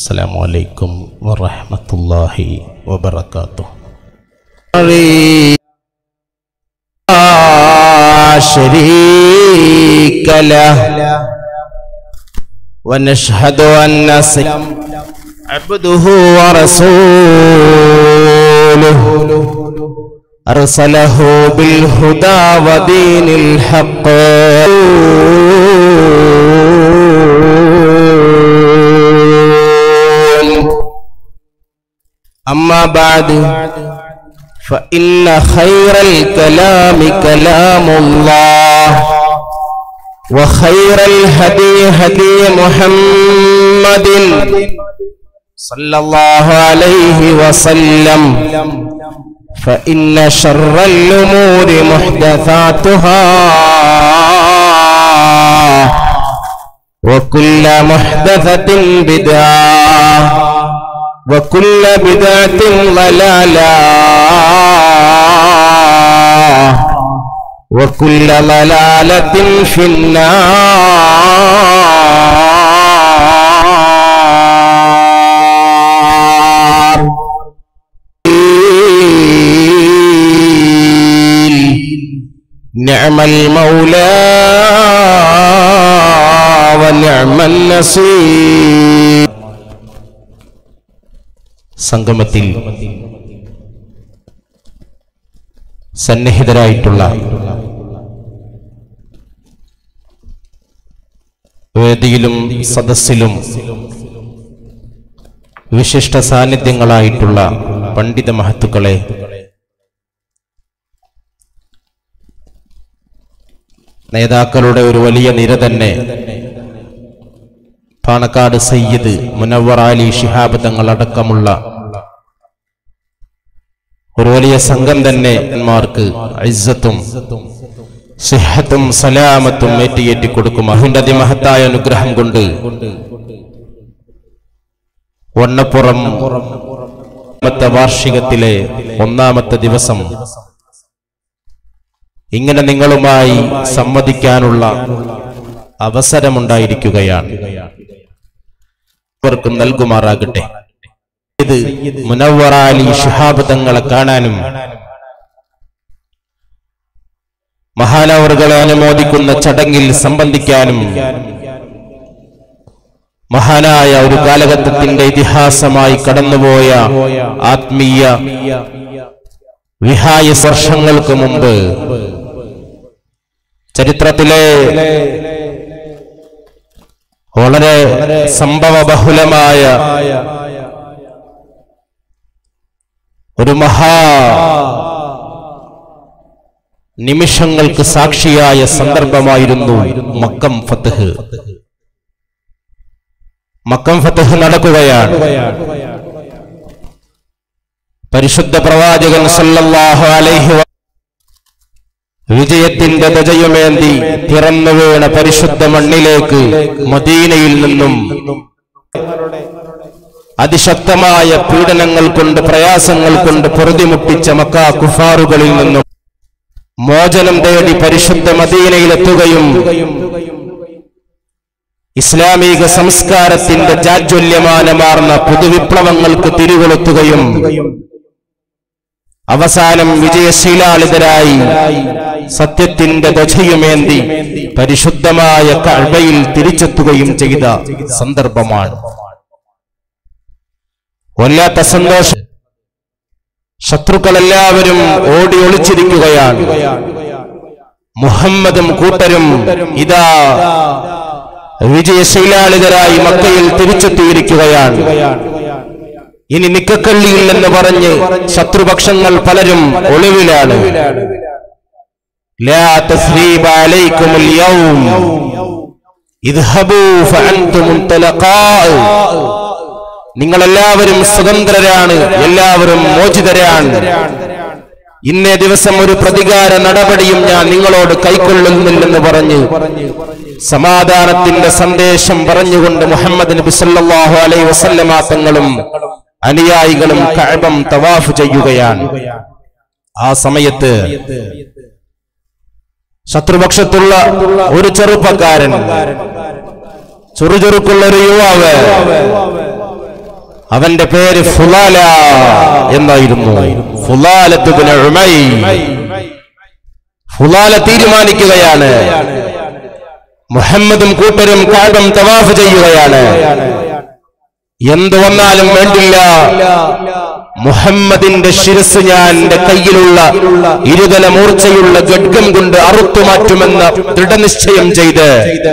السلام عليكم ورحمة الله وبركاته لا شريك له ونشهد أن سيدنا عبده ورسوله أرسله بالهدى ودين الحق أما بعد فإن خير الكلام كلام الله وخير الهدي هدي محمد صلى الله عليه وسلم فإن شر الأمور محدثاتها وكل محدثة بدعة وكل بدعة ضلالة وكل ضلالة في النار نعم المولى ونعم النصير സംഗമത്തിൽ സന്നിഹിതരായിട്ടുള്ള വേദിയിലും സദസ്സിലും വിശിഷ്ട സാന്നിധ്യങ്ങളായിട്ടുള്ള പണ്ഡിത മഹത്തുക്കളെ നേതാക്കളുടെ ഒരു വലിയ നിര തന്നെ പാണക്കാട് സയ്യിദ് മുനവർ അലി ശിഹാബ് തങ്ങളടക്കമുള്ള ഒരു വലിയ സംഘം തന്നെ മാർക്ക് ഇസ്സത്തും സിഹത്തും സലാമത്തും ഏറ്റിയേറ്റി കൊടുക്കും അതിന്റെ അതിമഹത്തായ അനുഗ്രഹം കൊണ്ട് വണ്ണപ്പുറം ഒന്നാമത്തെ വാർഷികത്തിലെ ഒന്നാമത്തെ ദിവസം ഇങ്ങനെ നിങ്ങളുമായി സംവദിക്കാനുള്ള അവസരമുണ്ടായിരിക്കുകയാണ് അവർക്കും നൽകുമാറാകട്ടെ ഇത് മുനവ്വറ അലി ഷിഹാബ് തങ്ങളെ കാണാനും മഹാനവറുകളെ അനുമോദിക്കുന്ന ചടങ്ങിൽ സംബന്ധിക്കാനും മഹാനായ ഒരു കാലഘട്ടത്തിന്റെ ഇതിഹാസമായി കടന്നുപോയ ആത്മീയ വിഹായ വർഷങ്ങൾക്ക് മുമ്പ് ചരിത്രത്തിലെ വളരെ സംഭവബഹുലമായ ഒരു മഹാ നിമിഷങ്ങൾക്ക് സാക്ഷിയായ സന്ദർഭമായിരുന്നു മക്കം ഫത്തഹ് മക്കം ഫത്തഹ് നടക്കുകയാണ് പരിശുദ്ധ പ്രവാചകൻ സല്ലല്ലാഹു അലൈഹി വ- വിജയത്തിന്റെ ധ്വജയുമേന്തി പിറന്നു വീണ പരിശുദ്ധ മണ്ണിലേക്ക് മദീനയിൽ നിന്നും അതിശക്തമായ പീഡനങ്ങൾ കൊണ്ട് പ്രയാസങ്ങൾ കൊണ്ട് പൊറുതിമുട്ടിച്ച മക്ക കുഫാറുകളിൽ നിന്നും മോചനം തേടി പരിശുദ്ധ മദീനയിലെത്തുകയും ഇസ്ലാമിക സംസ്കാരത്തിന്റെ ജാജ്വല്യമാനമാർന്ന പുതുവിപ്ലവങ്ങൾക്ക് തിരികൊളുത്തുകയും അവസാനം വിജയശീലാളിതരായി സത്യത്തിന്റെ ധ്വജയുമേന്തി പരിശുദ്ധമായ കഴവയിൽ തിരിച്ചെത്തുകയും ചെയ്ത സന്ദർഭമാണ് വല്ലാത്ത സന്തോഷം ശത്രുക്കളെല്ലാവരും ഓടി ഒളിച്ചിരിക്കുകയാണ് മുഹമ്മദും കൂട്ടരും ഇതാ വിജയശീലാളിതരായി മക്കയിൽ തിരിച്ചെത്തിയിരിക്കുകയാണ് ഇനി നിക്കക്കള്ളിയിൽ എന്ന് പറഞ്ഞ് ശത്രുപക്ഷങ്ങൾ പലരും ഒളിവിലാണ് ലാ തസ്രീബ അലൈക്കുമുൽ യൗം ഇദ്ഹബൂ ഫഅൻതും മുൻതലഖാ നിങ്ങളെല്ലാവരും സ്വതന്ത്രരാണ് എല്ലാവരും മോചിതരാണ് ഇന്നേ ദിവസം ഒരു പ്രതികാര നടപടിയും ഞാൻ നിങ്ങളോട് കൈക്കൊള്ളുന്നില്ലെന്ന് പറഞ്ഞ് സമാധാനത്തിന്റെ സന്ദേശം പറഞ്ഞുകൊണ്ട് മുഹമ്മദ് നബി സല്ലല്ലാഹു അലൈഹി വസല്ലമ തങ്ങളും അനുയായികളും കഅബം തവാഫ് ചെയ്യുകയാണ് ആ സമയത്ത് ശത്രുപക്ഷത്തുള്ള ഒരു ചെറുപ്പക്കാരൻ ചുറുചുറുക്കുള്ള ഒരു യുവാവ് അവന്റെ പേര് ഫുലാല എന്നായിരുന്നു ഫുലാലത്തുബിന് ഉമൈ ഫുലാല തീരുമാനിക്കുകയാണ് മുഹമ്മദും കൂട്ടരും കാബം തവാഫ് ചെയ്യുകയാണ് എന്തു വന്നാലും വേണ്ടില്ല മുഹമ്മദിന്റെ ശിരസ് ഞാൻ എന്റെ കയ്യിലുള്ള ഇരുതല മൂർച്ചയുള്ള ഗഡ്ഗം കൊണ്ട് അറുത്തുമാറ്റുമെന്ന ദൃഢനിശ്ചയം ചെയ്ത്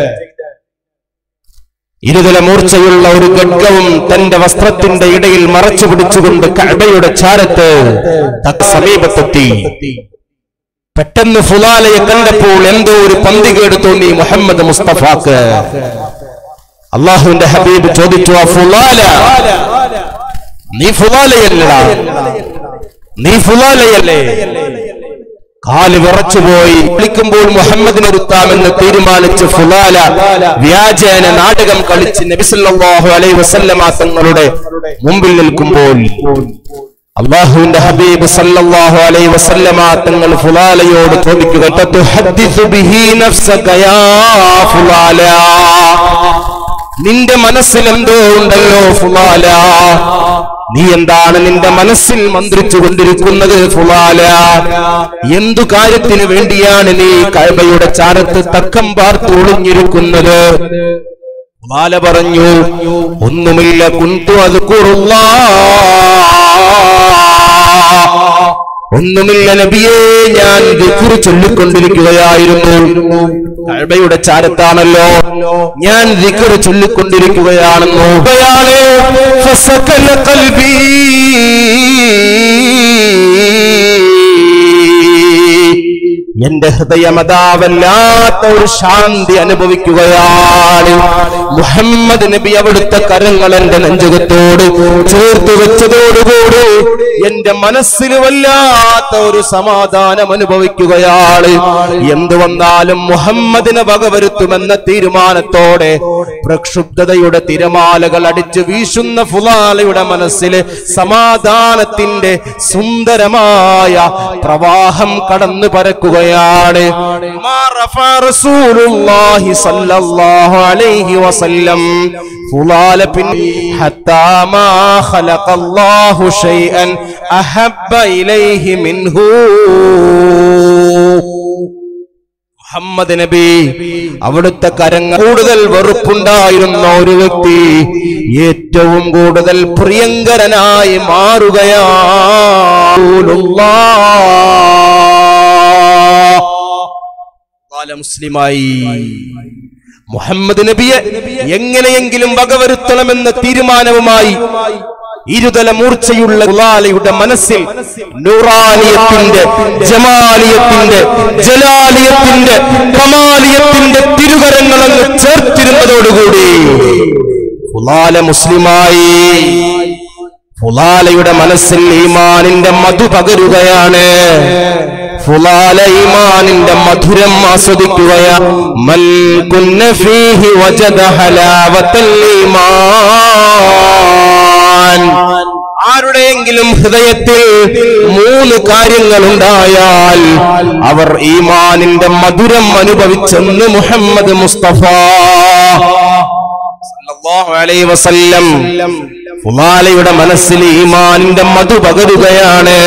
ഇരുതല മൂർച്ചയുള്ള ഒരു ഗഡ്ഗവും തന്റെ വസ്ത്രത്തിന്റെ ഇടയിൽ മറച്ചു പിടിച്ചുകൊണ്ട് കഅബയുടെ ചാരത്ത് തക്ക സമീപത്തെത്തി പെട്ടെന്ന് ഫുലാലയെ കണ്ടപ്പോൾ എന്തോ ഒരു പന്തികേട് തോന്നി മുഹമ്മദ് മുസ്തഫാക്ക് അള്ളാഹുവിന്റെ ഹബീബ് ചോദിച്ചു ആ ഫുലാല നീ ഫുലാലയല്ലടാ നീ ഫുലാലയല്ലേ കാല് വിറച്ചുപോയി വിളിക്കുമ്പോൾ മുഹമ്മദിനെ ഒരുത്താമെന്ന് തീരുമാനിച്ച് ഫുലാല വ്യാജേന നാടകം കളിച്ച് നബിസല്ലാഹു അലൈ വസല്ലമ തങ്ങളുടെ മുമ്പിൽ നിൽക്കുമ്പോൾ അള്ളാഹുവിന്റെ ഹബീബ് സല്ലല്ലാഹു അലൈഹി വസല്ലമ തങ്ങൾ ഫുലാലയോട് ചോദിക്കുക "തതുഹദ്ദിസു ബിഹി നഫ്സക യാ ഫുലാല നിന്റെ മനസ്സിൽ എന്തോ ഉണ്ടല്ലോ ഫുലാല നീ എന്താണ് നിന്റെ മനസ്സിൽ മന്ത്രിച്ചു കൊണ്ടിരിക്കുന്നത് ഫുലാല എന്തു കാര്യത്തിന് വേണ്ടിയാണ് നീ കഴബയുടെ ചാരത്ത് തക്കം പാർത്ത് ഒളിഞ്ഞിരിക്കുന്നത് ഫുലാല പറഞ്ഞു ഒന്നുമില്ല കുന്തു അത് ഒന്നുമില്ല നബിയേ ഞാൻ ദിക്റ് ചൊല്ലിക്കൊണ്ടിരിക്കുകയായിരുന്നു കഅബയുടെ ചാരത്താണല്ലോ ഞാൻ ദിക്റ് ചൊല്ലിക്കൊണ്ടിരിക്കുകയാണെന്നു അയാളെ ഫസകല ഖൽബി എന്റെ ഹൃദയമതാവല്ലാത്ത ഒരു ശാന്തി അനുഭവിക്കുകയാണ് മുഹമ്മദ് നബി അവിടുത്തെ കരങ്ങൾ എന്റെ നെഞ്ചകത്തോട് ചേർത്ത് വെച്ചതോടുകൂടി എന്റെ മനസ്സിൽ വല്ലാത്ത ഒരു സമാധാനം അനുഭവിക്കുകയാണ് എന്തു വന്നാലും മുഹമ്മദിനെ വകവരുത്തുമെന്ന തീരുമാനത്തോടെ പ്രക്ഷുബ്ധതയുടെ തിരമാലകൾ അടിച്ച് വീശുന്ന ഫുലാലയുടെ മനസ്സില് സമാധാനത്തിന്റെ സുന്ദരമായ പ്രവാഹം കടന്നു പരക്കുകയാണ് മാ റഫഅ റസൂലുള്ളാഹി സ്വല്ലല്ലാഹു അലൈഹി വസല്ലം ഫുലാല പിൻ ഹത്താ മാ ഖലഖല്ലാഹു ഷൈഅൻ അഹബ്ബ ഇലൈഹി മിൻഹു മുഹമ്മദ് നബി അവിടുത്തെ കരങ്ങൾ കൂടുതൽ വെറുപ്പുണ്ടായിരുന്ന ഒരു വ്യക്തി ഏറ്റവും കൂടുതൽ പ്രിയങ്കരനായി മാറുകയാണ് മുസ്ലിമായി മുഹമ്മദ് നബിയെ എങ്ങനെയെങ്കിലും വകവരുത്തണമെന്ന തീരുമാനവുമായി ഇരുതല മൂർച്ചയുള്ള ഉലാലയുടെ മനസ്സിൽ നൂറാലിയത്തിന്റെ ജമാലിയത്തിന്റെ ജലാലിയത്തിന്റെ കമാലിയത്തിന്റെ തിരുകരങ്ങളങ്ങ് ചേർത്തിരുന്നതോടുകൂടി ഫുലാല മുസ്ലിമായി ഫുലാലയുടെ മനസ്സിൽ ഈമാനിന്റെ മധു പകരുകയാണ് ഫുലാല ഈമാനിന്റെ മധുരം ആസ്വദിക്കുകയാണ് മൽ കുന്ന ഫീഹി വജദ ഹലാവത്തൽ ഈമാൻ ആരുടെയെങ്കിലും ഹൃദയത്തിൽ മൂന്ന് കാര്യങ്ങൾ ഉണ്ടായാൽ അവർ ഈമാനിന്റെ മധുരം അനുഭവിച്ചെന്ന് മുഹമ്മദ് മുസ്തഫ സല്ലല്ലാഹു അലൈഹി വസല്ലം ഫുലാലയുടെ മനസ്സിൽ ഈമാനിന്റെ മധു പകരുകയാണ്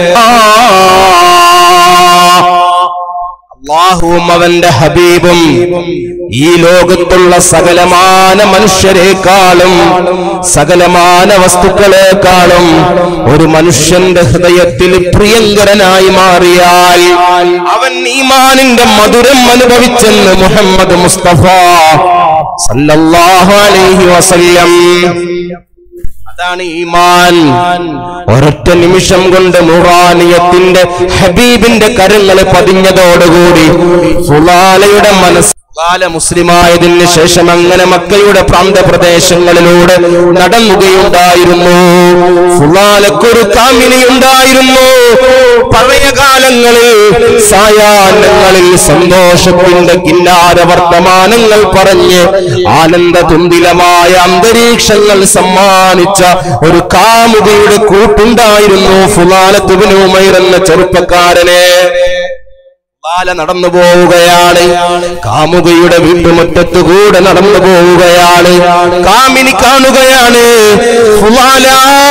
അള്ളാഹുവും അവന്റെ ഹബീബും ഈ ലോകത്തുള്ള സകലമാന മനുഷ്യരെക്കാളും സകലമാന വസ്തുക്കളെക്കാളും ഒരു മനുഷ്യന്റെ ഹൃദയത്തിൽ പ്രിയങ്കരനായി മാറിയാൽ അവൻ ഈമാനിന്റെ മധുരം അനുഭവിച്ചെന്ന് മുഹമ്മദ് മുസ്തഫ സല്ലല്ലാഹു അലൈഹി വസല്ലം അതാണ് ഈമാൻ ഒരൊറ്റ നിമിഷം കൊണ്ട് നൂറാനിയത്തിന്റെ ഹബീബിന്റെ കരങ്ങൾ പതിഞ്ഞതോടുകൂടി ഫുലാലയുടെ മനസ്സ് ഫുലാല മുസ്ലിമായതിന് ശേഷം അങ്ങനെ മക്കയുടെ പ്രാന്തപ്രദേശങ്ങളിലൂടെ നടന്നുകയുണ്ടായിരുന്നു ഫുലാലക്കൊരു കാമിനിയുണ്ടായിരുന്നു പഴയ കാലങ്ങളിൽ സായാഹ്നങ്ങളിൽ സന്തോഷത്തിന്റെ കിന്നാര വർത്തമാനങ്ങൾ പറഞ്ഞ് ആനന്ദതുന്തിലമായ അന്തരീക്ഷങ്ങൾ സമ്മാനിച്ച ഒരു കാമുകയുടെ കൂട്ടുണ്ടായിരുന്നു ഫുലാലത്തുബിനുമൈർ എന്ന ചെറുപ്പക്കാരനെ ഫുലാല നടന്നു പോവുകയാണ് കാമുകയുടെ വീട്ടുമുറ്റത്ത് കൂടെ നടന്നു പോവുകയാണ് കാമിനി കാണുകയാണ് ഫുലാല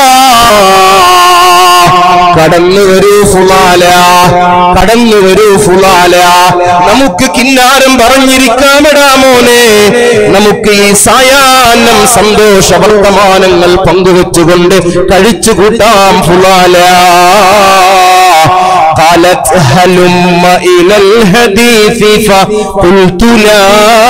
കടന്നു വരൂ ഫുലാല കടന്നു വരൂ ഫുലാല നമുക്ക് കിന്നാരം പറഞ്ഞിരിക്കാമെടാ മോനെ നമുക്ക് ഈ സായാഹ്നം സന്തോഷ വർത്തമാനങ്ങൾ പങ്കുവെച്ചുകൊണ്ട് കഴിച്ചു കൂട്ടാം ഫുലാല قالت هلم إلى الحديث فقلت لا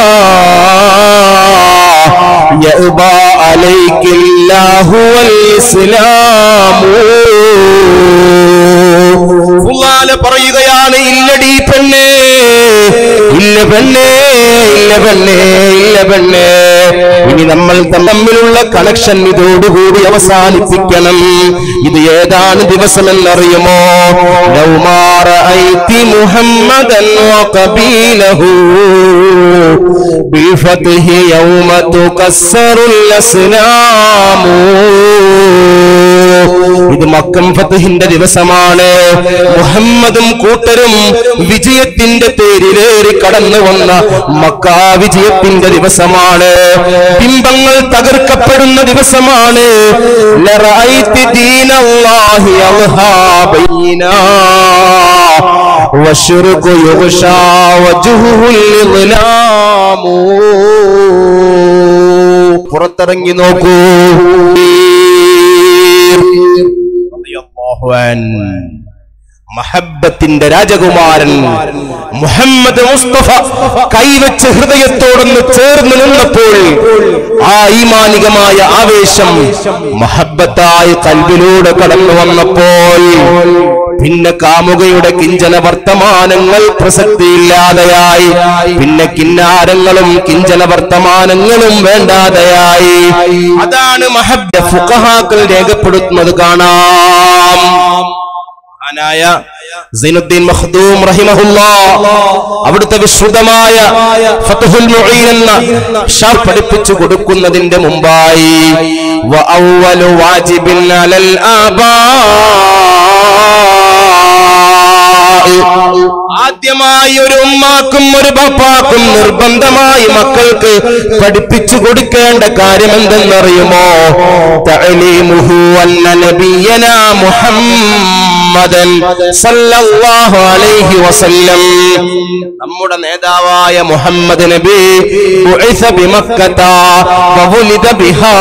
يأبى عليك الله والإسلام ഫുള്ളാല പറയുകയാണ് ഇല്ലടി പെണ്ണേ ഇല്ല പെണ്ണേ ഇല്ല പെണ്ണേ ഇല്ല പെണ്ണേ ഇനി നമ്മൾ തമ്മിലുള്ള കണക്ഷൻ ഇതോടുകൂടി അവസാനിപ്പിക്കണം ഇത് ഏതാണ് ദിവസമെന്നറിയുമോ ലൗമാറ ഐതി മുഹമ്മദൻ വഖബീലഹു بالفتح يوم تكسر الأسنام ഇത് മക്കം ഫത്തഹിന്റെ ദിവസമാണ് മുഹമ്മദും കൂട്ടരും വിജയത്തിന്റെ പേരിലേറി കടന്നു വന്ന മക്കാ വിജയത്തിന്റെ ദിവസമാണ് ബിംബങ്ങൾ തകർക്കപ്പെടുന്ന ദിവസമാണ് ലറഅയ്തി ദീനല്ലാഹി അൽഹാ ബൈനാ والشرق يغشى وجهه الإظلام പുറത്തിറങ്ങി നോക്കൂ റളിയല്ലാഹു അൻഹു. മഹബത്തിന്റെ രാജകുമാരൻ മുഹമ്മദ് മുസ്തഫ കൈവച്ച് ഹൃദയത്തോടൊന്ന് ചേർന്ന് നിന്നപ്പോൾ ആ ഈമാനികമായ ആവേശം മഹബത്തായി കൽബിലൂടെ കടന്നു വന്നപ്പോൾ പിന്നെ കാമുകയുടെ കിഞ്ചന വർത്തമാനങ്ങൾ പ്രസക്തിയില്ലാതെയായി പിന്നെ കിന്നാരങ്ങളും കിഞ്ചന വർത്തമാനങ്ങളും വേണ്ടാതെയായി അതാണ് മഹബ ഫുഖഹാക്കൾ രേഖപ്പെടുത്തുന്നത് കാണാം മഹാനായ സൈനുദ്ദീൻ മഖ്ദൂം റഹിമഹുല്ലാ അവിടുത്തെ വിശുദ്ധമായ ഫത്ഹുൽ മുഈൻ എന്ന ഷാ പഠിപ്പിച്ചു കൊടുക്കുന്നതിന്റെ മുമ്പായി വ അവ്വലു വാജിബിൻ അലൽ ആബാ ആദ്യമായി ഒരു ഉമ്മാക്കും ഒരു ബാപ്പാക്കും നിർബന്ധമായി മക്കൾക്ക് പഠിപ്പിച്ചു കൊടുക്കേണ്ട കാര്യം എന്തെന്നറിയുമോ തഅലീമുഹു അന്ന നബിയന മുഹമ്മദൻ സല്ലല്ലാഹു അലൈഹി വസല്ലം നമ്മുടെ നേതാവായ മുഹമ്മദ് നബി ബുഇസ ബിമക്കത വവുലിദ ബിഹാ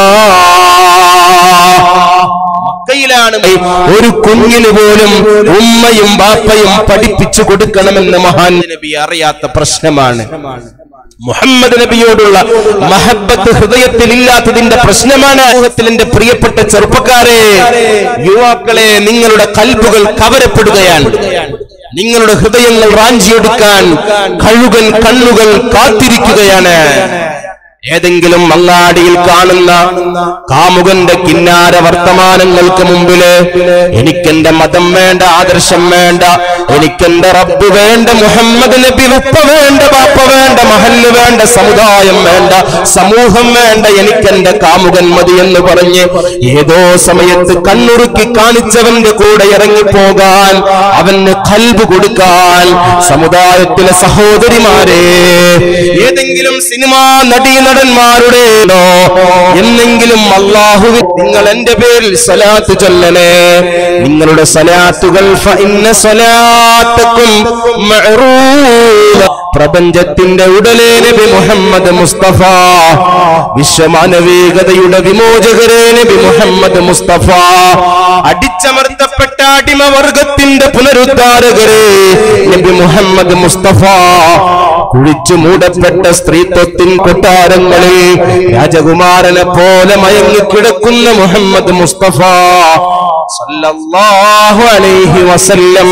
മക്കയിലാണ് ഒരു കുഞ്ഞിന് പോലും ഉമ്മയും ബാപ്പയും പഠിപ്പിച്ചു കൊടുക്കണമെന്ന് മഹാൻ നബി അറിയാത്ത പ്രശ്നമാണ് മുഹമ്മദ് നബിയോടുള്ള മഹബത്ത് ഹൃദയത്തിൽ ഇല്ലാത്തതിന്റെ പ്രശ്നമാണ് സമൂഹത്തിൽ എന്റെ പ്രിയപ്പെട്ട ചെറുപ്പക്കാരെ യുവാക്കളെ നിങ്ങളുടെ കൽബുകൾ കവരപ്പെടുകയാണ് നിങ്ങളുടെ ഹൃദയങ്ങൾ റാഞ്ചിയെടുക്കാൻ കഴുകൻ കണ്ണുകൾ കാത്തിരിക്കുകയാണ് ഏതെങ്കിലും മങ്ങാടിയിൽ കാണുന്ന കാമുകന്റെ കിന്നാര വർത്തമാനങ്ങൾക്ക് മുമ്പില് എനിക്കെന്റെ മതം വേണ്ട ആദർശം വേണ്ട എനിക്കെന്റെ റബ്ബ് വേണ്ട മുഹമ്മദ് നബി ഉപ്പ വേണ്ട ബാപ്പ വേണ്ട മഹല്ല് വേണ്ട സമുദായം വേണ്ട സമൂഹം വേണ്ട എനിക്കെന്റെ കാമുകൻ മതി എന്ന് പറഞ്ഞ് ഏതോ സമയത്ത് കണ്ണുറുക്കി കാണിച്ചവന്റെ കൂടെ ഇറങ്ങിപ്പോകാൻ അവന് കൽബ് കൊടുക്കാൻ സമുദായത്തിലെ സഹോദരിമാരെ ഏതെങ്കിലും സിനിമാ നടീ നടന്മാരുടെ എന്നെങ്കിലും അള്ളാഹു നിങ്ങൾ എന്റെ പേരിൽ സലാത്ത് ചൊല്ലണേ നിങ്ങളുടെ സലാത്തുകൾ ഫഇന്ന സലാത്തക്കും മഅറൂഫ. പ്രപഞ്ചത്തിന്റെ ഉടലേ നബി മുഹമ്മദ് മുസ്തഫ വിശ്വമാനവികതയുടെ വിമോചകരേ നബി മുഹമ്മദ് മുസ്തഫ അടിച്ചമർത്തപ്പെട്ട അടിമവർഗത്തിന്റെ പുനരുദ്ധാരകരേ നബി മുഹമ്മദ് മുസ്തഫ കുഴിച്ചു മൂടപ്പെട്ട സ്ത്രീത്വത്തിൻ കൊട്ടാരങ്ങളിൽ രാജകുമാരനെ പോലെ മയങ്ങിക്കിടക്കുന്ന മുഹമ്മദ് മുസ്തഫ സല്ലല്ലാഹു അലൈഹി വസല്ലം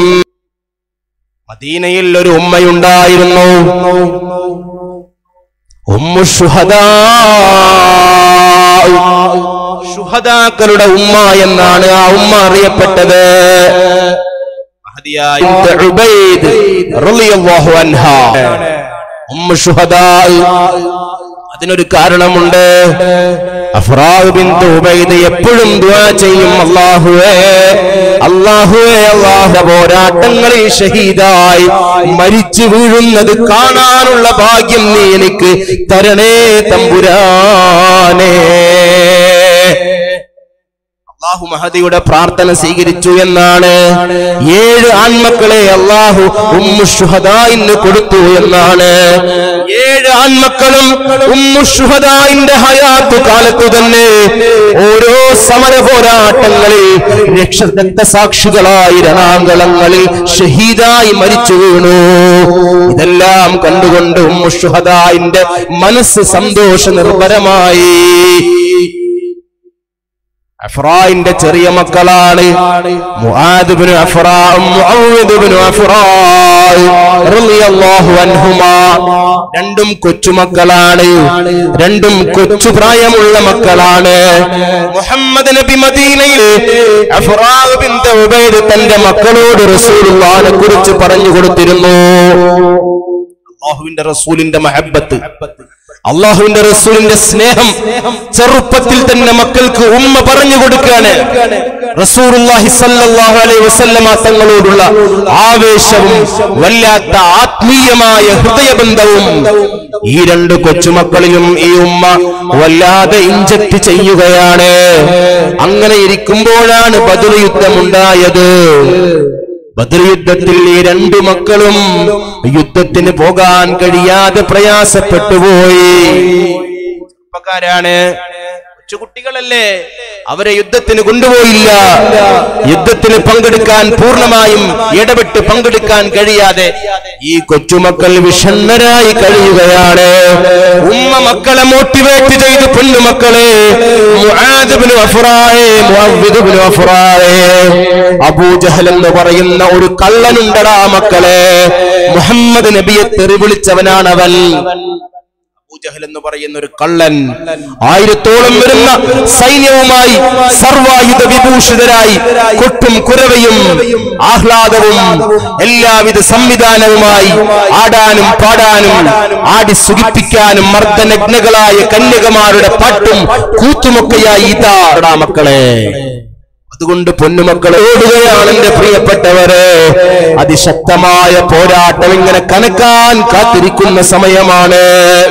മദീനയിൽ ഒരു ഉമ്മയുണ്ടായിരുന്നു ഉമ്മു ഷുഹദാ ഷുഹദാക്കളുടെ ഉമ്മ എന്നാണ് ആ ഉമ്മ അറിയപ്പെട്ടത് മഹദിയായ ബിൻത് ഉബൈദ് റളിയല്ലാഹു അൻഹാ ഉമ്മു ഷുഹദാ അതിനൊരു കാരണമുണ്ട് അഫ്രാവ് ബിൻത് ഉബൈദ് എപ്പോഴും ദുആ ചെയ്യും അല്ലാഹുവേ അള്ളാഹുവെ അള്ളാഹു പോരാട്ടങ്ങളിൽ ഷഹീദായി മരിച്ചു വീഴുന്നത് കാണാനുള്ള ഭാഗ്യം നീ എനിക്ക് തരണേ തമ്പുരാനേ അള്ളാഹു മഹദിയുടെ പ്രാർത്ഥന സ്വീകരിച്ചു എന്നാണ് ഏഴ് ആൺമക്കളെ അള്ളാഹു ഉമ്മുഷുഹദായിന് കൊടുത്തു എന്നാണ് ഏഴ് ആൺമക്കളും ഉമ്മുഷുഹദായിന്റെ ഹയാത്തു കാലത്തു തന്നെ ഓരോ സമര പോരാട്ടങ്ങളിൽ രക്ഷ രക്തസാക്ഷികളായി രണാങ്കളങ്ങളിൽ ഷഹീദായി മരിച്ചു വീണു ഇതെല്ലാം കണ്ടുകൊണ്ട് ഉമ്മുഷുഹദായിന്റെ മനസ്സ് സന്തോഷ നിർഭരമായി അഫ്രായിന്റെ ചെറിയ മക്കളാണ് മുആദ് ഇബ്നു അഫ്റാഉം മുഅവ്വിദ് ഇബ്നു അഫ്റായ് റളിയല്ലാഹു അൻഹുമാ രണ്ടും കൊച്ചുമക്കളാണ് രണ്ടും കൊച്ചു പ്രായമുള്ള മക്കളാണ് മുഹമ്മദ് നബി മദീനയിൽ അഫ്റാഖ് ബിൻത് ഉബൈദ് തന്റെ മക്കളോട് റസൂലുള്ളാഹിനെ കുറിച്ച് പറഞ്ഞു കൊടുത്തിരുന്നു അള്ളാഹുവിന്റെ റസൂലിന്റെ മഹബത്ത് അള്ളാഹുവിന്റെ റസൂലിന്റെ സ്നേഹം ചെറുപ്പത്തിൽ തന്നെ മക്കൾക്ക് ഉമ്മ പറഞ്ഞു കൊടുക്കാണ് റസൂലുള്ളാഹി സ്വല്ലല്ലാഹു അലൈഹി വസല്ലമ തങ്ങളോടുള്ള ആവേശവും വല്ലാത്ത ആത്മീയമായ ഹൃദയബന്ധവും ഈ രണ്ട് കൊച്ചുമക്കളിലും ഈ ഉമ്മ വല്ലാതെ ഇഞ്ചക്ട് ചെയ്യുകയാണ് അങ്ങനെ ഇരിക്കുമ്പോഴാണ് ബദർ യുദ്ധമുണ്ടായത് ബദർ യുദ്ധത്തിൽ ഈ രണ്ടു മക്കളും യുദ്ധത്തിന് പോകാൻ കഴിയാതെ പ്രയാസപ്പെട്ടുപോയി ചെറുപ്പക്കാരാണ് കൊച്ചുകുട്ടികളല്ലേ അവരെ യുദ്ധത്തിന് കൊണ്ടുപോയില്ല യുദ്ധത്തിന് പങ്കെടുക്കാൻ പൂർണ്ണമായും ഇടപെട്ട് പങ്കെടുക്കാൻ കഴിയാതെ ഈ കൊച്ചുമക്കൾ വിഷണ്ണരായി കഴിയുകയാണ് ഉമ്മ മക്കളെ മോട്ടിവേറ്റ് ചെയ്ത് പൊന്നുമക്കളെ മുആദ് ഇബ്നു അഫ്റായെ, മുഅവ്വിദ് ഇബ്നു അഫ്റായെ, അബൂജഹൽ എന്ന് പറയുന്ന ഒരു കള്ളനുണ്ടടാ മക്കളെ മുഹമ്മദ് നബിയെ തെറി വിളിച്ചവനാണവൻ അബൂജഹൽ എന്ന് പറയുന്ന ഒരു കള്ളൻ ആയിരത്തോളം വരുന്ന സൈന്യവുമായി സർവായുധ വിഭൂഷിതരായി കൊട്ടും കുരവയും ആഹ്ലാദവും എല്ലാവിധ സംവിധാനവുമായി ആടാനും പാടാനും ആടി സുഖിപ്പിക്കാനും മർദ്ദനഗ്നകളായ കന്യകമാരുടെ പാട്ടും കൂത്തുമൊക്കെയായി ഇതാ മക്കളെ അതുകൊണ്ട് പൊന്നുമക്കളെ ഓടുകയാണ് എന്റെ പ്രിയപ്പെട്ടവരെ അതിശക്തമായ പോരാട്ടം ഇങ്ങനെ കനക്കാൻ കാത്തിരിക്കുന്ന സമയമാണ്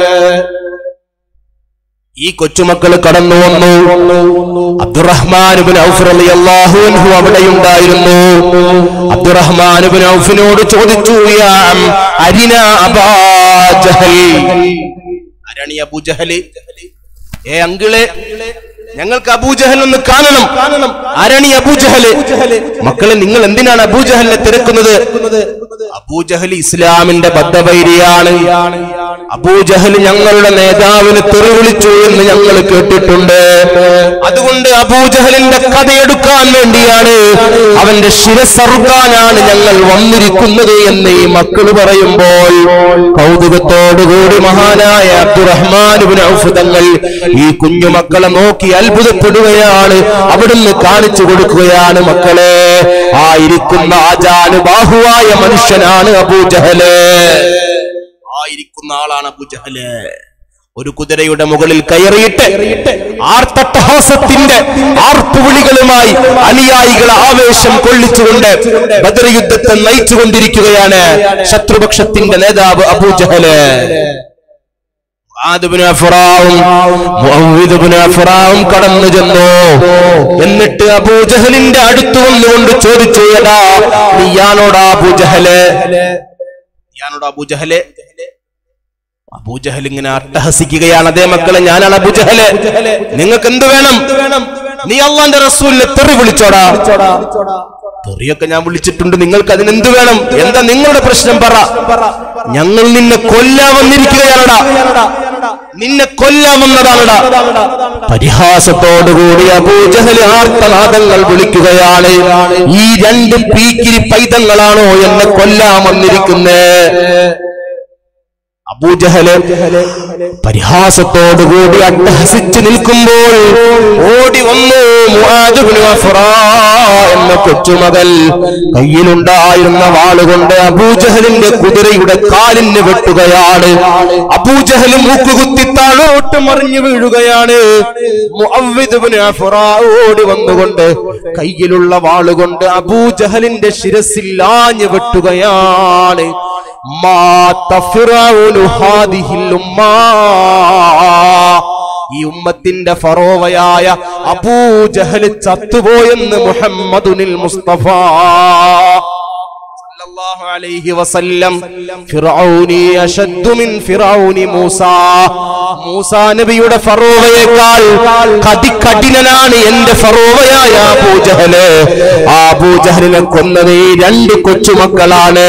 ഈ കൊച്ചുമക്കൾ കടന്നു വന്നു അബ്ദുറഹ്മാനുബിൻ ഔഫ് റളിയല്ലാഹു അൻഹു അവിടെയുണ്ടായിരുന്നു അബ്ദുറഹ്മാനുബിൻ ഔഫിനോട് ചോദിച്ചു യാ അം, അരിന അബാ ജഹൽ ആരാണ് ഈ അബൂജഹല് ഏ അങ്കിളെ ഞങ്ങൾക്ക് അബൂജഹൽ ഒന്ന് കാണണം ആരാണ് ഈ അബൂജഹല് മക്കളെ നിങ്ങൾ എന്തിനാണ് അബൂജഹലിനെ തിരക്കുന്നത് അബൂജഹൽ ഇസ്ലാമിന്റെ ബദ്ധവൈരിയാണ് അബൂജഹൽ ഞങ്ങളുടെ നേതാവിന് തെറി വിളിച്ചു എന്ന് ഞങ്ങൾ കേട്ടിട്ടുണ്ട് അതുകൊണ്ട് അബൂജഹലിന്റെ കഥയെടുക്കാൻ വേണ്ടിയാണ് അവന്റെ ശിരസറുക്കാനാണ് ഞങ്ങൾ വന്നിരിക്കുന്നത് എന്ന് ഈ മക്കള് പറയുമ്പോൾ കൗതുകത്തോടുകൂടി മഹാനായ അബ്ദുറഹ്മാൻ ഇബ്നു ഔഫ് തങ്ങൾ ഈ കുഞ്ഞുമക്കളെ നോക്കി അത്ഭുതപ്പെടുകയാണ് അവിടുന്ന് കാണിച്ചു കൊടുക്കുകയാണ് മക്കളെ ആ ഇരിക്കുന്ന ആജാനുബാഹുവായ മനുഷ്യനാണ് അബൂജഹല് ആയിരിക്കുന്ന ആളാണ് അബൂജഹല് ഒരു കുതിരയുടെ മുകളിൽ കയറിയിട്ട് ആർത്തട്ടഹാസത്തിന്റെ ആർപ്പുവിളികളുമായി അനുയായികളെ ആവേശം കൊള്ളിച്ചുകൊണ്ട് ബദർ യുദ്ധത്തെ നയിച്ചുകൊണ്ടിരിക്കുകയാണ് ശത്രുപക്ഷത്തിന്റെ നേതാവ് അബൂജഹല് മുആദ് ഇബ്നു അഫ്റാവും മുഅവ്വിദ് ഇബ്നു അഫ്റാവും കടന്നു ചെന്നു എന്നിട്ട് അബൂജഹലിന്റെ അടുത്ത് വന്നുകൊണ്ട് ചോദിച്ചു എടാ നീയാണോടാ അബൂജഹല് നീയാണോടാ അബൂജഹല് അബൂജഹൽ ഇങ്ങനെ അട്ടഹസിക്കുകയാണ് അതേ മക്കളെ ഞാനാണ് അബൂജഹല് നിങ്ങൾക്ക് എന്ത് വേണം നീ അള്ളാന്റെ റസൂലിനെ തെറി വിളിച്ചോടാ തെറിയൊക്കെ ഞാൻ വിളിച്ചിട്ടുണ്ട് നിങ്ങൾക്ക് അതിനെന്ത് വേണം എന്താ നിങ്ങളുടെ പ്രശ്നം പറ ഞങ്ങൾ നിന്നെ കൊല്ലാൻ വന്നിരിക്കുകയാണടാ നിന്നെ കൊല്ലാൻ വന്നതാണടാ പരിഹാസത്തോടുകൂടി അബൂജഹല് ആർത്തനാദങ്ങൾ വിളിക്കുകയാണ് ഈ രണ്ട് പീക്കിരി പൈതങ്ങളാണോ എന്നെ കൊല്ലാൻ വന്നിരിക്കുന്നത് അബൂജഹല് പരിഹാസത്തോടുകൂടി അട്ടഹസിച്ച് നിൽക്കുമ്പോൾ ഓടി വന്നു മുആദ് ഇബ്നു അഫ്റാ എന്ന കൊച്ചുമകൻ കയ്യിലുണ്ടായിരുന്ന വാളുകൊണ്ട് അബൂജഹലിന്റെ കുതിരയുടെ കാലിന് വെട്ടുകയാണ് അബൂജഹൽ മൂക്കുകുത്തി താഴോട്ട് മറിഞ്ഞു വീഴുകയാണ് മുഅവ്വിദ് ഇബ്നു അഫ്റാ ഓടി വന്നുകൊണ്ട് കയ്യിലുള്ള വാളുകൊണ്ട് അബൂജഹലിന്റെ ശിരസിൽ ആഞ്ഞു വെട്ടുകയാണ് മാത്ത ഫിറഔനു ഹാദിഹിൽ ഉമ്മാ. ഈ ഉമ്മത്തിന്റെ ഫറോവയായ അബൂജഹൽ ചത്തുപോയെന്ന് മുഹമ്മദുനിൽ മുസ്തഫ സല്ലല്ലാഹു അലൈഹി വസല്ലം ഫിറഔനി അശദ്ദു മിൻ ഫിറഔനി മൂസ മൂസ നബിയുടെ ഫറോവയേക്കാൾ കടികഠിനനാണ് എന്റെ ഫറോവയായ അബൂജഹല് ആ അബൂജഹലിനെ കൊന്നത് ഈ രണ്ട് കൊച്ചുമക്കളാണ്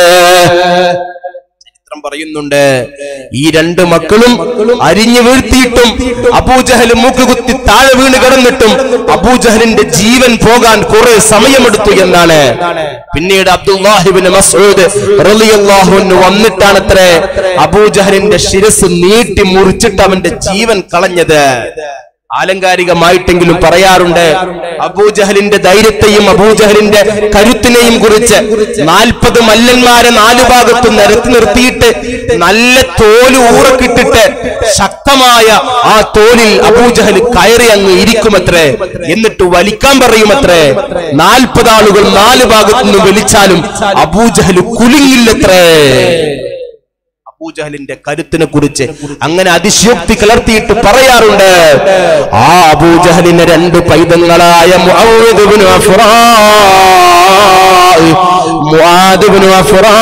ചരിത്രം പറയുന്നുണ്ട് ഈ രണ്ട് മക്കളും അരിഞ്ഞു വീഴ്ത്തിയിട്ടും അബൂജഹൽ മൂക്കുകുത്തി താഴെ വീണ് കിടന്നിട്ടും അബൂജഹലിന്റെ ജീവൻ പോകാൻ കുറെ സമയമെടുത്തു എന്നാണ് പിന്നീട് അബ്ദുല്ലാഹിബിന് മസൂദ് റളിയല്ലാഹു അൻഹു വന്നിട്ടാണത്രേ അബൂജഹലിന്റെ ശിരസ് നീട്ടി മുറിച്ചിട്ട് അവന്റെ ജീവൻ കളഞ്ഞത് ആലങ്കാരികമായിട്ടെങ്കിലും പറയാറുണ്ട് അബൂജഹലിന്റെ ധൈര്യത്തെയും അബൂജഹലിന്റെ കരുത്തിനെയും കുറിച്ച് നാൽപ്പത് മല്ലന്മാരെ നാലു ഭാഗത്ത് നിരത്തി നിർത്തിയിട്ട് നല്ല തോല് ഊറക്കിട്ടിട്ട് ശക്തമായ ആ തോലിൽ അബൂജഹൽ കയറി അങ്ങ് ഇരിക്കുമത്രേ എന്നിട്ട് വലിക്കാൻ പറയുമത്രേ നാൽപ്പത് ആളുകൾ നാല് ഭാഗത്തു നിന്ന് വലിച്ചാലും അബൂജഹൽ കുലുങ്ങില്ലത്രേ അബൂജഹലിന്റെ കരുത്തിനെ കുറിച്ച് അങ്ങനെ അതിശയോക്തി കലർത്തിയിട്ട് പറയാറുണ്ട് ആ അബൂജഹലിന് രണ്ട് പൈതങ്ങളായ മുഅവ്വിദ് ഇബ്നു അഫ്റാ മുആദ് ഇബ്നു അഫ്റാ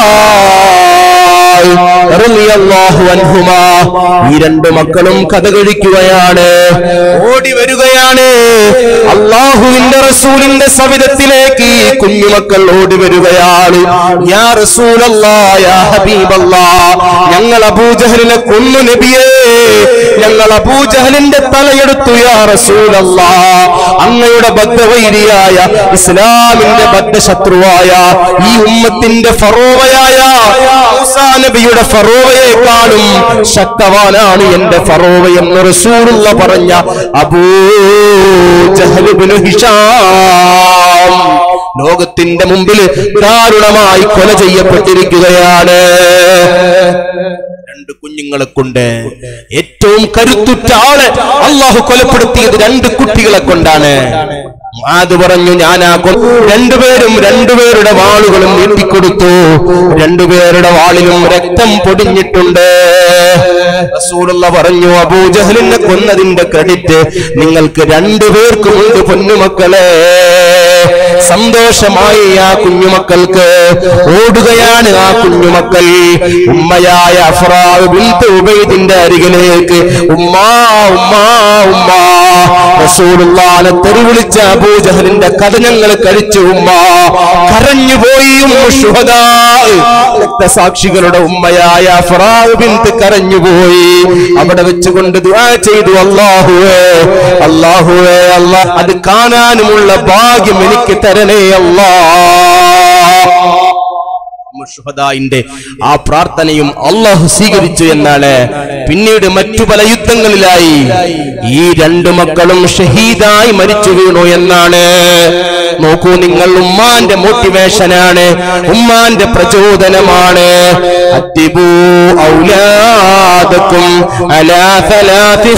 റളിയല്ലാഹു അൻഹുമാ ഈ രണ്ട് മക്കളും കഥ കഴിക്കുകയാണ് ഓടി വരികയാണ് അള്ളാഹുവിന്റെ റസൂലിന്റെ സവിധത്തിലേക്ക് ഈ കുഞ്ഞുമക്കൾ ഓടി വരികയാണ് യാ റസൂലല്ലാ യാ ഹബീബല്ലാ ഞങ്ങൾ അബൂജഹലിനെ കൊന്നു നബിയേ ഞങ്ങൾ അബൂജഹലിന്റെ തലയെടുത്തു യാ റസൂലല്ലാ അങ്ങയുടെ ബദ്ധവൈരിയായ ഇസ്ലാമിന്റെ ബദ്ധശത്രുവായ ഈ ഉമ്മത്തിന്റെ ഫറോവയായ മൂസാ നബിയുടെ ഫറോവയെക്കാളും ശക്തവാനാണ് എന്റെ ഫറോവ എന്ന് റസൂലുള്ള പറഞ്ഞ അബൂ ജഹലുബിനു ഹിഷാം ലോകത്തിന്റെ മുമ്പിൽ ദാരുണമായി കൊല ചെയ്യപ്പെട്ടിരിക്കുകയാണ് രണ്ട് കുഞ്ഞുങ്ങളെ കൊണ്ട് ഏറ്റവും കരുത്തുറ്റ ആള് അള്ളാഹു കൊലപ്പെടുത്തിയത് രണ്ട് കുട്ടികളെ കൊണ്ടാണ് അത് പറഞ്ഞു ഞാൻ ആ കൊ- രണ്ടുപേരും രണ്ടുപേരുടെ വാളുകളും നീട്ടിക്കൊടുത്തു രണ്ടുപേരുടെ വാളിലും രക്തം പൊടിഞ്ഞിട്ടുണ്ട് റസൂലുള്ള പറഞ്ഞു അബൂജഹലിനെ കൊന്നതിന്റെ ക്രെഡിറ്റ് നിങ്ങൾക്ക് രണ്ടുപേർക്കും ഉണ്ട് പൊന്നുമക്കളെ സന്തോഷമായി ആ കുഞ്ഞുമക്കൾക്ക് ഓടുകയാണ് ആ കുഞ്ഞുമക്കൾ ഉമ്മയായ അഫ്രാവ് ബിൻത് ഉബൈദിന്റെ അരികിലേക്ക് ഉമ്മാ ഉമ്മാ ഉമ്മാ റസൂലുള്ളാനെ തെറിവിളിച്ച അബൂജഹലിന്റെ കഥ ഞങ്ങൾ കഴിച്ചു ഉമ്മ കരഞ്ഞുപോയി ഉമ്മ ശുഹദാ രക്തസാക്ഷികളുടെ ഉമ്മയായ അഫ്രാവ് ബിൻത് കരഞ്ഞുപോയി അവിടെ വെച്ചുകൊണ്ട് ദുആ ചെയ്തു അല്ലാഹുവേ അല്ലാഹുവേ അല്ലാ അത് കാണാനുമുള്ള ഭാഗ്യം എനിക്ക് തരണേ അല്ലാ ഷുഹദായിന്റെ ആ പ്രാർത്ഥനയും അള്ളാഹു സ്വീകരിച്ചു എന്നാണ് പിന്നീട് മറ്റു പല യുദ്ധങ്ങളിലായി ഈ രണ്ടു മക്കളും ഷഹീദായി മരിച്ചു വീണു എന്നാണ് നോക്കൂ നിങ്ങൾ ഉമ്മാന്റെ മോട്ടിവേഷനാണ് ഉമ്മാന്റെ പ്രചോദനമാണ് അത്തിബൂ ഔലാദക്കും അലാ സലാത്തി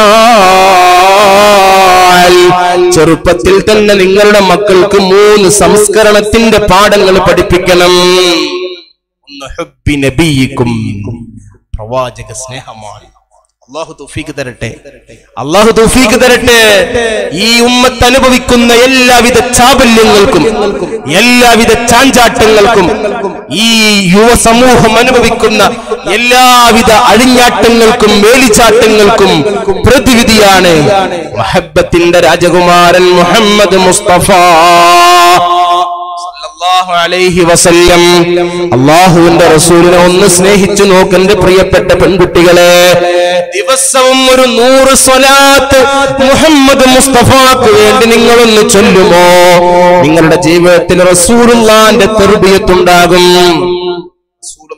ഖിസാൽ ചെറുപ്പത്തിൽ തന്നെ നിങ്ങളുടെ മക്കൾക്ക് മൂന്ന് സംസ്കരണത്തിന്റെ പാഠങ്ങൾ പഠിപ്പിക്കണം ഒന്ന് ഹുബ്ബി നബിയിക്കും പ്രവാചക സ്നേഹമാണ് അള്ളാഹു തൗഫീക്ക് തരട്ടെ അള്ളാഹു തൗഫീക്ക് തരട്ടെ ഈ ഉമ്മത്ത് അനുഭവിക്കുന്ന എല്ലാവിധ ചാബല്യങ്ങൾക്കും എല്ലാവിധ ചാഞ്ചാട്ടങ്ങൾക്കും ഈ യുവസമൂഹം അനുഭവിക്കുന്ന എല്ലാവിധ അഴിഞ്ഞാട്ടങ്ങൾക്കും വേലിച്ചാട്ടങ്ങൾക്കും പ്രതിവിധിയാണ് മഹബത്തിന്റെ രാജകുമാരൻ മുഹമ്മദ് മുസ്തഫ സല്ലല്ലാഹു അലൈഹി വസല്ലം അള്ളാഹുവിന്റെ റസൂലിനെ ഒന്ന് സ്നേഹിച്ചു നോക്കെന്റെ പ്രിയപ്പെട്ട പെൺകുട്ടികളെ ദിവസവും ഒരു നൂറ് സ്വലാത്ത് മുഹമ്മദ് മുസ്തഫാക്ക് വേണ്ടി നിങ്ങളൊന്ന് ചൊല്ലുമോ നിങ്ങളുടെ ജീവിതത്തിൽ റസൂലുള്ളാന്റെ തെർബിയത്തുണ്ടാകും റസൂലുള്ള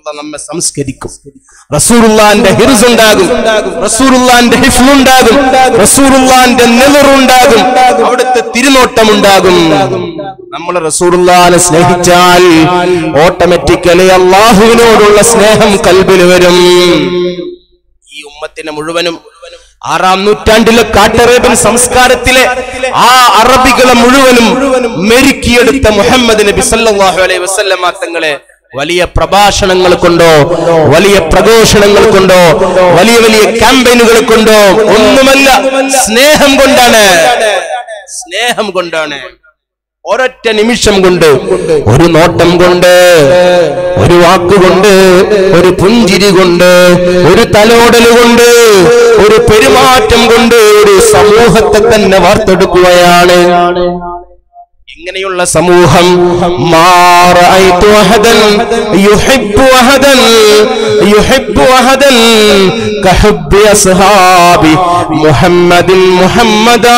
അല്ല നമ്മെ സംസ്കരിക്കും റസൂറുല്ലാന്റെ ഹിർസ് ഉണ്ടാകും റസൂറുല്ലാന്റെ ഹിഫ്ൽ ഉണ്ടാകും റസൂറുല്ലാന്റെ നെലറുണ്ടാകും അവിടുത്തെ തിരുനോട്ടം ഉണ്ടാകും നമ്മൾ റസൂറുല്ലാനെ സ്നേഹിച്ചാൽ ഓട്ടോമാറ്റിക്കലി അള്ളാഹുവിനോടുള്ള സ്നേഹം കൽബിൽ വരും ഈ ഉമ്മത്തിനെ മുഴുവനും ആറാം നൂറ്റാണ്ടിലെ കാട്ടറേബൻ സംസ്കാരത്തിലെ ആ അറബികളെ മുഴുവനും മെരുക്കിയെടുത്ത മുഹമ്മദ് നബി സല്ലല്ലാഹു അലൈഹി വസല്ലമ തങ്ങളെ വലിയ പ്രഭാഷണങ്ങൾ കൊണ്ടോ വലിയ പ്രഘോഷണങ്ങൾ കൊണ്ടോ വലിയ വലിയ ക്യാമ്പയിനുകൾ കൊണ്ടോ ഒന്നുമല്ല സ്നേഹം കൊണ്ടാണ് സ്നേഹം കൊണ്ടാണ് ഒരൊറ്റ നിമിഷം കൊണ്ട് ഒരു നോട്ടം കൊണ്ട് ഒരു വാക്കുകൊണ്ട് ഒരു പുഞ്ചിരി കൊണ്ട് ഒരു തലോടൽ കൊണ്ട് ഒരു പെരുമാറ്റം കൊണ്ട് ഒരു സമൂഹത്തെ തന്നെ വാർത്തെടുക്കുകയാണ് ഇങ്ങനെയുള്ള സമൂഹം മാറഅയ്തു അഹദൻ യുഹിബ്ബു അഹദൻ യുഹിബ്ബു അഹദൻ കഹുബ്ബി അസ്ഹാബി മുഹമ്മദിൻ മുഹമ്മദാ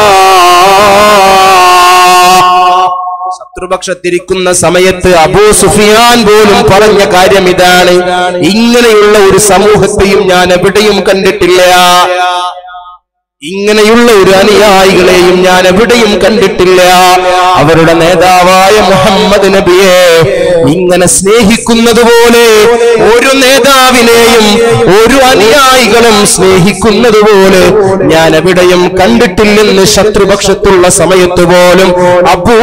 ശത്രുപക്ഷത്തിരിക്കുന്ന സമയത്ത് അബൂ സുഫിയാൻ പോലും പറഞ്ഞ കാര്യം ഇതാണ് ഇങ്ങനെയുള്ള ഒരു സമൂഹത്തെയും ഞാൻ എവിടെയും കണ്ടിട്ടില്ല ഇങ്ങനെയുള്ള ഒരു അനുയായികളെയും ഞാൻ എവിടെയും കണ്ടിട്ടില്ല അവരുടെ നേതാവായ മുഹമ്മദ് നബിയെ ഇങ്ങനെ സ്നേഹിക്കുന്നത് പോലെ ഒരു നേതാവിനെയും ഒരു അനുയായികളും സ്നേഹിക്കുന്നത് പോലെ ഞാൻ എവിടെയും കണ്ടിട്ടില്ലെന്ന് ശത്രുപക്ഷത്തുള്ള സമയത്ത് പോലും അബൂ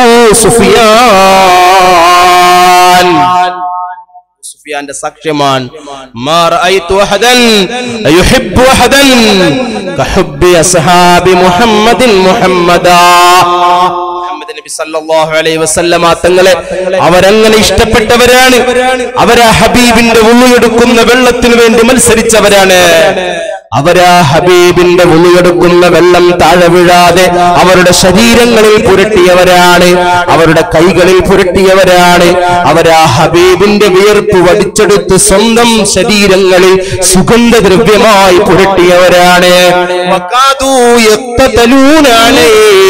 സുഫിയാൻ സുഫിയാന്റെ സാക്ഷ്യമാണ് മാ റഅയ്തു അഹദൻ യുഹിബ്ബു അഹദൻ കഹുബ്ബി അസ്ഹാബി മുഹമ്മദിൻ മുഹമ്മദാ മുഹമ്മദ് നബി സല്ലല്ലാഹു അലൈഹി വസല്ലമ തങ്ങളെ അവരങ്ങനെ ഇഷ്ടപ്പെട്ടവരാണ് അവരാ ഹബീബിന്റെ ഉള്ളിയെടുക്കുന്ന വെള്ളത്തിന് വേണ്ടി മത്സരിച്ചവരാണ് അവരാ ഹബീബിന്റെ ഉള്ളിയെടുക്കുന്ന വെള്ളം താഴെ വീഴാതെ അവരുടെ ശരീരങ്ങളിൽ പുരട്ടിയവരാണ് അവരുടെ കൈകളിൽ പുരട്ടിയവരാണ് അവരാ ഹബീബിന്റെ വിയർപ്പ് വടിച്ചെടുത്ത് സ്വന്തം ശരീരങ്ങളിൽ സുഗന്ധദ്രവ്യമായി പുരട്ടിയവരാണ് വകാദൂ യഖ്തതലൂനാണ്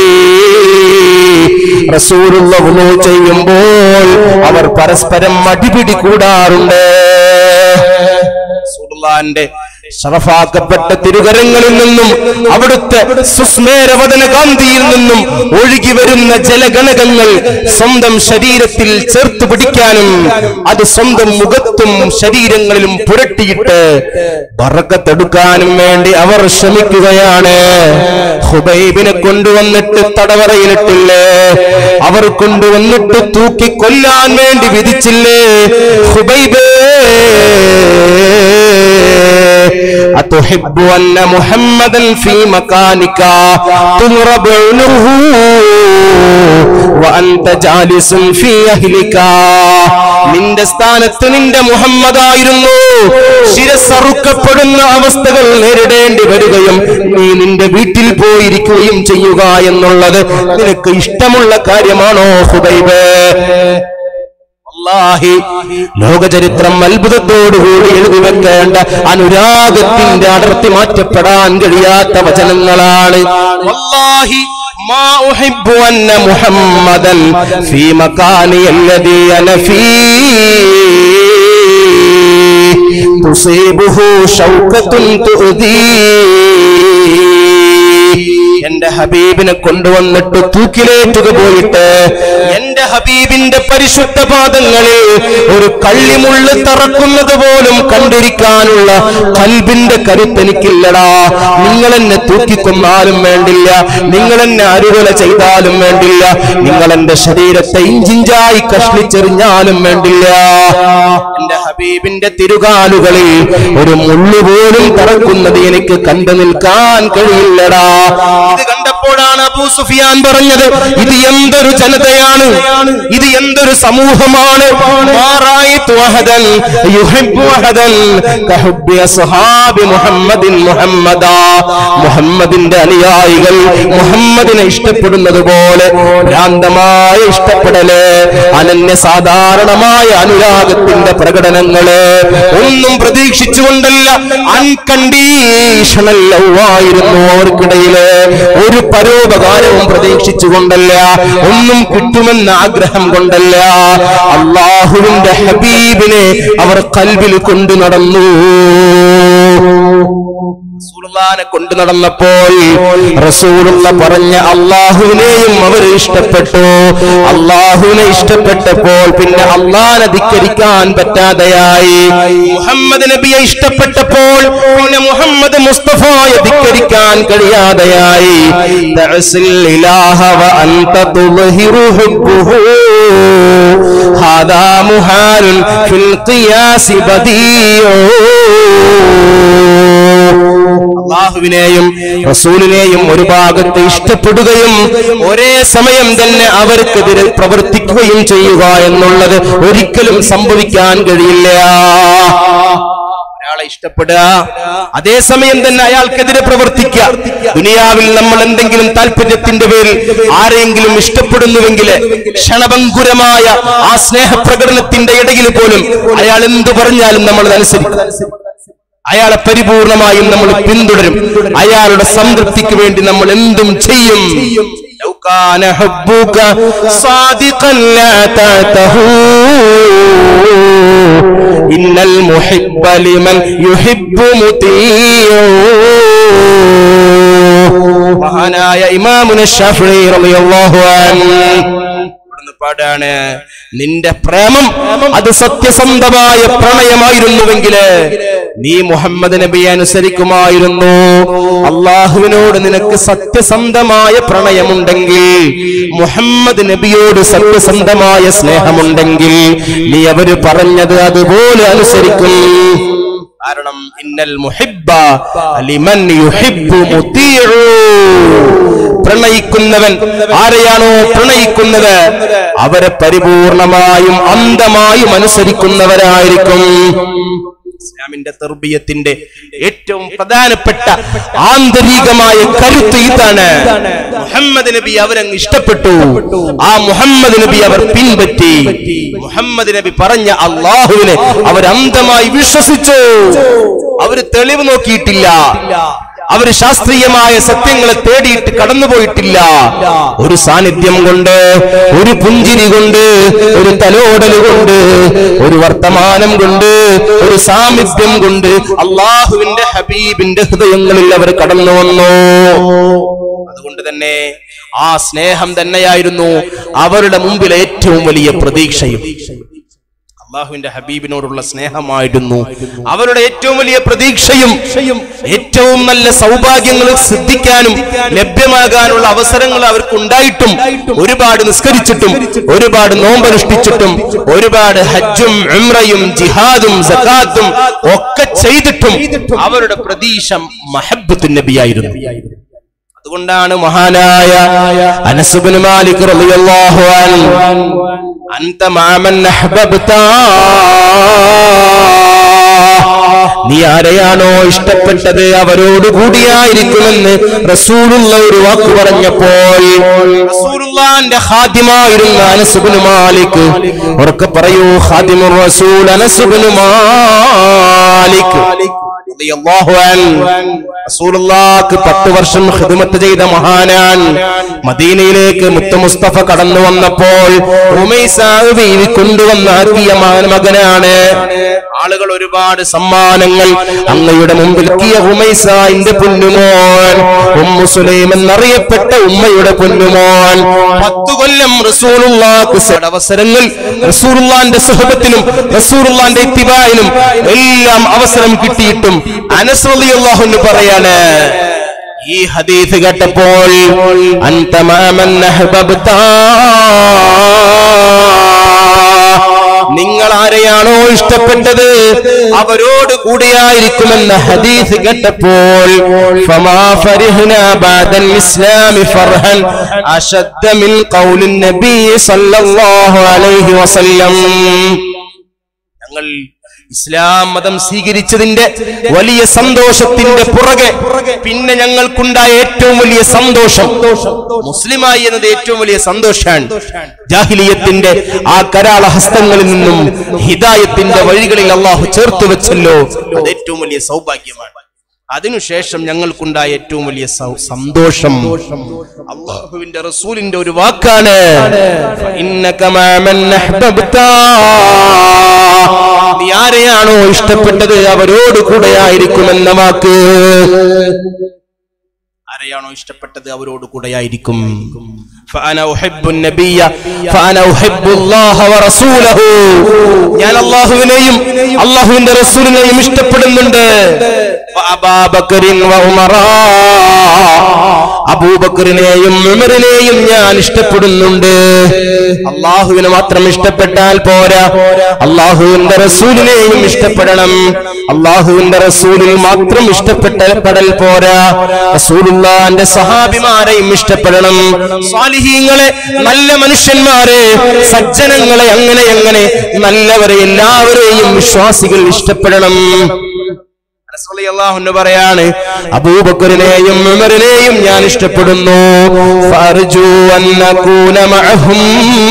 റസൂലുള്ള വുളു ചെയ്യുമ്പോൾ അവർ പരസ്പരം അടിപിടി കൂടാറുണ്ട് റസൂലുള്ളാന്റെ ശറഫാക്കപ്പെട്ട തിരുകരങ്ങളിൽ നിന്നും അവിടുത്തെ സുസ്മേരവദന കാന്തിയിൽ നിന്നും ഒഴുകി വരുന്ന ജലഗണകങ്ങൾ സ്വന്തം ശരീരത്തിൽ ചേർത്ത് പിടിക്കാനും അത് സ്വന്തം മുഖത്തും ശരീരങ്ങളിലും പുരട്ടിയിട്ട് ബറക്കത്തെടുക്കാനും വേണ്ടി അവർ ശ്രമിക്കുകയാണ് ഹുബൈബിനെ കൊണ്ടുവന്നിട്ട് തടവറയിലിട്ടില്ലേ അവർ കൊണ്ടുവന്നിട്ട് തൂക്കി കൊല്ലാൻ വേണ്ടി വിധിച്ചില്ലേ ഹുബൈബേ أتحب أن محمدا في مكانك تضرب عنه وأنت جالس في أهلك നിന്റെ സ്ഥാനത്ത് നിന്റെ മുഹമ്മദായിരുന്നു ശിരസറുക്കപ്പെടുന്ന അവസ്ഥകൾ നേരിടേണ്ടി വരികയും നീ നിന്റെ വീട്ടിൽ പോയിരിക്കുകയും ചെയ്യുക എന്നുള്ളത് നിനക്ക് ഇഷ്ടമുള്ള കാര്യമാണോ ഹുബൈബേ അല്ലാഹി ലോകചരിത്രം അത്ഭുതത്തോടുകൂടി എഴുതി വെക്കേണ്ട അനുരാഗത്തിന്റെ അടർത്തി മാറ്റപ്പെടാൻ കഴിയാത്ത വചനങ്ങളാണ് വല്ലാഹി മാ ഉഹിബ്ബു അന്ന മുഹമ്മദൻ ഫീ മകാനി അല്ലദീ അന ഫീ തുസീബുഹു ഷൗകത്തുൻ തുഅദീ എന്റെ ഹബീബിനെ കൊണ്ടുവന്നിട്ട് തൂക്കിലേറ്റുക പോയിട്ട് എന്റെ ഹബീബിന്റെ പരിശുദ്ധ പാദങ്ങളിൽ ഒരു കള്ളിമുള്ള് തറക്കുന്നത് പോലും കണ്ടിരിക്കാനുള്ള കൽബിന്റെ കരുത്ത് എനിക്കില്ലടാ നിങ്ങൾ എന്നെ തൂക്കിക്കൊന്നാലും വേണ്ടില്ല നിങ്ങൾ എന്നെ അരുകൊല ചെയ്താലും വേണ്ടില്ല നിങ്ങൾ എന്റെ ശരീരത്തെ ഇഞ്ചിഞ്ചായി കഷ്ണിച്ചെറിഞ്ഞാലും വേണ്ടില്ല എന്റെ ഹബീബിന്റെ തിരുകാലുകളിൽ ഒരു മുള്ളു പോലും തറക്കുന്നത് എനിക്ക് കണ്ടു നിൽക്കാൻ കഴിയില്ലടാ ഇത് കണ്ടപ്പോഴാണ് അബൂ സുഫിയാൻ പറഞ്ഞത് ഇത് എന്തൊരു ജനതയാണ് ഇത് എന്തൊരു സമൂഹമാണ് മാറായിത്തു അഹദൻ യുഹിബ്ബു അഹദൻ കഹുബ്ബി അസ്ഹാബി മുഹമ്മദിൻ മുഹമ്മദാ മുഹമ്മദിന്റെ അനുയായികൾ മുഹമ്മദിനെ ഇഷ്ടപ്പെടുന്നത് പോലെ ഭ്രാന്തമായ ഇഷ്ടപ്പെടല് അനന്യ സാധാരണമായ അനുരാഗത്തിന്റെ പ്രകടനങ്ങള് ഒന്നും പ്രതീക്ഷിച്ചുകൊണ്ടല്ല അൺകണ്ടീഷണൽ ലവ് ആയിരുന്നു അവർക്കിടയില് ഒരു പരോപകാരവും പ്രതീക്ഷിച്ചുകൊണ്ടല്ല ഒന്നും കിട്ടുമെന്ന ആഗ്രഹം കൊണ്ടല്ല അള്ളാഹുവിന്റെ ഹബീബിനെ അവർ കൽവിൽ കൊണ്ടു നടന്നു റസൂലുള്ളാനെ കൊണ്ടു നടന്നപ്പോൾ റസൂലുള്ള പറഞ്ഞ അള്ളാഹുവിനെയും അവർ ഇഷ്ടപ്പെട്ടു അള്ളാഹുവിനെ ഇഷ്ടപ്പെട്ടപ്പോൾ പിന്നെ അള്ളാഹിനെ ധിക്കരിക്കാൻ പറ്റാതെയായി മുഹമ്മദ് നബിയെ ഇഷ്ടപ്പെട്ടപ്പോൾ പിന്നെ മുഹമ്മദ് മുസ്തഫയെ ധിക്കരിക്കാൻ കഴിയാതെയായി തഅസിൽ ഇലാഹ വ അൻത തുദ്ഹിറു ഹുബ്ബുഹു ഹാദാ മുഹാലുൻ ഫിൽ ഖിയാസി ബദീഉ അള്ളാഹുവിനെയും റസൂലിനെയും ഒരു ഭാഗത്ത് ഇഷ്ടപ്പെടുകയും ഒരേ സമയം തന്നെ അവർക്കെതിരെ പ്രവർത്തിക്കുകയും ചെയ്യുക എന്നുള്ളത് ഒരിക്കലും സംഭവിക്കാൻ കഴിയില്ല ഒരാളെ ഇഷ്ടപ്പെടുക അതേസമയം തന്നെ അയാൾക്കെതിരെ പ്രവർത്തിക്കുക ദുനിയാവിൽ നമ്മൾ എന്തെങ്കിലും താല്പര്യത്തിന്റെ പേരിൽ ആരെങ്കിലും ഇഷ്ടപ്പെടുന്നുവെങ്കിൽ ക്ഷണഭങ്കുരമായ ആ സ്നേഹപ്രകടനത്തിന്റെ ഇടയിൽ പോലും അയാൾ എന്തു പറഞ്ഞാലും നമ്മൾ അതനുസരിക്കും അയാളെ പരിപൂർണമായും നമ്മൾ പിന്തുടരും അയാളുടെ സംതൃപ്തിക്ക് വേണ്ടി നമ്മൾ എന്തും ചെയ്യും لو كان حبك صادقا لا تعته إن المحب لمن يحب مطيع മഹാനായ ഇമാമുന ഷാഫി റളിയല്ലാഹു അൻഹു ഇവിടുന്ന് പാടാണ് നിന്റെ പ്രേമം അത് സത്യസന്ധമായ പ്രണയമായിരുന്നുവെങ്കില് നീ മുഹമ്മദ് നബിയെ അനുസരിക്കുമായിരുന്നു അള്ളാഹുവിനോട് നിനക്ക് സത്യസന്ധമായ പ്രണയമുണ്ടെങ്കിൽ മുഹമ്മദ് നബിയോട് സത്യസന്ധമായ സ്നേഹമുണ്ടെങ്കിൽ നീ അവര് പറഞ്ഞത് അതുപോലെ അനുസരിക്കും കാരണം ഇന്നൽ മുഹിബ്ബ ലിമൻ യുഹിബ്ബു മുതീഉ പ്രണയിക്കുന്നവൻ ആരെയാണോ പ്രണയിക്കുന്നത് അവരെ പരിപൂർണമായും അന്ധമായും അനുസരിക്കുന്നവരായിരിക്കും ഇസ്ലാമിന്റെ തെർബിയത്തിന്റെ ഏറ്റവും പ്രധാനപ്പെട്ട ആന്തരികമായ കരുത്ത് ഇതാണ് മുഹമ്മദ് നബി അവരങ്ങ് ഇഷ്ടപ്പെട്ടു ആ മുഹമ്മദ് നബി അവർ പിൻപറ്റി മുഹമ്മദ് നബി പറഞ്ഞ അള്ളാഹുവിനെ അവർ അന്ധമായി വിശ്വസിച്ചു അവര് തെളിവ് നോക്കിയിട്ടില്ല അവര് ശാസ്ത്രീയമായ സത്യങ്ങളെ തേടിയിട്ട് കടന്നുപോയിട്ടില്ല ഒരു സാന്നിധ്യം കൊണ്ട് ഒരു പുഞ്ചിരി കൊണ്ട് ഒരു തലോടൽ കൊണ്ട് ഒരു വർത്തമാനം കൊണ്ട് ഒരു സാമീപ്യം കൊണ്ട് അള്ളാഹുവിന്റെ ഹബീബിന്റെ ഹൃദയങ്ങളിൽ അവർ കടന്നു വന്നു അതുകൊണ്ട് തന്നെ ആ സ്നേഹം തന്നെയായിരുന്നു അവരുടെ മുമ്പിൽ ഏറ്റവും വലിയ പ്രതീക്ഷയും അള്ളാഹുവിന്റെ ഹബീബിനോടുള്ള സ്നേഹമായിരുന്നു അവരുടെ ഏറ്റവും വലിയ പ്രതീക്ഷയും ഏറ്റവും നല്ല സൗഭാഗ്യങ്ങൾ സിദ്ധിക്കാനും ലഭ്യമാകാനുള്ള അവസരങ്ങൾ അവർക്ക് ഉണ്ടായിട്ടും ഒരുപാട് നിസ്കരിച്ചിട്ടും ഒരുപാട് നോമ്പനുഷ്ഠിച്ചിട്ടും ഒരുപാട് ഹജ്ജും ഉംറയും ജിഹാദും സക്കാത്തും ഒക്കെ ചെയ്തിട്ടും അവരുടെ പ്രതീക്ഷ മഹബത്ത് നബിയായിരുന്നു അതുകൊണ്ടാണ് മഹാനായ അനസുബിന് മാലിക് റളിയല്ലാഹു അൻഹു അൻത മാമൻ അഹ്ബബ്ത നീ ആരെയാണോ ഇഷ്ടപ്പെട്ടത് അവരോട് കൂടിയായിരിക്കുമെന്ന് റസൂലുള്ള ഒരു വാക്ക് പറഞ്ഞപ്പോൾ റസൂലുള്ളാന്റെ ഖാദിമായിരുന്ന അനസുബിന് മാലിക് ഉറക്കെ പറയൂ ഖാദിമുർ റസൂൽ അനസുബിന് മാലിക് റളിയല്ലാഹു അൻഹു റസൂലുള്ളാഹ്ക്ക് പത്ത് വർഷം ഖിദ്മത്ത് ചെയ്ത മഹാനാൻ മദീനയിലേക്ക് മുത്ത മുസ്തഫ കടന്നു വന്നപ്പോൾ ഉമൈസാവ് ബീവി കൊണ്ടുവന്നാക്കിയ മകനാണ് ആളുകൾ ഒരുപാട് സമ്മാനങ്ങൾ അങ്ങയുടെ മുമ്പിൽ എത്തിയ ഉമൈസാന്റെ പൊന്നുമോൻ ഉമ്മു സുലൈം എന്നറിയപ്പെട്ട ഉമ്മയുടെ പൊന്നുമോൻ പത്തു കൊല്ലം റസൂലുള്ളാഹ്ക്ക് സ- അവസരങ്ങൾ റസൂലുള്ളാന്റെ സുഹബത്തിനും റസൂലുള്ളാന്റെ ഇത്തിബായിനും എല്ലാം അവസരം കിട്ടിയിട്ടും അനസ് റളിയല്ലാഹു അൻഹു പറയാണ് ഈ ഹദീസ് കേട്ടപ്പോൾ അൻത മാമൻ അഹ്ബബ്ത നിങ്ങൾ ആരെയാണോ ഇഷ്ടപ്പെട്ടത് അവരോട് കൂടിയായിരിക്കുമെന്ന ഹദീസ് കേട്ടപ്പോൾ ഫമാ ഫരിഹ്നാ ബഅദൽ ഇസ്ലാമി ഫർഹൻ അശദ്ദ മിൻ ഖൗലിൻ നബി സല്ലല്ലാഹു അലൈഹി വസല്ലം ഞങ്ങൾ ഇസ്ലാം മതം സ്വീകരിച്ചതിന്റെ വലിയ സന്തോഷത്തിന്റെ പുറകെ പിന്നെ ഞങ്ങൾക്കുണ്ടായ ഏറ്റവും വലിയ സന്തോഷം മുസ്ലിമായി എന്നത് ഏറ്റവും വലിയ സന്തോഷാണ് ജാഹിലിയത്തിന്റെ ആ കരാള ഹസ്തങ്ങളിൽ നിന്നും ഹിദായത്തിന്റെ വഴികളിൽ അള്ളാഹു ചേർത്ത് വെച്ചല്ലോ അത് ഏറ്റവും വലിയ സൗഭാഗ്യമാണ് അതിനുശേഷം ഞങ്ങൾക്കുണ്ടായ ഏറ്റവും വലിയ സൗ- സന്തോഷം അള്ളാഹുവിന്റെ റസൂലിന്റെ ഒരു വാക്കാണ് "ഫഇന്നക മഅ മൻ അഹ്ബബ്ത." നീ ആരെയാണോ ഇഷ്ടപ്പെട്ടത് അവരോട് കൂടെ ആയിരിക്കുമെന്ന വാക്ക് ആരെയാണോ ഇഷ്ടപ്പെട്ടത് അവരോട് കൂടെയായിരിക്കും فأنا أحب النبي فأنا أحب الله ورسوله ഞാൻ അള്ളാഹുവിനെയും അള്ളാഹുവിന്റെ റസൂലിനെയും ഇഷ്ടപ്പെടുന്നുണ്ട് وأبا بكر وعمر. അബൂബക്കറിനെയും ഉമറിനെയും ഞാൻ ഇഷ്ടപ്പെടുന്നുണ്ട് അള്ളാഹുവിനെ മാത്രം ഇഷ്ടപ്പെട്ടാൽ പോരാ അള്ളാഹുവിന്റെ റസൂലിനെയും ഇഷ്ടപ്പെടണം അള്ളാഹുവിന്റെ റസൂലിൽ മാത്രം ഇഷ്ടപ്പെട്ടപ്പെടൽ പോരാ റസൂലുള്ളാന്റെ സഹാബിമാരെയും ഇഷ്ടപ്പെടണം സ്വാലിഹീങ്ങളെ നല്ല മനുഷ്യന്മാരെ സജ്ജനങ്ങളെ അങ്ങനെ അങ്ങനെ നല്ലവരെ എല്ലാവരെയും വിശ്വാസികൾ ഇഷ്ടപ്പെടണം അള്ളാഹുന്ന് പറയാണ് അബൂബക്കറിനെയും ഉമറിനെയും ഞാൻ ഇഷ്ടപ്പെടുന്നു ഫർജു അൻ നകൂന മഅഹും.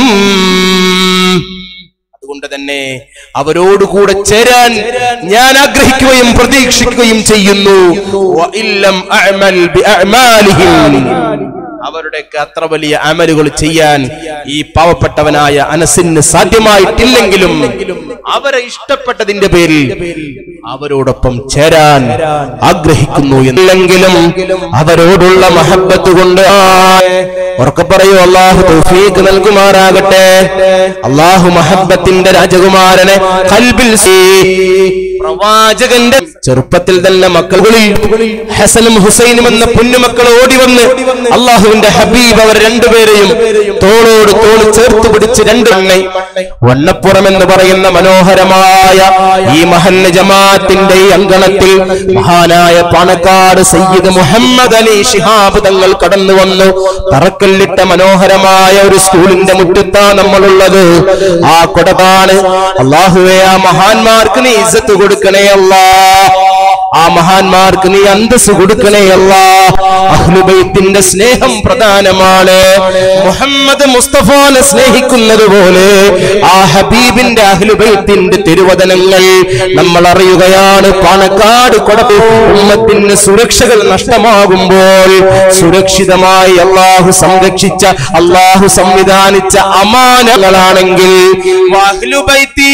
അതുകൊണ്ട് തന്നെ അവരോട് കൂടെ ചേരാൻ ഞാൻ ആഗ്രഹിക്കുകയും പ്രതീക്ഷിക്കുകയും ചെയ്യുന്നു വഇല്ലം അഅമൽ ബിഅഅമാലിഹിം. അവരുടെയൊക്കെ അത്ര വലിയ അമലുകൾ ചെയ്യാൻ ഈ പാവപ്പെട്ടവനായ അനസിന് സാധ്യമായിട്ടില്ലെങ്കിലും അവരെ ഇഷ്ടപ്പെട്ടതിന്റെ പേരിൽ അവരോടൊപ്പം ചേരാൻ ആഗ്രഹിക്കുന്നു എന്നെങ്കിലും അവരോടുള്ള മഹബത്ത് കൊണ്ട് ഉറക്കെ പറയൂ അള്ളാഹു തൗഫീഖ് നൽകുമാറാകട്ടെ അള്ളാഹു മഹബത്തിന്റെ രാജകുമാരനെ കൽബിൽ സീ- പ്രവാചകന്റെ ചെറുപ്പത്തിൽ തന്നെ മക്കളിൽ ഹസനും ഹുസൈനും എന്ന പൊന്നുമക്കൾ ഓടി വന്ന് അള്ളാഹുവിന്റെ ഹബീബ് അവർ രണ്ടുപേരെയും തോളോട് തോൾ ചേർത്ത് പിടിച്ച് രണ്ടെണ്ണ വണ്ണപ്പുറം എന്ന് പറയുന്ന മനോഹരമായ ഈ മഹല്ല് ജമാഅത്തിന്റെ ഈ അങ്കണത്തിൽ മഹാനായ പാണക്കാട് സയ്യിദ് മുഹമ്മദ് അലി ശിഹാബ് തങ്ങൾ കടന്നു വന്നു തറക്കല്ലിട്ട മനോഹരമായ ഒരു സ്കൂളിന്റെ മുറ്റത്താ നമ്മളുള്ളത് ആ കൊടകാണ് അള്ളാഹുവെ ആ മഹാന്മാർക്ക് നീ ഇസ്സത്ത് കൊടുക്കണേ അല്ലാ ആ മഹാന്മാർക്ക് നീ അന്തസ് കൊടുക്കണേ അല്ലാ അഹ്ലുബൈത്തിന്റെ സ്നേഹം പ്രധാനമാണ് മുഹമ്മദ് മുസ്തഫാനെ സ്നേഹിക്കുന്നത് പോലെ ആ ഹബീബിന്റെ അഹ്ലുബൈത്തിന്റെ തിരുവചനങ്ങൾ നമ്മൾ അറിയുകയാണ് പാണക്കാട് കൊടപ്പ് ഉമ്മത്തിന് സുരക്ഷകൾ നഷ്ടമാകുമ്പോൾ സുരക്ഷിതമായി അള്ളാഹു സംരക്ഷിച്ച അള്ളാഹു സംവിധാനിച്ച അമാനങ്ങളാണെങ്കിൽ വഅഹ്ലുബൈത്തി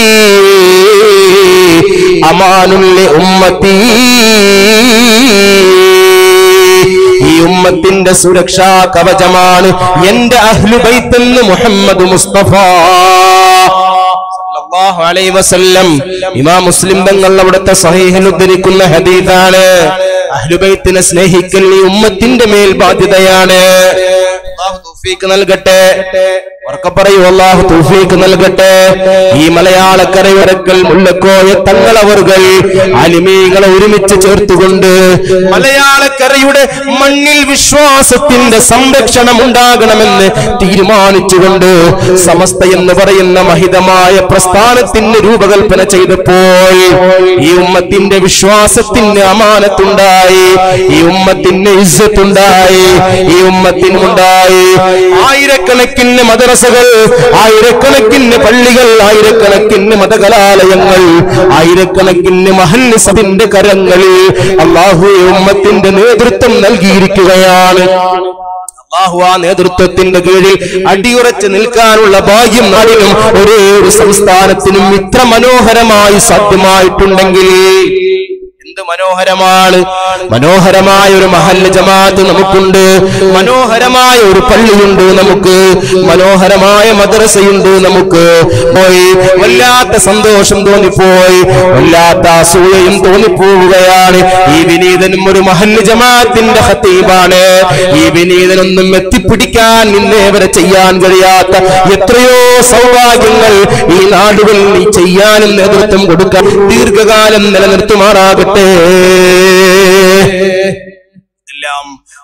അമാനുല്ലെ ഉമ്മത്തി ഈ ഉമ്മത്തിന്റെ സുരക്ഷാ കവചമാണ് എന്റെ അഹ്ലുബൈത്തെന്ന് മുഹമ്മദ് മുസ്തഫ സല്ലല്ലാഹു അലൈഹി വസല്ലം ഇമാം മുസ്ലിം തങ്ങൾ അവിടുത്തെ സഹീഹിൽ ഉദ്ധരിക്കുന്ന ഹദീസാണ് അഹ്ലുബൈത്തിനെ സ്നേഹിക്കൽ ഈ ഉമ്മത്തിന്റെ മേൽ ബാധ്യതയാണ് അല്ലാഹു തൗഫീഖ് നൽകട്ടെ ഉറക്കെ പറയൂ അള്ളാഹു തൗഫീഖ് നൽകട്ടെ ഈ മലയാളക്കരയിറക്കൽ മുല്ലക്കോയ തങ്ങളവറുകൾ അലിമീകളെ ഒരുമിച്ച് ചേർത്തുകൊണ്ട് മലയാളക്കരയുടെ മണ്ണിൽ വിശ്വാസത്തിന്റെ സംരക്ഷണം ഉണ്ടാകണമെന്ന് തീരുമാനിച്ചുകൊണ്ട് സമസ്ത എന്ന് പറയുന്ന മഹിതമായ പ്രസ്ഥാനത്തിന് രൂപകൽപ്പന ചെയ്തപ്പോൾ ഈ ഉമ്മത്തിന്റെ വിശ്വാസത്തിന് അമാനത്തുണ്ടായി ഈ ഉമ്മത്തിന് ഇസ്സത്തുണ്ടായി ഈ ഉമ്മത്തിനുണ്ടായി ആയിരക്കണക്കിന് മദ്രസകൾ ആയിരക്കണക്കിന് പള്ളികൾ ആയിരക്കണക്കിന് മതകലാലയങ്ങൾ ആയിരക്കണക്കിന് മഹല്ലിസത്തിന്റെ കരങ്ങളിൽ അള്ളാഹു ഈ ഉമ്മത്തിന്റെ നേതൃത്വം നൽകിയിരിക്കുകയാണ് അള്ളാഹു ആ നേതൃത്വത്തിന്റെ കീഴിൽ അടിയുറച്ച് നിൽക്കാനുള്ള ഭാഗ്യം നാടിനും ഒരേ ഒരു സംസ്ഥാനത്തിനും ഇത്ര മനോഹരമായി സാധ്യമായിട്ടുണ്ടെങ്കിൽ എന്ത് മനോഹരമാണ് മനോഹരമായ ഒരു മഹല്ല് ജമാഅത്ത് നമുക്കുണ്ട് മനോഹരമായ ഒരു പള്ളിയുണ്ട് നമുക്ക് മനോഹരമായ മദ്രസയുണ്ട് നമുക്ക് പോയി വല്ലാത്ത സന്തോഷം തോന്നിപ്പോയി വല്ലാത്ത അസൂയയും തോന്നിപ്പോവുകയാണ് ഈ വിനീതനും ഒരു മഹല്ല് ജമാഅത്തിന്റെ ഹത്തീബാണ് ഈ വിനീതനൊന്നും എത്തിപ്പിടിക്കാൻ ഇന്നേ വരെ ചെയ്യാൻ കഴിയാത്ത എത്രയോ സൗഭാഗ്യങ്ങൾ ഈ നാടുകളിൽ നീ ചെയ്യാനും നേതൃത്വം കൊടുക്കാൻ ദീർഘകാലം നിലനിർത്തുമാറാകട്ടെ എല്ലാം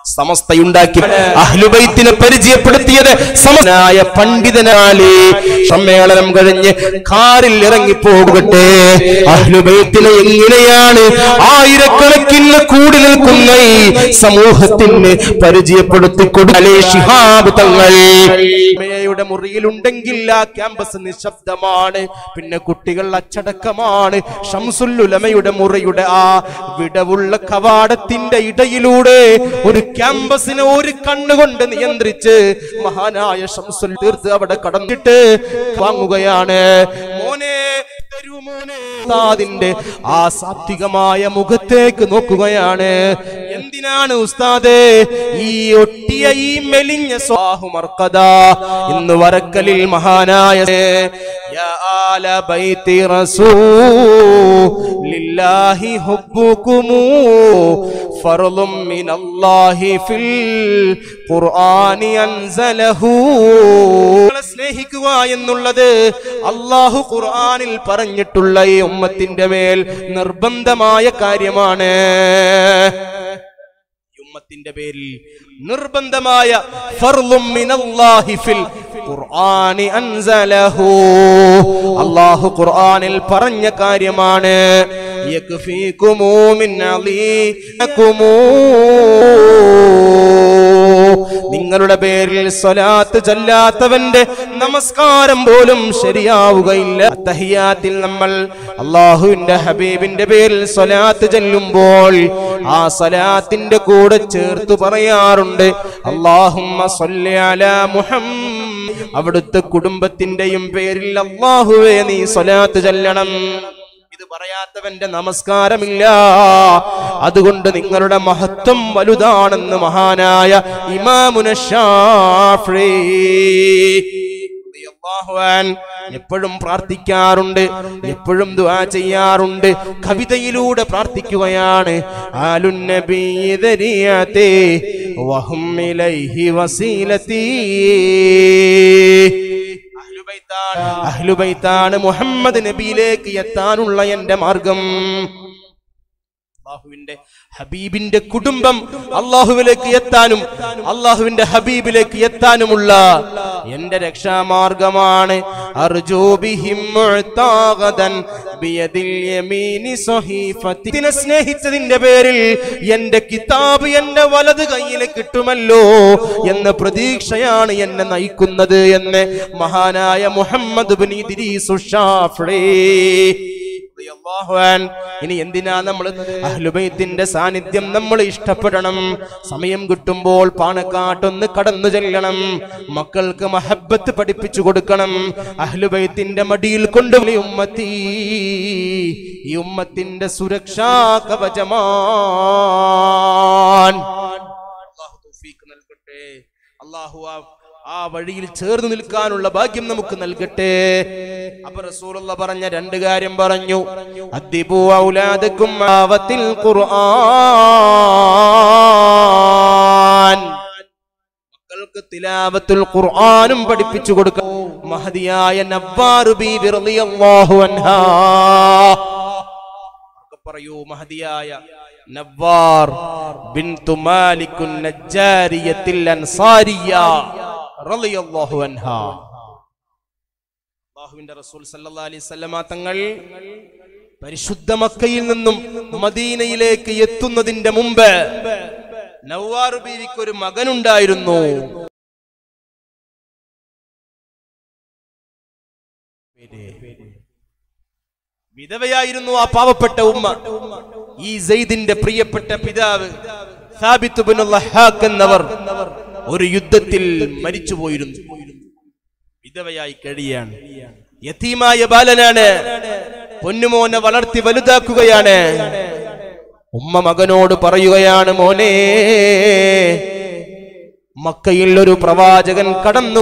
സമസ്തയുണ്ടാക്കി അഹ്ലുബൈത്തിനെ പരിചയപ്പെടുത്തിയത് സമനായ പണ്ഡിതനാലേ സമ്മേളനം കഴിഞ്ഞ് കാറിൽ ഇറങ്ങി പോകട്ടെ അഹ്ലുബൈത്തിനെ എങ്ങനെയാണ് ആയിരക്കണക്കിന് കൂടി നിൽക്കുന്ന ഈ സമൂഹത്തിന് പരിചയപ്പെടുത്തി കൊടുക്കലേ ശിഹാബ് തങ്ങൾ യുടെ മുറിയിലുണ്ടെങ്കിൽ ആ ക്യാമ്പസ് നിശബ്ദമാണ് പിന്നെ കുട്ടികൾ അച്ചടക്കമാണ് ഷംസുല്ലുലമയുടെ മുറിയുടെ ആ വിടവുള്ള കവാടത്തിന്റെ ഇടയിലൂടെ ഒരു ക്യാമ്പസിനെ ഒരു കണ്ണുകൊണ്ട് നിയന്ത്രിച്ച് മഹാനായ ഷംസുൽ തീർത്ത് അവിടെ കടന്നിട്ട് വാങ്ങുകയാണ് മോനെ തരൂ മോനെ ഉസ്താദിന്റെ ആ സാത്വികമായ മുഖത്തേക്ക് നോക്കുകയാണ് എന്തിനാണ് ഉസ്താദേ ഈ ഒട്ടിയ ഈ മെലിഞ്ഞ സ്വാഹു മർക്കദ ഇന്ന് വരക്കലിൽ മഹാനായ യാ ആല ബൈത്തി റസൂലില്ലാഹി ഹുബ്ബുകുമു ഫർളും മിനല്ലാഹി ഫിൽ ഖുർആനി അൻസലഹു നിങ്ങളെ സ്നേഹിക്കുക എന്നുള്ളത് അള്ളാഹു ഖുർആനിൽ പറഞ്ഞിട്ടുള്ള ഈ ഉമ്മത്തിന്റെ മേൽ നിർബന്ധമായ കാര്യമാണ് ഈ ഉമ്മത്തിന്റെ പേരിൽ നിർബന്ധമായ ഫർളും മിനല്ലാഹി ഫിൽ ഖുർആനി അൻസലഹു അല്ലാഹു ഖുർആനിൽ പറഞ്ഞ കാര്യമാണ് യക്ഫീകുമു മിൻ അലീകുമു നിങ്ങളുടെ പേരിൽ സ്വലാത്ത് ചൊല്ലാത്തവന്റെ നമസ്കാരം പോലും ശരിയാവുകയില്ല തഹിയാത്തിൽ നമ്മൾ അള്ളാഹുവിന്റെ ഹബീബിന്റെ പേരിൽ സ്വലാത്ത് ചൊല്ലുമ്പോൾ ആ സ്വലാത്തിന്റെ കൂടെ ചേർത്ത് പറയാറുണ്ട് അള്ളാഹുമ്മ സ്വല്ലി അലാ മുഹമ്മദ് അവിടുത്തെ കുടുംബത്തിന്റെയും പേരിൽ അള്ളാഹുവേ നീ സ്വലാത്ത് ചൊല്ലണം ഇത് പറയാത്തവന്റെ നമസ്കാരമില്ല അതുകൊണ്ട് നിങ്ങളുടെ മഹത്വം വലുതാണെന്ന് മഹാനായ ഇമാമുന ഷാഫി റളിയല്ലാഹു അൻ എപ്പോഴും പ്രാർത്ഥിക്കാറുണ്ട് എപ്പോഴും ദുആ ചെയ്യാറുണ്ട് കവിതയിലൂടെ പ്രാർത്ഥിക്കുകയാണ് ആലുൻ നബീദരിയത്തെ വഹും ഇലൈഹി വസീലത്തി അഹ്ലുബൈത്താണ് അഹ്ലുബൈത്താണ് മുഹമ്മദ് നബിയിലേക്ക് എത്താനുള്ള എന്റെ മാർഗം അള്ളാഹുവിന്റെ ഹബീബിന്റെ കുടുംബം അള്ളാഹുവിലേക്ക് എത്താനും അള്ളാഹുവിന്റെ ഹബീബിലേക്ക് എത്താനുമുള്ള എന്റെ രക്ഷാമാർഗമാണ് അർജൂ ബിഹിം മുഅ്താഗദൻ ബിയദിൽ യമീനി സ്വഹീഫത്തി. ഇതിനെ സ്നേഹിച്ചതിന്റെ പേരിൽ എന്റെ കിതാബ് എന്റെ വലത് കയ്യിൽ കിട്ടുമല്ലോ എന്ന പ്രതീക്ഷയാണ് എന്നെ നയിക്കുന്നത് എന്ന് മഹാനായ മുഹമ്മദ് ബിൻ ഇദ്രീസ് ഷാഫി റളിയല്ലാഹു അൻ. ഇനി എന്തിനാ നമ്മൾ അഹ്ലുബൈത്തിന്റെ സാന്നിധ്യം നമ്മൾ ഇഷ്ടപ്പെടണം സമയം കിട്ടുമ്പോൾ പാണക്കാട്ടൊന്ന് കടന്നു ചെല്ലണം മക്കൾക്ക് മഹബത്ത് പഠിപ്പിച്ചു കൊടുക്കണം അഹ്ലുബൈത്തിന്റെ മടിയിൽ കൊണ്ടുപോയി ഉമ്മത്തി ഈ ഉമ്മത്തിന്റെ സുരക്ഷാ കവചമാൻ അള്ളാഹു തൗഫീഖ് നൽകട്ടെ അള്ളാഹു ആ ആ വഴിയിൽ ചേർന്ന് നിൽക്കാനുള്ള ഭാഗ്യം നമുക്ക് നൽകട്ടെ അപ്പൊ റസൂലുള്ള പറഞ്ഞ രണ്ട് കാര്യം പറഞ്ഞു അദ്ദിബു ഔലാദക്കും ആവത്തിൽ ഖുർആൻ മക്കൾക്ക് തിലാവത്തുൽ ഖുർആനും പഠിപ്പിച്ചു കൊടുക്കും മഹദിയായ നബ്ബാറു ബീബി റളിയല്ലാഹു അൻഹാ ഒക്കെ പറയൂ മഹദിയായ നവ്വാർ ബിൻതു മാലിക്കുൻ നജ്ജാരിയത്തിൽ അൻസാരിയ റളിയല്ലാഹു അൻഹാ അല്ലാഹുവിന്റെ റസൂൽ സല്ലല്ലാഹു അലൈഹി വസല്ലമ തങ്ങൾ പരിശുദ്ധ മക്കയിൽ നിന്നും മദീനയിലേക്ക് എത്തുന്നതിന്റെ മുമ്പ് നവ്വാർ ബീവിക്ക് ഒരു മകനുണ്ടായിരുന്നു വിധവയായിരുന്നു ആ പാവപ്പെട്ട ഉമ്മ ഈ സെയ്ദിന്റെ പ്രിയപ്പെട്ട പിതാവ് സാബിത്ത് ബിൻ ലഹാഖ് എന്നവർ ഒരു യുദ്ധത്തിൽ മരിച്ചുപോയിരുന്നു വിധവയായി കഴിയാണ് യതീമായ ബാലനാണ് പൊന്നുമോനെ വളർത്തി വലുതാക്കുകയാണ് ഉമ്മ മകനോട് പറയുകയാണ് മോനെ മക്കയിൽ ഒരു പ്രവാചകൻ കടന്നു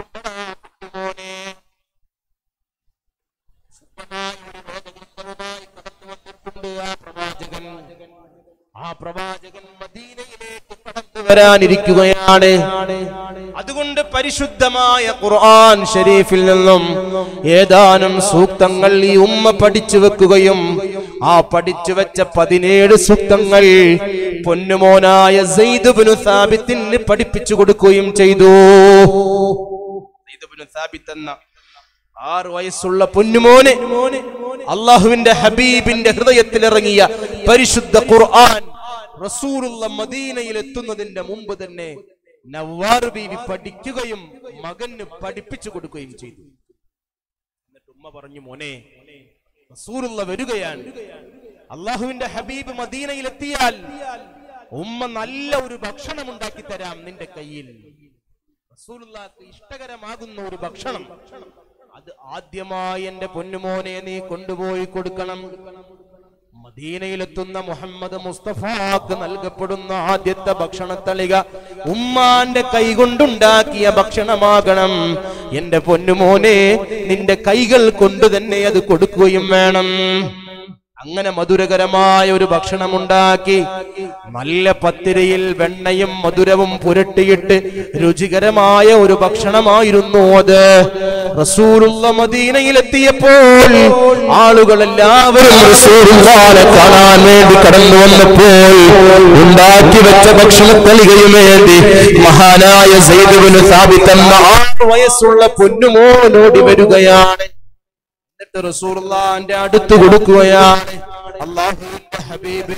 ആ പ്രവാചകൻ മദീനയിലേക്ക് കടന്നു വരാനിരിക്കുകയാണ് അതുകൊണ്ട് പരിശുദ്ധമായ ഖുർആൻ ഷരീഫിൽ നിന്നും ഏതാനും സൂക്തങ്ങൾ ഈ ഉമ്മ പഠിച്ചു വെക്കുകയും ആ പഠിച്ചു വെച്ച പതിനേഴ് സൂക്തങ്ങൾ പൊന്നുമോനായ സെയ്ദുബിനു സാബിത്തിന് പഠിപ്പിച്ചു കൊടുക്കുകയും ചെയ്തു സെയ്ദുബ്നു സാബിത്ത് എന്ന ആറ് വയസ്സുള്ള പൊന്നുമോനെ അള്ളാഹുവിന്റെ ഹബീബിന്റെ ഹൃദയത്തിൽ ഇറങ്ങിയ പരിശുദ്ധ ഖുർആൻ റസൂലുള്ള മദീനയിൽ എത്തുന്നതിന്റെ മുമ്പ് തന്നെ നവാർ ബീവി പഠിക്കുകയും മകന് പഠിപ്പിച്ചു കൊടുക്കുകയും ചെയ്തു എന്നിട്ട് ഉമ്മ പറഞ്ഞു മോനെ റസൂലുള്ള വരികയാണ് അള്ളാഹുവിന്റെ ഹബീബ് മദീനയിൽ എത്തിയാൽ ഉമ്മ നല്ല ഒരു ഭക്ഷണം ഉണ്ടാക്കി തരാം നിന്റെ കയ്യിൽ റസൂലുള്ളാക്ക് ഇഷ്ടകരമാകുന്ന ഒരു ഭക്ഷണം അത് ആദ്യമായി എന്റെ പൊന്നുമോനെ നീ കൊണ്ടുപോയി കൊടുക്കണം മദീനയിലെത്തുന്ന മുഹമ്മദ് മുസ്തഫാക്ക് നൽകപ്പെടുന്ന ആദ്യത്തെ ഭക്ഷണത്തളിക ഉമ്മാന്റെ കൈകൊണ്ടുണ്ടാക്കിയ ഭക്ഷണമാകണം എന്റെ പൊന്നുമോനെ നിന്റെ കൈകൾ കൊണ്ട് തന്നെ അത് കൊടുക്കുകയും വേണം അങ്ങനെ മധുരകരമായ ഒരു ഭക്ഷണമുണ്ടാക്കി നല്ല പത്തിരിയിൽ വെണ്ണയും മധുരവും പുരട്ടിയിട്ട് രുചികരമായ ഒരു ഭക്ഷണമായിരുന്നു അത് റസൂലുള്ള മദീനയിലെത്തിയപ്പോൾ ആളുകൾ എല്ലാവരും റസൂലുള്ളാനെ കാണാൻ വേണ്ടി കടന്നു വന്നപ്പോൾ ഉണ്ടാക്കി വെച്ച ഭക്ഷണത്തളികയും വേണ്ടി മഹാനായ സൈദുബിന് സാബിത്തെന്ന ആറ് വയസ്സുള്ള പൊന്നുമോനോടി വരികയാണ് എന്നിട്ട് റസൂലുള്ളാന്റെ അടുത്ത് കൊടുക്കുകയാണ് അല്ലാഹുവിന്റെ ഹബീബേ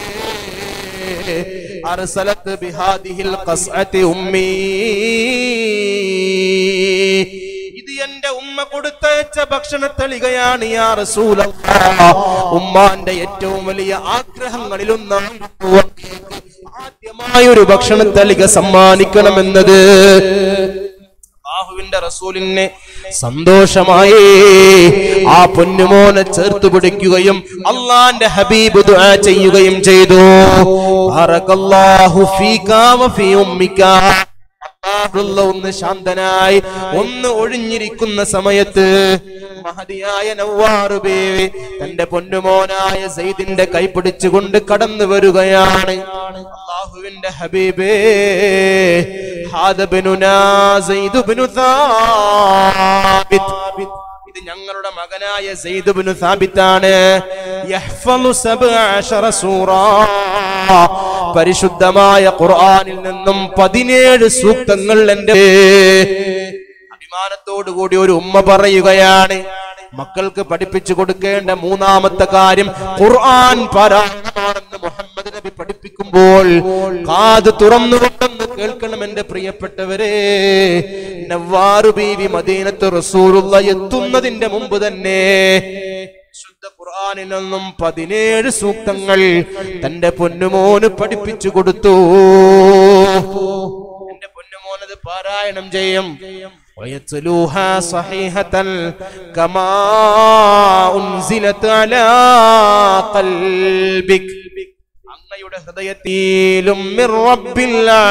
അർസലത്ത് ബിഹാദിഹിൽ ഖസ്അത്തി ഉമ്മീ ഇത് എന്റെ ഉമ്മ കൊടുത്തയച്ച ഭക്ഷണത്തളികയാണ് യാ റസൂലല്ലാഹ് ഉമ്മാന്റെ ഏറ്റവും വലിയ ആഗ്രഹങ്ങളിലൊന്നായിരുന്നു അങ്ങേക്ക് ആദ്യമായ ഒരു ഭക്ഷണത്തളിക സമ്മാനിക്കണമെന്നത് അള്ളാഹുവിന്റെ റസൂലിനെ സന്തോഷമായി ആ പൊന്നുമോനെ ചേർത്ത് പിടിക്കുകയും അള്ളാന്റെ ഹബീബ് ദുആ ചെയ്യുകയും ചെയ്തു ബറകല്ലാഹു ഫീക വഫീ ഉമ്മിക അല്ലാഹുള്ള ഒന്ന് ശാന്തനായി ഒന്ന് ഒഴിഞ്ഞിരിക്കുന്ന സമയത്ത് മഹതിയായ നവ്വാറു ബേവി തന്റെ പൊന്നുമോനായ സൈദിന്റെ കൈ പിടിച്ചുകൊണ്ട് കടന്നു വരികയാണ് അള്ളാഹുവിന്റെ ഹബീബേ ഹാദബിനുനാ സൈദുബ്നു സാബിത്ത് ഇത് ഞങ്ങളുടെ മകനായ സൈദുബ്നു സാബിത്താണ് യഹ്ഫളു സബ്അശറ സൂറാ പരിശുദ്ധമായ ഖുർആനിൽ നിന്നും പതിനേഴ് സൂക്തങ്ങൾ എന്റെ അഭിമാനത്തോടു കൂടി ഒരു ഉമ്മ പറയുകയാണ് മക്കൾക്ക് പഠിപ്പിച്ചു കൊടുക്കേണ്ട മൂന്നാമത്തെ കാര്യം ഖുർആൻ പാരായണമാണെന്ന് മുഹമ്മദ് നബി പഠിപ്പിക്കുമ്പോൾ കാത് തുറന്നുകൊണ്ടെന്ന് കേൾക്കണം എന്റെ പ്രിയപ്പെട്ടവരെ നവ്വാറു ബീവി മദീനത്ത് റസൂലുള്ള എത്തുന്നതിന്റെ മുമ്പ് തന്നെ ശുദ്ധ ഖുർആനിൽ നിന്നും പതിനേഴ് സൂക്തങ്ങൾ തന്റെ പൊന്നുമോന് പഠിപ്പിച്ചു കൊടുത്തു എന്റെ പൊന്നുമോനത് പാരായണം ചെയ്യും ويتلوها صحيحة كما أنزلت على قلبك അങ്ങയുടെ ഹൃദയത്തിലും മിർ റബ്ബിൽ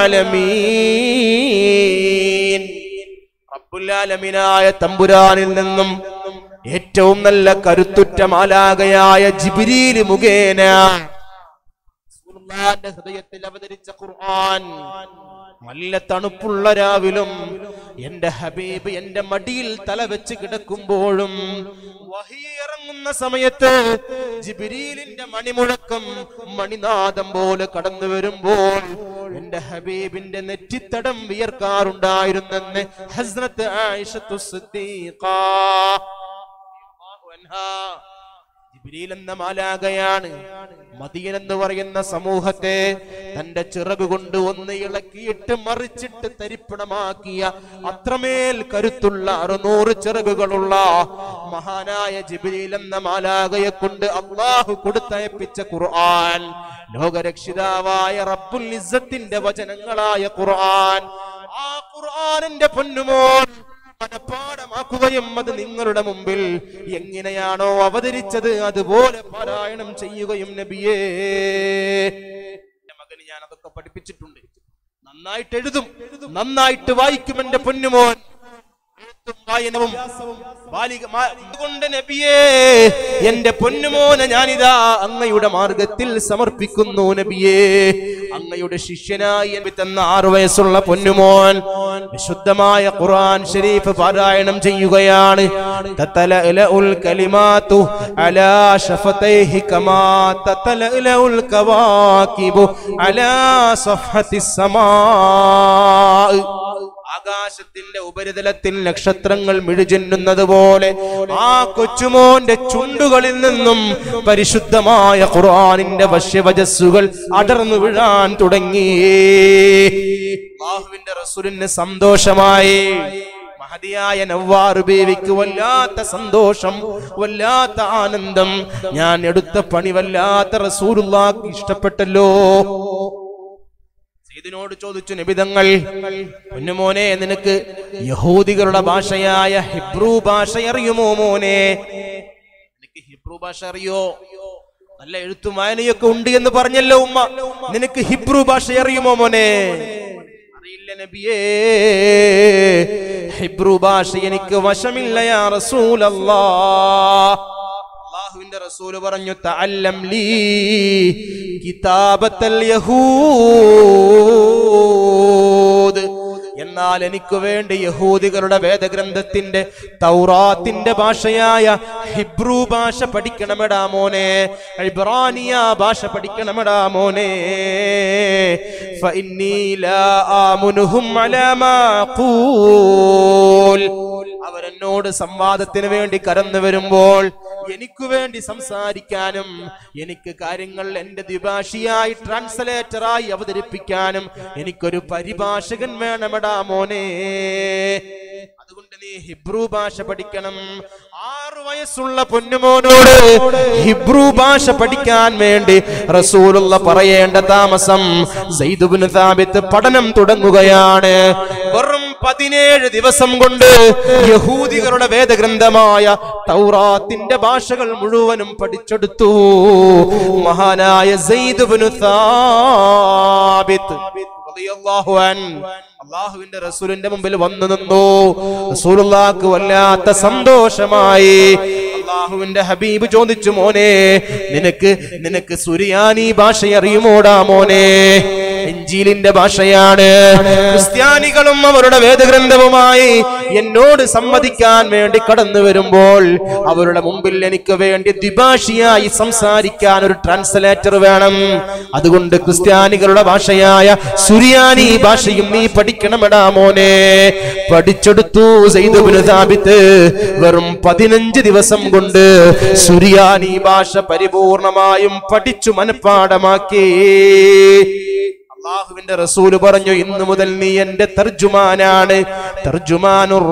ആലമീൻ റബ്ബുൽ ആലമീനായ തമ്പുരാനിൽ നിന്നും ഏറ്റവും നല്ല കരുത്തുറ്റ മാലാകയായ ജിബ്രീൽ മുഖേന റസൂലുള്ളാഹിന്റെ ഹൃദയത്തിൽ അവതരിച്ച ഖുർആൻ നല്ല തണുപ്പുള്ള രാവിലും എന്റെ ഹബീബ് എന്റെ മടിയിൽ തല വെച്ച് കിടക്കുമ്പോഴും വഹി ഇറങ്ങുന്ന സമയത്ത് ജിബിരീലിന്റെ മണിമുഴക്കം മണിനാദം പോലെ കടന്നു വരുമ്പോൾ എന്റെ ഹബീബിന്റെ നെറ്റിത്തടം വിയർക്കാറുണ്ടായിരുന്നെന്ന് ഹസ്രത്ത് ആയിഷത്തു സിദ്ദീഖ റളിയല്ലാഹു അൻഹാ ജിബ്രീൽ എന്ന മാലാകയാണ് മദീൻ എന്ന് പറയുന്ന സമൂഹത്തെ തന്റെ ചിറക് കൊണ്ട് ഒന്ന് ഇളക്കിയിട്ട് മറിച്ചിട്ട് തരിപ്പണമാക്കിയ അത്രമേൽ കരുത്തുള്ള അറുന്നൂറ് ചിറകുകളുള്ള മഹാനായ ജിബ്രീൽ എന്ന മാലാകയെ കൊണ്ട് അള്ളാഹു കൊടുത്തയപ്പിച്ച ഖുർആൻ ലോകരക്ഷിതാവായ റബ്ബുൽ ഇസ്സത്തിന്റെ വചനങ്ങളായ ഖുർആൻ ആ ഖുർആനിന്റെ പൊന്നുമോൻ മനപ്പാടമാക്കുകയും അത് നിങ്ങളുടെ മുമ്പിൽ എങ്ങനെയാണോ അവതരിച്ചത് അതുപോലെ പാരായണം ചെയ്യുകയും നബിയേ എന്റെ മകന് ഞാൻ അതൊക്കെ പഠിപ്പിച്ചിട്ടുണ്ട് നന്നായിട്ട് എഴുതും നന്നായിട്ട് വായിക്കും എന്റെ പൊന്നുമോൻ എഴുത്തും വായനവും ബാലിക മാ- അതുകൊണ്ട് നബിയേ എന്റെ പൊന്നുമോനെ ഞാനിതാ അങ്ങയുടെ മാർഗത്തിൽ സമർപ്പിക്കുന്നു നബിയേ അങ്ങയുടെ ശിഷ്യനായി എനിക്ക് തന്ന ആറു വയസ്സുള്ള പൊന്നുമോൻ വിശുദ്ധമായ ഖുർആൻ ഷരീഫ് പാരായണം ചെയ്യുകയാണ് തതലഅലഉൽ കലിമാതു അലാ ശഫതൈഹി കമാ തതലഅലഉൽ കവാകിബു അലാ സഫഹത്തിസ് സമാ ആകാശത്തിന്റെ ഉപരിതലത്തിൽ നക്ഷത്രങ്ങൾ മിഴിചെന്നുന്നത് പോലെ ആ കൊച്ചുമോന്റെ ചുണ്ടുകളിൽ നിന്നും പരിശുദ്ധമായ ഖുർആനിന്റെ വശ്യവജസ്സുകൾ അടർന്നു വീഴാൻ തുടങ്ങി അള്ളാഹുവിന്റെ റസൂലിന് സന്തോഷമായി മഹതിയായ നവ്വാർ ബേവിക്ക് വല്ലാത്ത സന്തോഷം വല്ലാത്ത ആനന്ദം ഞാൻ എടുത്ത പണി വല്ലാത്ത റസൂലുള്ളാഹ്ക്ക് ഇഷ്ടപ്പെട്ടല്ലോ ഇതിനോട് ചോദിച്ചു നിബിതങ്ങൾ പൊന്നുമോനെ നിനക്ക് യഹൂദികളുടെ ഭാഷയായ ഹിബ്രു ഭാഷ അറിയുമോ മോനെ നിനക്ക് ഹിബ്രു ഭാഷ അറിയോ നല്ല എഴുത്തും വായനയൊക്കെ ഉണ്ട് എന്ന് പറഞ്ഞല്ലോ ഉമ്മ നിനക്ക് ഹിബ്രു ഭാഷ അറിയുമോ മോനെ അറിയില്ല നബിയേ ഹിബ്രു ഭാഷ എനിക്ക് വശമില്ല യാ റസൂലല്ലാ അള്ളാഹുവിന്റെ റസൂല് പറഞ്ഞു തഅല്ലം ലീ കിതാബത്തൽ യഹൂദ് എന്നാൽ എനിക്ക് വേണ്ടി യഹൂദികളുടെ വേദഗ്രന്ഥത്തിന്റെ തൗറാത്തിന്റെ ഭാഷയായ ഹിബ്രു ഭാഷ പഠിക്കണമെടാ മോനെ ഇബ്രാനിയ ഭാഷ പഠിക്കണമെടാ മോനെ فإني لا آمنهم على ما أقول അവരെന്നോട് സംവാദത്തിന് വേണ്ടി കടന്നു വരുമ്പോൾ എനിക്ക് വേണ്ടി സംസാരിക്കാനും എനിക്ക് കാര്യങ്ങൾ എന്റെ ദ്വിഭാഷിയായി ട്രാൻസ്ലേറ്ററായി അവതരിപ്പിക്കാനും എനിക്കൊരു പരിഭാഷകൻ വേണമെടാ മോനെ അതുകൊണ്ട് നീ ഹിബ്രു ഭാഷ പഠിക്കണം ആറു വയസ്സുള്ള പൊന്നുമോനോട് ഹിബ്രു ഭാഷ പഠിക്കാൻ വേണ്ടി റസൂലുള്ള പറയേണ്ട താമസം സൈദുബിന് സാബിത്ത് പഠനം തുടങ്ങുകയാണ് വെറും പതിനേഴ് ദിവസം കൊണ്ട് യഹൂദികളുടെ വേദഗ്രന്ഥമായ തൗറാത്തിന്റെ ഭാഷകൾ മുഴുവനും പഠിച്ചെടുത്തു മഹാനായ സൈദുബിന് സാബിത്ത് റളിയല്ലാഹു അൻ അള്ളാഹുവിന്റെ റസൂലിന്റെ മുമ്പിൽ വന്നു നിന്നു റസൂലുള്ളാഹ്ക്ക് വല്ലാത്ത സന്തോഷമായി അള്ളാഹുവിന്റെ ഹബീബ് ചോദിച്ചു മോനെ നിനക്ക് നിനക്ക് സുറിയാനി ഭാഷ അറിയുമോടാ മോനെ ഇഞ്ചീലിന്റെ ഭാഷയാണ് ക്രിസ്ത്യാനികളും അവരുടെ വേദഗ്രന്ഥവുമായി എന്നോട് സമ്മതിക്കാൻ വേണ്ടി കടന്നു വരുമ്പോൾ അവരുടെ മുമ്പിൽ എനിക്ക് വേണ്ടി ദ്വിഭാഷിയായി സംസാരിക്കാൻ ഒരു ട്രാൻസ്ലേറ്റർ വേണം അതുകൊണ്ട് ക്രിസ്ത്യാനികളുടെ ഭാഷയായ സുറിയാനി ഭാഷയും നീ പഠിക്കണമെടാ മോനെ പഠിച്ചെടുത്തു സെയ്തുബിന് സാബിത്ത് വെറും പതിനഞ്ച് ദിവസം കൊണ്ട് സുറിയാനി ഭാഷ പരിപൂർണമായും പഠിച്ചു മനഃപ്പാടമാക്കി അള്ളാഹുവിന്റെ റസൂല് പറഞ്ഞു ഇന്നു മുതൽ നീ എന്റെ തർജുമാനാണ് തർജുമാനുർ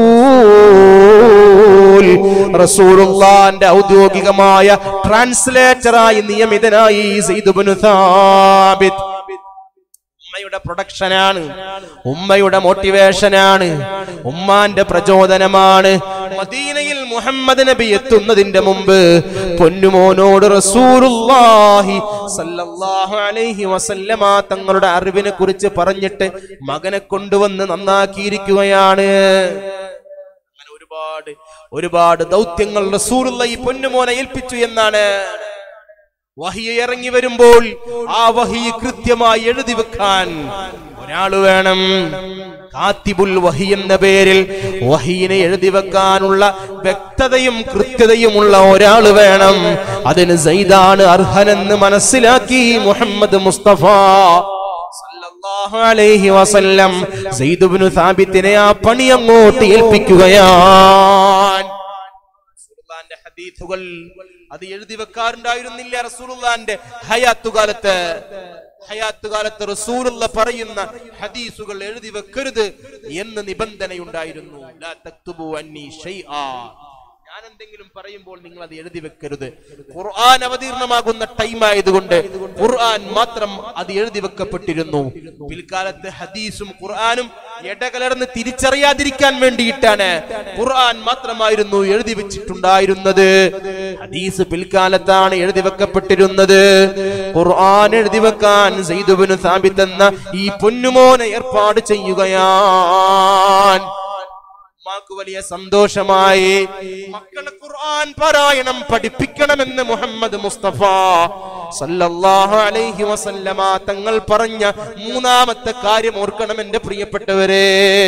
റസൂൽ റസൂലുള്ളാന്റെ ഔദ്യോഗികമായ ട്രാൻസ്ലേറ്ററായി നിയമിതനായി സെയ്ദുബ്നു സാബിത്ത് ഉമ്മയുടെ പ്രൊഡക്ഷനാണ് ഉമ്മയുടെ മോട്ടിവേഷനാണ് ഉമ്മാന്റെ പ്രചോദനമാണ് മദീനയിൽ മുഹമ്മദ് നബി എത്തുന്നതിന്റെ മുമ്പ് പൊന്നുമോനോട് റസൂലുള്ളാഹി സല്ലല്ലാഹു അലൈഹി വസല്ലമ തങ്ങളുടെ അറിവിനെ കുറിച്ച് പറഞ്ഞിട്ട് മകനെ കൊണ്ടുവന്ന് നന്നാക്കിയിരിക്കുകയാണ് അങ്ങനെ ഒരുപാട് ഒരുപാട് ദൗത്യങ്ങൾ റസൂലുള്ള ഈ പൊന്നുമോനെ ഏൽപ്പിച്ചു എന്നാണ് വഹി ഇറങ്ങി വരുമ്പോൾ ആ വഹി കൃത്യമായി എഴുതി വെക്കാൻ ഒരാൾ വേണം കാത്തിബുൽ വഹി എന്ന പേരിൽ വഹീനെ എഴുതി വെക്കാനുള്ള വ്യക്തതയും കൃത്യതയുമുള്ള ഒരാൾ വേണം അതിന് സൈദാണ് അർഹനെന്ന് മനസ്സിലാക്കി മുഹമ്മദ് മുസ്തഫ സല്ലല്ലാഹു അലൈഹി വസല്ലം സയ്യിദ് ഇബ്നു സാബിത്തിനെ ആ പണി അങ്ങോട്ട് ഏൽപ്പിക്കുകയാണ് റസൂലുള്ളാന്റെ ഹദീസുകൾ അത് എഴുതി വെക്കാറുണ്ടായിരുന്നില്ല റസൂലുള്ളാന്റെ ഹയാത്തുകാലത്ത് ഹയാത്തുകാലത്ത് റസൂലുള്ള പറയുന്ന ഹദീസുകൾ എഴുതി വെക്കരുത് എന്ന് നിബന്ധനയുണ്ടായിരുന്നു ലാ തക്തുബു അന്നി ഷൈആ ഞാൻ എന്തെങ്കിലും പറയുമ്പോൾ നിങ്ങൾ അത് എഴുതി വെക്കരുത് ഖുർആൻ അവതീർണമാകുന്ന ടൈം ആയതുകൊണ്ട് ഖുർആൻ മാത്രം അത് എഴുതി വെക്കപ്പെട്ടിരുന്നു പിൽക്കാലത്ത് ഹദീസും ഖുർആനും ഇടകലർന്ന് തിരിച്ചറിയാതിരിക്കാൻ വേണ്ടിയിട്ടാണ് ഖുർആൻ മാത്രമായിരുന്നു എഴുതി വെച്ചിട്ടുണ്ടായിരുന്നത് ഹദീസ് പിൽക്കാലത്താണ് എഴുതി വെക്കപ്പെട്ടിരുന്നത് ഖുർആൻ എഴുതി വെക്കാൻ സൈദുബിന് സാബിത്ത് എന്ന ഈ പൊന്നുമോനെ ഏർപ്പാട് ചെയ്യുകയാണ് ഉമ്മാക്ക് വലിയ സന്തോഷമായി മക്കളെ ഖുർആൻ പാരായണം പഠിപ്പിക്കണമെന്ന് മുഹമ്മദ് മുസ്തഫ സല്ലല്ലാഹു അലൈഹി വസല്ലമ തങ്ങൾ പറഞ്ഞ മൂന്നാമത്തെ കാര്യം ഓർക്കണം എന്റെ പ്രിയപ്പെട്ടവരെ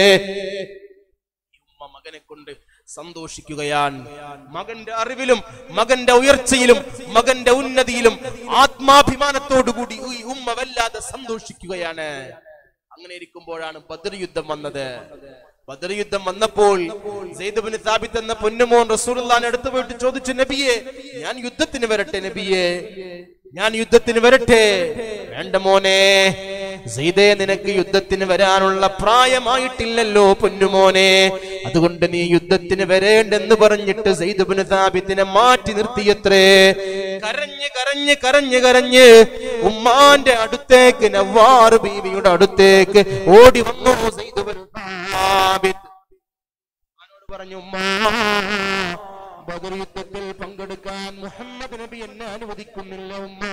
ഉമ്മ മകനെ കൊണ്ട് സന്തോഷിക്കുകയാണ് മകന്റെ അറിവിലും മകന്റെ ഉയർച്ചയിലും മകന്റെ ഉന്നതിയിലും ആത്മാഭിമാനത്തോടുകൂടി ഈ ഉമ്മ വല്ലാതെ സന്തോഷിക്കുകയാണ് അങ്ങനെ ഇരിക്കുമ്പോഴാണ് ബദർ യുദ്ധം വന്നത് ബദർ യുദ്ധം വന്നപ്പോൾ സെയ്ദുബിന് സാബിത്ത് എന്ന പൊന്നുമോൻ റസൂലുള്ളാഹിനെ അടുത്ത് പോയിട്ട് ചോദിച്ചു നബിയെ ഞാൻ യുദ്ധത്തിന് വരട്ടെ നബിയെ ഞാൻ യുദ്ധത്തിന് വരട്ടെ വേണ്ട മോനെ സെയ്ദേ നിനക്ക് യുദ്ധത്തിന് വരാനുള്ള പ്രായമായിട്ടില്ലല്ലോ പൊന്നുമോനെ അതുകൊണ്ട് നീ യുദ്ധത്തിന് വരേണ്ടെന്ന് പറഞ്ഞിട്ട് സെയ്ദുബിന് സാബിത്തിനെ മാറ്റി നിർത്തിയത്രേ കരഞ്ഞ് കരഞ്ഞ് കരഞ്ഞ് കരഞ്ഞ് ഉമ്മാന്റെ അടുത്തേക്ക് നവാർ ബീവിയുടെ അടുത്തേക്ക് ഓടി വന്നു സെയ്ദുബിന് സാബിത്ത് ഉമ്മാനോട് പറഞ്ഞു ഉമ്മാ ബദർ യുദ്ധത്തിൽ പങ്കെടുക്കാൻ മുഹമ്മദ് നബി എന്നെ അനുവദിക്കുന്നില്ല ഉമ്മ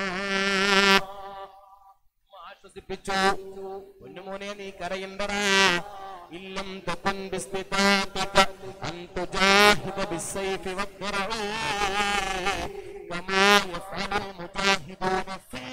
ഉമ്മ ആശ്വസിപ്പിച്ചു പൊന്നുമോനെ നീ കരയണ്ടടാ ഇല്ലം തകുൻ ബിസ്തിതാതിക അൻ തുജാഹിദ ബിസ്സൈഫി വദ്ദറഇ കമാ യഫഅലു മുജാഹിദൂന ഫിൽ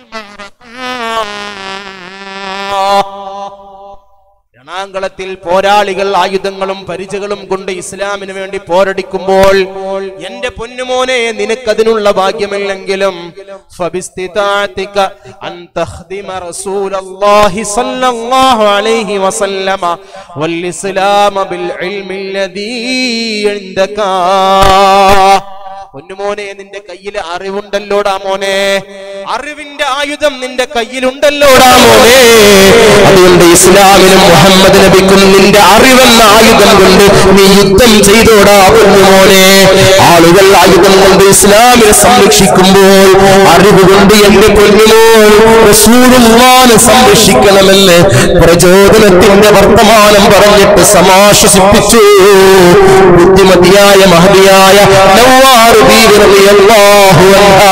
മഅറക രണാങ്കളത്തിൽ പോരാളികൾ ആയുധങ്ങളും പരിചകളും കൊണ്ട് ഇസ്ലാമിന് വേണ്ടി പോരടിക്കുമ്പോൾ എന്റെ പൊന്നുമോനെ നിനക്കതിനുള്ള ഭാഗ്യമില്ലെങ്കിലും ഫബിസ്തിതാഅതിക അൻ തഖ്ദിമ റസൂലല്ലാഹി സ്വല്ലല്ലാഹു അലൈഹി വസല്ലമ വൽ ഇസ്ലാമ ബിൽ ഇൽമി അല്ലദീ ഇൻദക പൊന്നുമോനെ നിന്റെ കയ്യിൽ അറിവുണ്ടല്ലോടാ മോനെ അറിവിന്റെ ആയുധം നിന്റെ കയ്യിലുണ്ടല്ലോടാ മോനെ അതുകൊണ്ട് ഇസ്ലാമിനും മുഹമ്മദ് നബിക്കും നിന്റെ അറിവെന്ന ആയുധം കൊണ്ട് നീ യുദ്ധം ചെയ്തോടാ പൊന്നുമോനെ ആളുകൾ ആയുധം കൊണ്ട് ഇസ്ലാമിനെ സംരക്ഷിക്കുമ്പോൾ അറിവ് കൊണ്ട് എന്റെ പൊന്നുമോൻ റസൂലുള്ളാഹിനെ സംരക്ഷിക്കണമെന്ന് പ്രചോദനത്തിന്റെ വർത്തമാനം പറഞ്ഞിട്ട് സമാശ്വസിപ്പിച്ചു ബുദ്ധിമതിയായ മഹതിയായ നവ്വാറ് ബീവി റളിയല്ലാഹു അൻഹാ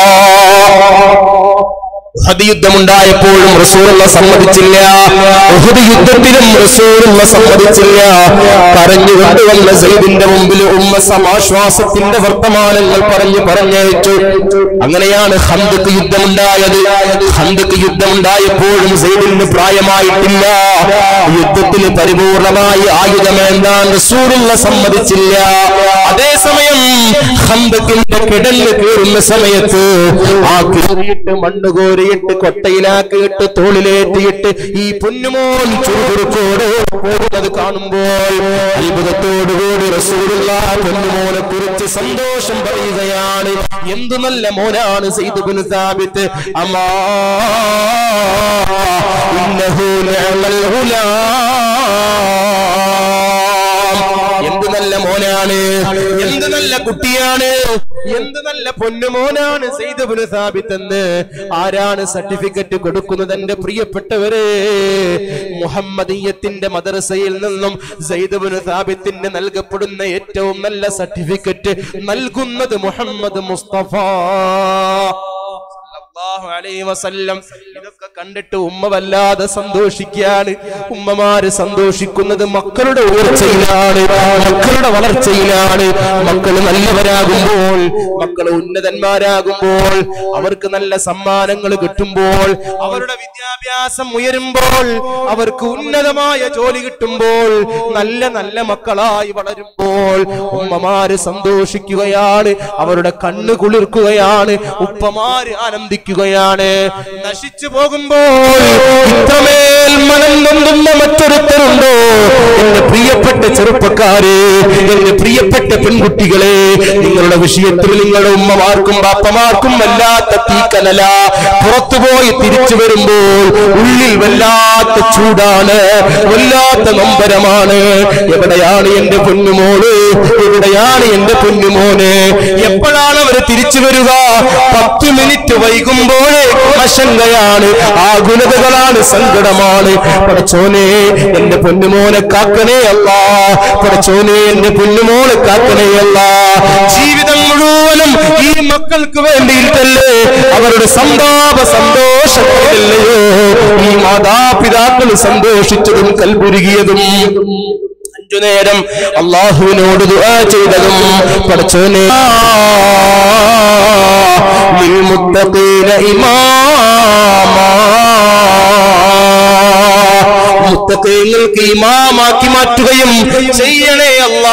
ഉഹദ് യുദ്ധമുണ്ടായപ്പോഴും റസൂലുള്ള സമ്മതിച്ചില്ല ഉഹദ് യുദ്ധത്തിലും റസൂലുള്ള സമ്മതിച്ചില്ല കരഞ്ഞുകൊണ്ട് വന്ന സൈദിന്റെ മുമ്പിൽ ഉമ്മ സമാശ്വാസത്തിന്റെ വർത്തമാനങ്ങൾ പറഞ്ഞു പറഞ്ഞയച്ചു അങ്ങനെയാണ് ഹന്ദക്ക് യുദ്ധമുണ്ടായത് ഹന്ദക്ക് യുദ്ധമുണ്ടായപ്പോഴും സൈദിന് പ്രായമായിട്ടില്ല യുദ്ധത്തിന് പരിപൂർണമായി ആയുധമേന്താൻ റസൂലുള്ള സമ്മതിച്ചില്ല അതേസമയം ഹന്തക്കിന്റെ കിടല് കീറുന്ന സമയത്ത് ആ കീറിയിട്ട് മണ്ണ് കോരിയിട്ട് കൊട്ടയിലാക്കിയിട്ട് തോളിലേറ്റിയിട്ട് ഈ പൊന്നുമോൻ ചുറുചുറുക്കോട് പോകുന്നത് കാണുമ്പോൾ അത്ഭുതത്തോടുകൂടി റസൂലുള്ള പൊന്നുമോനെ കുറിച്ച് സന്തോഷം പറയുകയാണ് എന്തു നല്ല മോനാണ് സെയ്ദുബിന് സാബിത്ത് അമ്മാ ഇന്നഹു നിഅമൽ ഗുലാം എന്ത് നല്ല മോനാണ് എന്ത് നല്ല കുട്ടിയാണ് എന്ത് നല്ല പൊന്നുമോനാണ് സെയ്ദബുന് സാബിത്ത് എന്ന് ആരാണ് സർട്ടിഫിക്കറ്റ് കൊടുക്കുന്നത് എന്റെ പ്രിയപ്പെട്ടവരെ മുഹമ്മദീയത്തിന്റെ മദ്രസയിൽ നിന്നും സെയ്ദബുന് സാബിത്തിന് നൽകപ്പെടുന്ന ഏറ്റവും നല്ല സർട്ടിഫിക്കറ്റ് നൽകുന്നത് മുഹമ്മദ് മുസ്തഫ സല്ലല്ലാഹു അലൈഹി വസല്ലം ഇതൊക്കെ കണ്ടിട്ട് ഉമ്മ വല്ലാതെ സന്തോഷിക്കുകയാണ് ഉമ്മമാര് സന്തോഷിക്കുന്നത് മക്കളുടെ ഉയർച്ചയിലാണ് മക്കളുടെ വളർച്ചയിലാണ് മക്കൾ നല്ലവരാകുമ്പോൾ മക്കൾ ഉന്നതന്മാരാകുമ്പോൾ അവർക്ക് നല്ല സമ്മാനങ്ങൾ കിട്ടുമ്പോൾ അവരുടെ വിദ്യാഭ്യാസം ഉയരുമ്പോൾ അവർക്ക് ഉന്നതമായ ജോലി കിട്ടുമ്പോൾ നല്ല നല്ല മക്കളായി വളരുമ്പോൾ ഉമ്മമാര് സന്തോഷിക്കുകയാണ് അവരുടെ കണ്ണ് കുളിർക്കുകയാണ് ഉപ്പമാര് ആനന്ദിക്കുകയാണ് നശിച്ചു പോകുമ്പോൾ ഇത്രമേൽ മനം നൊന്തുന്ന മറ്റൊരുത്തരുണ്ടോ എന്റെ പ്രിയപ്പെട്ട ചെറുപ്പക്കാരെ എന്റെ പ്രിയപ്പെട്ട പെൺകുട്ടികളെ നിങ്ങളുടെ വിഷയത്തിൽ നിങ്ങളുടെ ഉമ്മമാർക്കും ബാപ്പമാർക്കും വല്ലാത്ത തീക്കനല പുറത്തുപോയി തിരിച്ചു വരുമ്പോൾ ഉള്ളിൽ വല്ലാത്ത ചൂടാണ് വല്ലാത്ത നൊമ്പരമാണ് എവിടെയാണ് എന്റെ പൊന്നുമോള് എവിടെയാണ് എന്റെ പൊന്നുമോന് എപ്പോഴാണ് അവർ തിരിച്ചു വരിക പത്ത് മിനിറ്റ് വൈകുമ്പോഴേ ആശങ്കയാണ് ആകുലതകളാണ് സങ്കടമാണ് പടച്ചോനെ എന്റെ പൊന്നുമോനെ കാക്കണേ അല്ല പടച്ചോനെ എന്റെ പൊന്നുമോനെ കാക്കണേ അല്ല ജീവിതം മുഴുവനും ഈ മക്കൾക്ക് വേണ്ടിയിട്ടല്ലേ അവരുടെ സന്താപ സന്തോഷത്തിലല്ലയോ ഈ മാതാപിതാക്കൾ സന്തോഷിച്ചതും കൽപുരുകിയതും അഞ്ചു നേരം അള്ളാഹുവിനോട് ദുആ ചെയ്തതും പഠിച്ചോനെ للمتقين إماما മുത്തക്കങ്ങൾക്ക് ഇമാമാക്കി മാറ്റുകയും ചെയ്യണേ അല്ലാ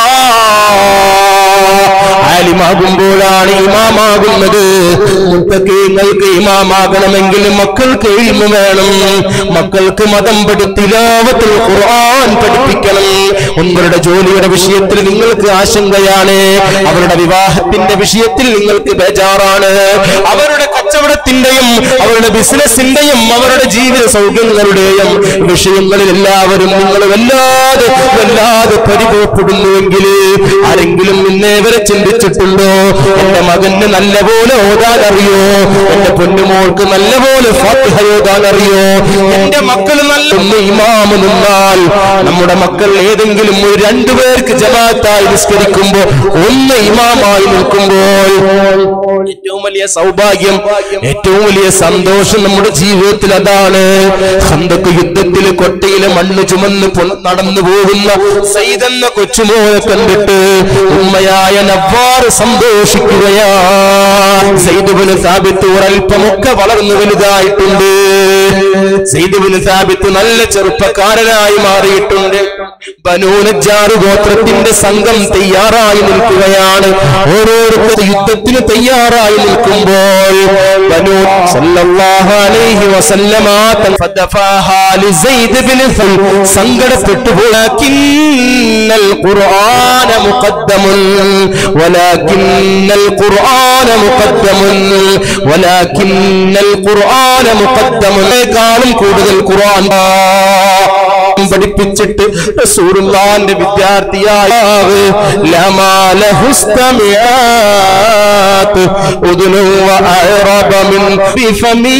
ആലിമാകുമ്പോഴാണ് ഇമാമാകുന്നത് മുത്തക്കങ്ങൾക്ക് ഇമാമാകണമെങ്കിൽ മക്കൾക്ക് ഇൽമ വേണം മക്കൾക്ക് മതം പഠിത്തിലാവത്തിൽ ഖുർആൻ പഠിപ്പിക്കണം ഒന്നരുടെ ജോലിയുടെ വിഷയത്തിൽ നിങ്ങൾക്ക് ആശങ്കയാണ് അവരുടെ വിവാഹത്തിന്റെ വിഷയത്തിൽ നിങ്ങൾക്ക് ബേജാറാണ് അവരുടെ കച്ചവടത്തിന്റെയും അവരുടെ ബിസിനസിന്റെയും അവരുടെ ജീവിത സൗകര്യങ്ങളുടെയും വിഷയങ്ങളിൽ എല്ലാവരും നിങ്ങൾ വല്ലാതെ വല്ലാതെ പരിഭവപ്പെടുന്നുവെങ്കിൽ ആരെങ്കിലും ഇന്നേ വരെ ചിന്തിച്ചിട്ടുണ്ടോ എന്റെ മകന് നല്ലപോലെ ഓതാൻ അറിയോ എന്റെ പൊന്നുമോൾക്ക് നല്ലപോലെ ഫാത്തിഹ ഓതാൻ അറിയോ എന്റെ മക്കൾ നല്ല ഒന്ന് ഇമാമ് നിന്നാൽ നമ്മുടെ മക്കൾ ഏതെങ്കിലും ഒരു രണ്ടുപേർക്ക് ജമാഅത്തായി നിസ്കരിക്കുമ്പോ ഒന്ന് ഇമാമായി നിൽക്കുമ്പോൾ ഏറ്റവും വലിയ സൗഭാഗ്യം ഏറ്റവും വലിയ സന്തോഷം നമ്മുടെ ജീവിതത്തിൽ അതാണ് ഹന്തക്ക് യുദ്ധത്തിൽ കൊട്ടയിലെ മണ്ണ് ചുമന്ന് പൊ- നടന്നു പോകുന്ന സൈതെന്ന കൊച്ചുമോനെ കണ്ടിട്ട് ഉമ്മയായ നവ്വാറ് സന്തോഷിക്കുകയാ സൈദുബിന് സാബിത്ത് ഒരൽപ്പമൊക്കെ വളർന്നു വലുതായിട്ടുണ്ട് സൈദുബിന് സാബിത്ത് നല്ല ചെറുപ്പക്കാരനായി മാറിയിട്ടുണ്ട് ബനൂനജാറ് ഗോത്രത്തിന്റെ സംഘം തയ്യാറായി നിൽക്കുകയാണ് ഓരോരുത്തർ യുദ്ധത്തിന് തയ്യാറായി നിൽക്കുമ്പോൾ ബനൂ സല്ലല്ലാഹു അലൈഹി വസല്ലമ തൻ ഫദഫാഹാ ലിസൈദ് ബിൻ ഫൽ സങ്കടപ്പെട്ടു ولكن القرآن مقدم ولكن القرآن مقدم ولكن القرآن مقدم േക്കാളും കൂടുതൽ ഖുർആൻ പഠിപ്പിച്ചിട്ട് റസൂലുള്ളാന്റെ വിദ്യാർത്ഥിയായ ലമാല ഹുസ്തമിയാത്ത് ഉദുനു വഅറബ മിൻ ബിഫമീ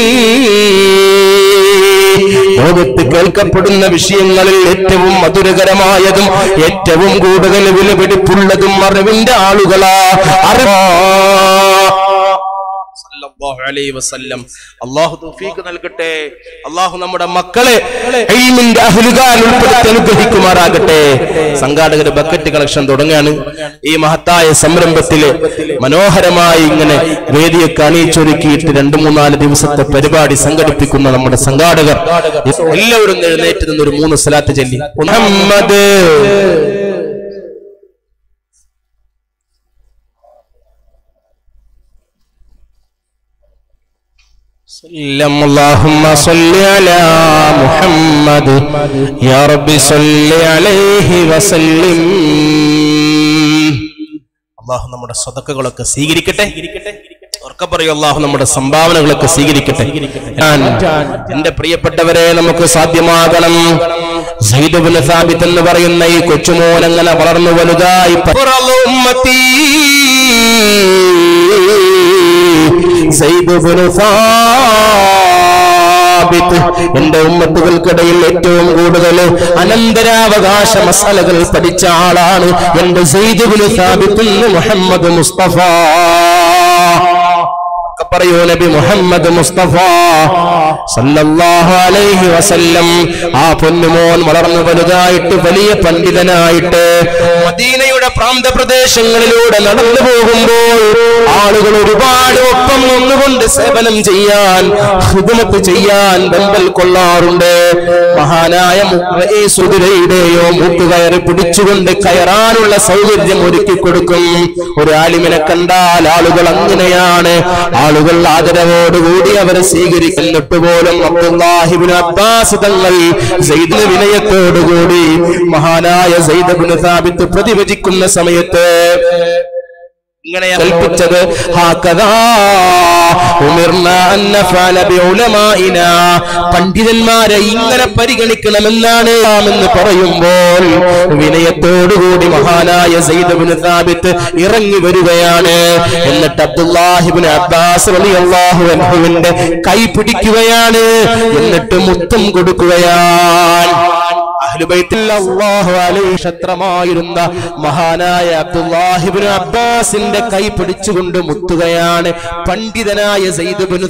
ലോകത്ത് കേൾക്കപ്പെടുന്ന വിഷയങ്ങളിൽ ഏറ്റവും മധുരകരമായതും ഏറ്റവും കൂടുതൽ വിലപിടിപ്പുള്ളതും അറിവിന്റെ ആളുകളാ അറിവാ സല്ലല്ലാഹു അലൈഹി വസല്ലം അല്ലാഹു തൗഫീഖ് നൽകട്ടെ അല്ലാഹു നമ്മുടെ മക്കളെ ഇൽമിന്റെ അഹ്ലുകാൽ ഉൾപ്പെടുത്തി അനുഗ്രഹിക്കുമാറാകട്ടെ സംഘാടകർ ബക്കറ്റ് കളക്ഷൻ തുടങ്ങുകയാണ് ഈ മഹത്തായ സംരംഭത്തില് മനോഹരമായി ഇങ്ങനെ വേദിയൊക്കെ അണിയിച്ചൊരുക്കിയിട്ട് രണ്ടു മൂന്നാല് ദിവസത്തെ പരിപാടി സംഘടിപ്പിക്കുന്ന നമ്മുടെ സംഘാടകർ എല്ലാവരും എഴുന്നേറ്റ് നിന്നൊരു മൂന്ന് സ്ഥലത്ത് ചൊല്ലി മുഹമ്മദ് سلم اللهم صل على محمد يا رب صل عليه وسلم അള്ളാഹു നമ്മുടെ സ്വതക്കകളൊക്കെ സ്വീകരിക്കട്ടെ ഉറക്കെ പറയൂ അള്ളാഹു നമ്മുടെ സംഭാവനകളൊക്കെ സ്വീകരിക്കട്ടെ ഞാൻ എന്റെ പ്രിയപ്പെട്ടവരെ നമുക്ക് സാധ്യമാകണം സയ്യിദ് ഇബ്നു സാബിത്ത് എന്ന് പറയുന്ന ഈ കൊച്ചുമോൻ അങ്ങനെ വളർന്നു വലുതായി ഫറളു ഉമ്മത്തി സയ്യിദ് ഇബ്നു സാബിത്ത് എന്റെ ഉമ്മത്തുകൾക്കിടയിൽ ഏറ്റവും കൂടുതൽ അനന്തരാവകാശ മസാലകൾ പഠിച്ച ആളാണ് എന്റെ സയ്യിദ് ഇബ്നു സാബിത്ത് എന്ന് മുഹമ്മദ് മുസ്തഫ ഒക്കെ പറയൂ നബി മുഹമ്മദ് മുസ്തഫ സല്ലല്ലാഹു അലൈഹി വസല്ലം ആ പൊന്നുമോൻ വളർന്നു വലുതായിട്ട് വലിയ പണ്ഡിതനായിട്ട് മദീനയുടെ പ്രാന്തപ്രദേശങ്ങളിലൂടെ നടന്നു പോകുമ്പോൾ ആളുകൾ ഒരുപാട് ഒപ്പം നിന്നുകൊണ്ട് സേവനം ചെയ്യാൻ ഹിദമത്ത് ചെയ്യാൻ ബമ്പൽ കൊള്ളാറുണ്ട് മഹാനായ സുതിരയുടെയോ മൂക്കുകയറി പിടിച്ചുകൊണ്ട് കയറാനുള്ള സൗകര്യം ഒരുക്കി കൊടുക്കും ഒരു ആലിമിനെ കണ്ടാൽ ആളുകൾ അങ്ങനെയാണ് ആളുകൾ ആദരവോടുകൂടി അവരെ സ്വീകരിക്കുന്നിട്ട് പോലും അബ്ദുല്ലാഹിബിൻ അബ്ബാസ് തങ്ങൾ സെയ്ദിന് വിനയത്തോടുകൂടി മഹാനായ സെയ്ദബിന് സാബിത്ത് പ്രതിവചിക്കുന്ന സമയത്ത് ഇങ്ങനെ കൽപ്പിച്ചത് ഹാക്കഥാ ഉമിർന അൻ നഫഅല ബിഉലമാഇന പണ്ഡിതന്മാരെ ഇങ്ങനെ പരിഗണിക്കണമെന്നാണ് നാം എന്ന് പറയുമ്പോൾ വിനയത്തോടുകൂടി മഹാനായ സയ്യിദ് ഇബ്നു സാബിത്ത് ഇറങ്ങി വരികയാണ് എന്നിട്ട് അബ്ദുല്ലാഹിബ്നു അബ്ബാസ് റളിയല്ലാഹു അൻഹുവിന്റെ കൈ പിടിക്കുകയാണ് എന്നിട്ട് മുത്തം കൊടുക്കുകയാണ് അഹ്ലുബൈത്തിൽ അല്ലാഹു അലൈഹി ക്ഷത്രമായിരുന്ന മഹാനായ അബ്ദുല്ലാഹിബ്നു അബ്ബാസിന്റെ കൈ പിടിച്ചുകൊണ്ട് മുത്തുകയാണ് പണ്ഡിതനായ സയ്യിദ് ഇബ്നു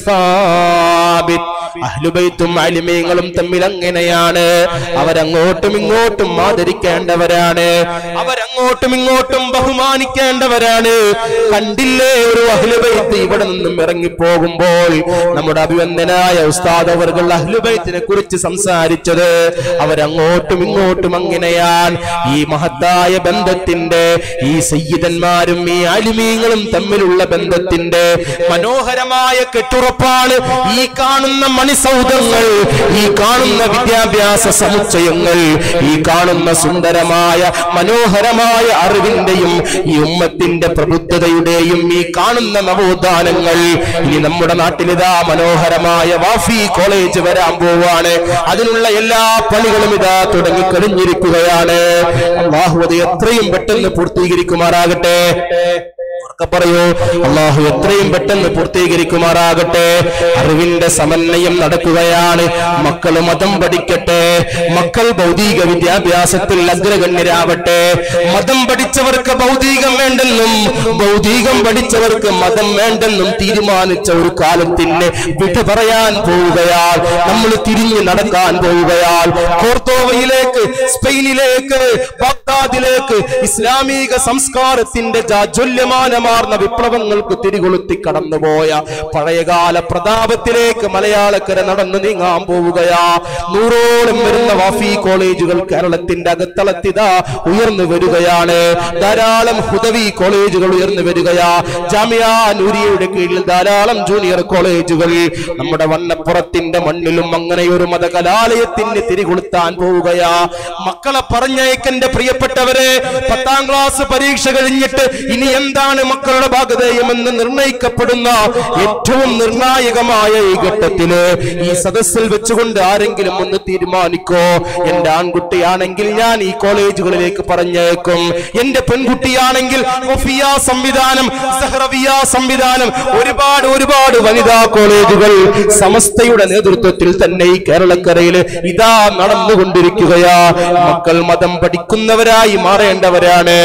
സാബിത്ത് അഹ്ലുബൈത്തും അലിമീങ്ങളും തമ്മിൽ അങ്ങനെയാണ് അവരങ്ങോട്ടും ഇങ്ങോട്ടും ആദരിക്കേണ്ടവരാണ് അവരങ്ങോട്ടും ഇങ്ങോട്ടും ബഹുമാനിക്കേണ്ടവരാണ് കണ്ടില്ലേ ഒരു അഹ്ലുബൈത്ത് ഇവിടെ നിന്നും ഇറങ്ങിപ്പോകുമ്പോൾ നമ്മുടെ അഭിവന്ദനായ ഉസ്താദ് അവർകൾ അഹ്ലുബൈത്തിനെ കുറിച്ച് സംസാരിച്ചത് അവരങ്ങോട്ടും ഇങ്ങോട്ടും അങ്ങനെയാണ് ഈ മഹത്തായ ബന്ധത്തിന്റെ ഈ സയ്യിദന്മാരും ഈ അലിമീങ്ങളും തമ്മിലുള്ള ബന്ധത്തിന്റെ മനോഹരമായ കെട്ടുറപ്പാണ് ഈ കാണുന്ന മണിസൗധങ്ങൾ ഈ കാണുന്ന വിദ്യാഭ്യാസ സമുച്ചയങ്ങൾ ഈ കാണുന്ന സുന്ദരമായ മനോഹരമായ അറിവിന്റെയും ഈ ഉമ്മത്തിന്റെ പ്രബുദ്ധതയുടെയും ഈ കാണുന്ന നവോത്ഥാനങ്ങൾ ഇനി നമ്മുടെ നാട്ടിലിതാ മനോഹരമായ വാഫി കോളേജ് വരാൻ പോവാണ് അതിനുള്ള എല്ലാ പണികളും ഇതാ തുടങ്ങിക്കഴിഞ്ഞിരിക്കുകയാണ് അള്ളാഹു അത് എത്രയും പെട്ടെന്ന് പൂർത്തീകരിക്കുമാറാകട്ടെ ഉറക്കെ പറയൂ അള്ളാഹു എത്രയും പെട്ടെന്ന് പൂർത്തീകരിക്കുമാറാകട്ടെ അറിവിന്റെ സമന്വയം നടക്കുകയാണ് മക്കൾ മതം പഠിക്കട്ടെ മക്കൾ ഭൗതിക വിദ്യാഭ്യാസത്തിൽ അഗ്രഗണ്യരാവട്ടെ മതം പഠിച്ചവർക്ക് ഭൗതികം വേണ്ടെന്നും ഭൗതികം പഠിച്ചവർക്ക് മതം വേണ്ടെന്നും തീരുമാനിച്ച ഒരു കാലത്തിന് വിട പറയാൻ പോവുകയാൽ നമ്മൾ തിരിഞ്ഞു നടക്കാൻ പോവുകയാൽ കോർത്തോവയിലേക്ക് സ്പെയിനിലേക്ക് ബാഗ്ദാദിലേക്ക് ഇസ്ലാമിക സംസ്കാരത്തിന്റെ ജാജ്വല്യമാനമാർന്ന വിപ്ലവങ്ങൾക്ക് തിരികൊളുത്തി കടന്നുപോയ പഴയകാല പ്രതാപത്തിലേക്ക് മലയാളക്കര നടന്നു നീങ്ങാൻ പോവുകയാ നൂറോളം വരുന്ന വാഫി കോളേജുകൾ കേരളത്തിന്റെ അകത്തളത്തിതാ ഉയർന്നു വരികയാണ് ധാരാളം ഹുദവി കോളേജുകൾ ഉയർന്നു വരികയാ ജാമിയ നൂരിയയുടെ കീഴിൽ ധാരാളം ജൂനിയർ കോളേജുകൾ നമ്മുടെ വണ്ണപ്പുറത്തിന്റെ മണ്ണിലും അങ്ങനെ ഒരു മതകലാലയത്തിന് തിരികൊളുത്താൻ പോവുകയാ മക്കളെ പറഞ്ഞയക്കന്റെ പ്രിയപ്പെട്ടവരെ പത്താം ക്ലാസ് പരീക്ഷ കഴിഞ്ഞിട്ട് ഇനി എന്താണ് മക്കളുടെ ഭാഗതയമെന്ന് നിർണയിക്കപ്പെടുന്ന ഏറ്റവും നിർണായകമായ ഈ ഘട്ടത്തില് ഈ സദസ്സിൽ വെച്ചുകൊണ്ട് ആരെങ്കിലും ഒന്ന് തീരുമാനിക്കോ എന്റെ ആൺകുട്ടിയാണെങ്കിൽ ഞാൻ ഈ കോളേജുകളിലേക്ക് പറഞ്ഞേക്കും എന്റെ പെൺകുട്ടിയാണെങ്കിൽ വഫിയ സംവിധാനം സഹ്റവിയ സംവിധാനം ഒരുപാട് ഒരുപാട് വനിതാ കോളേജുകൾ സമസ്തയുടെ നേതൃത്വത്തിൽ തന്നെ ഈ കേരളക്കരയിൽ ഇതാ നടന്നുകൊണ്ടിരിക്കുകയാ മക്കൾ മതം പഠിക്കുന്നവരായി മാറേണ്ടവരാണ്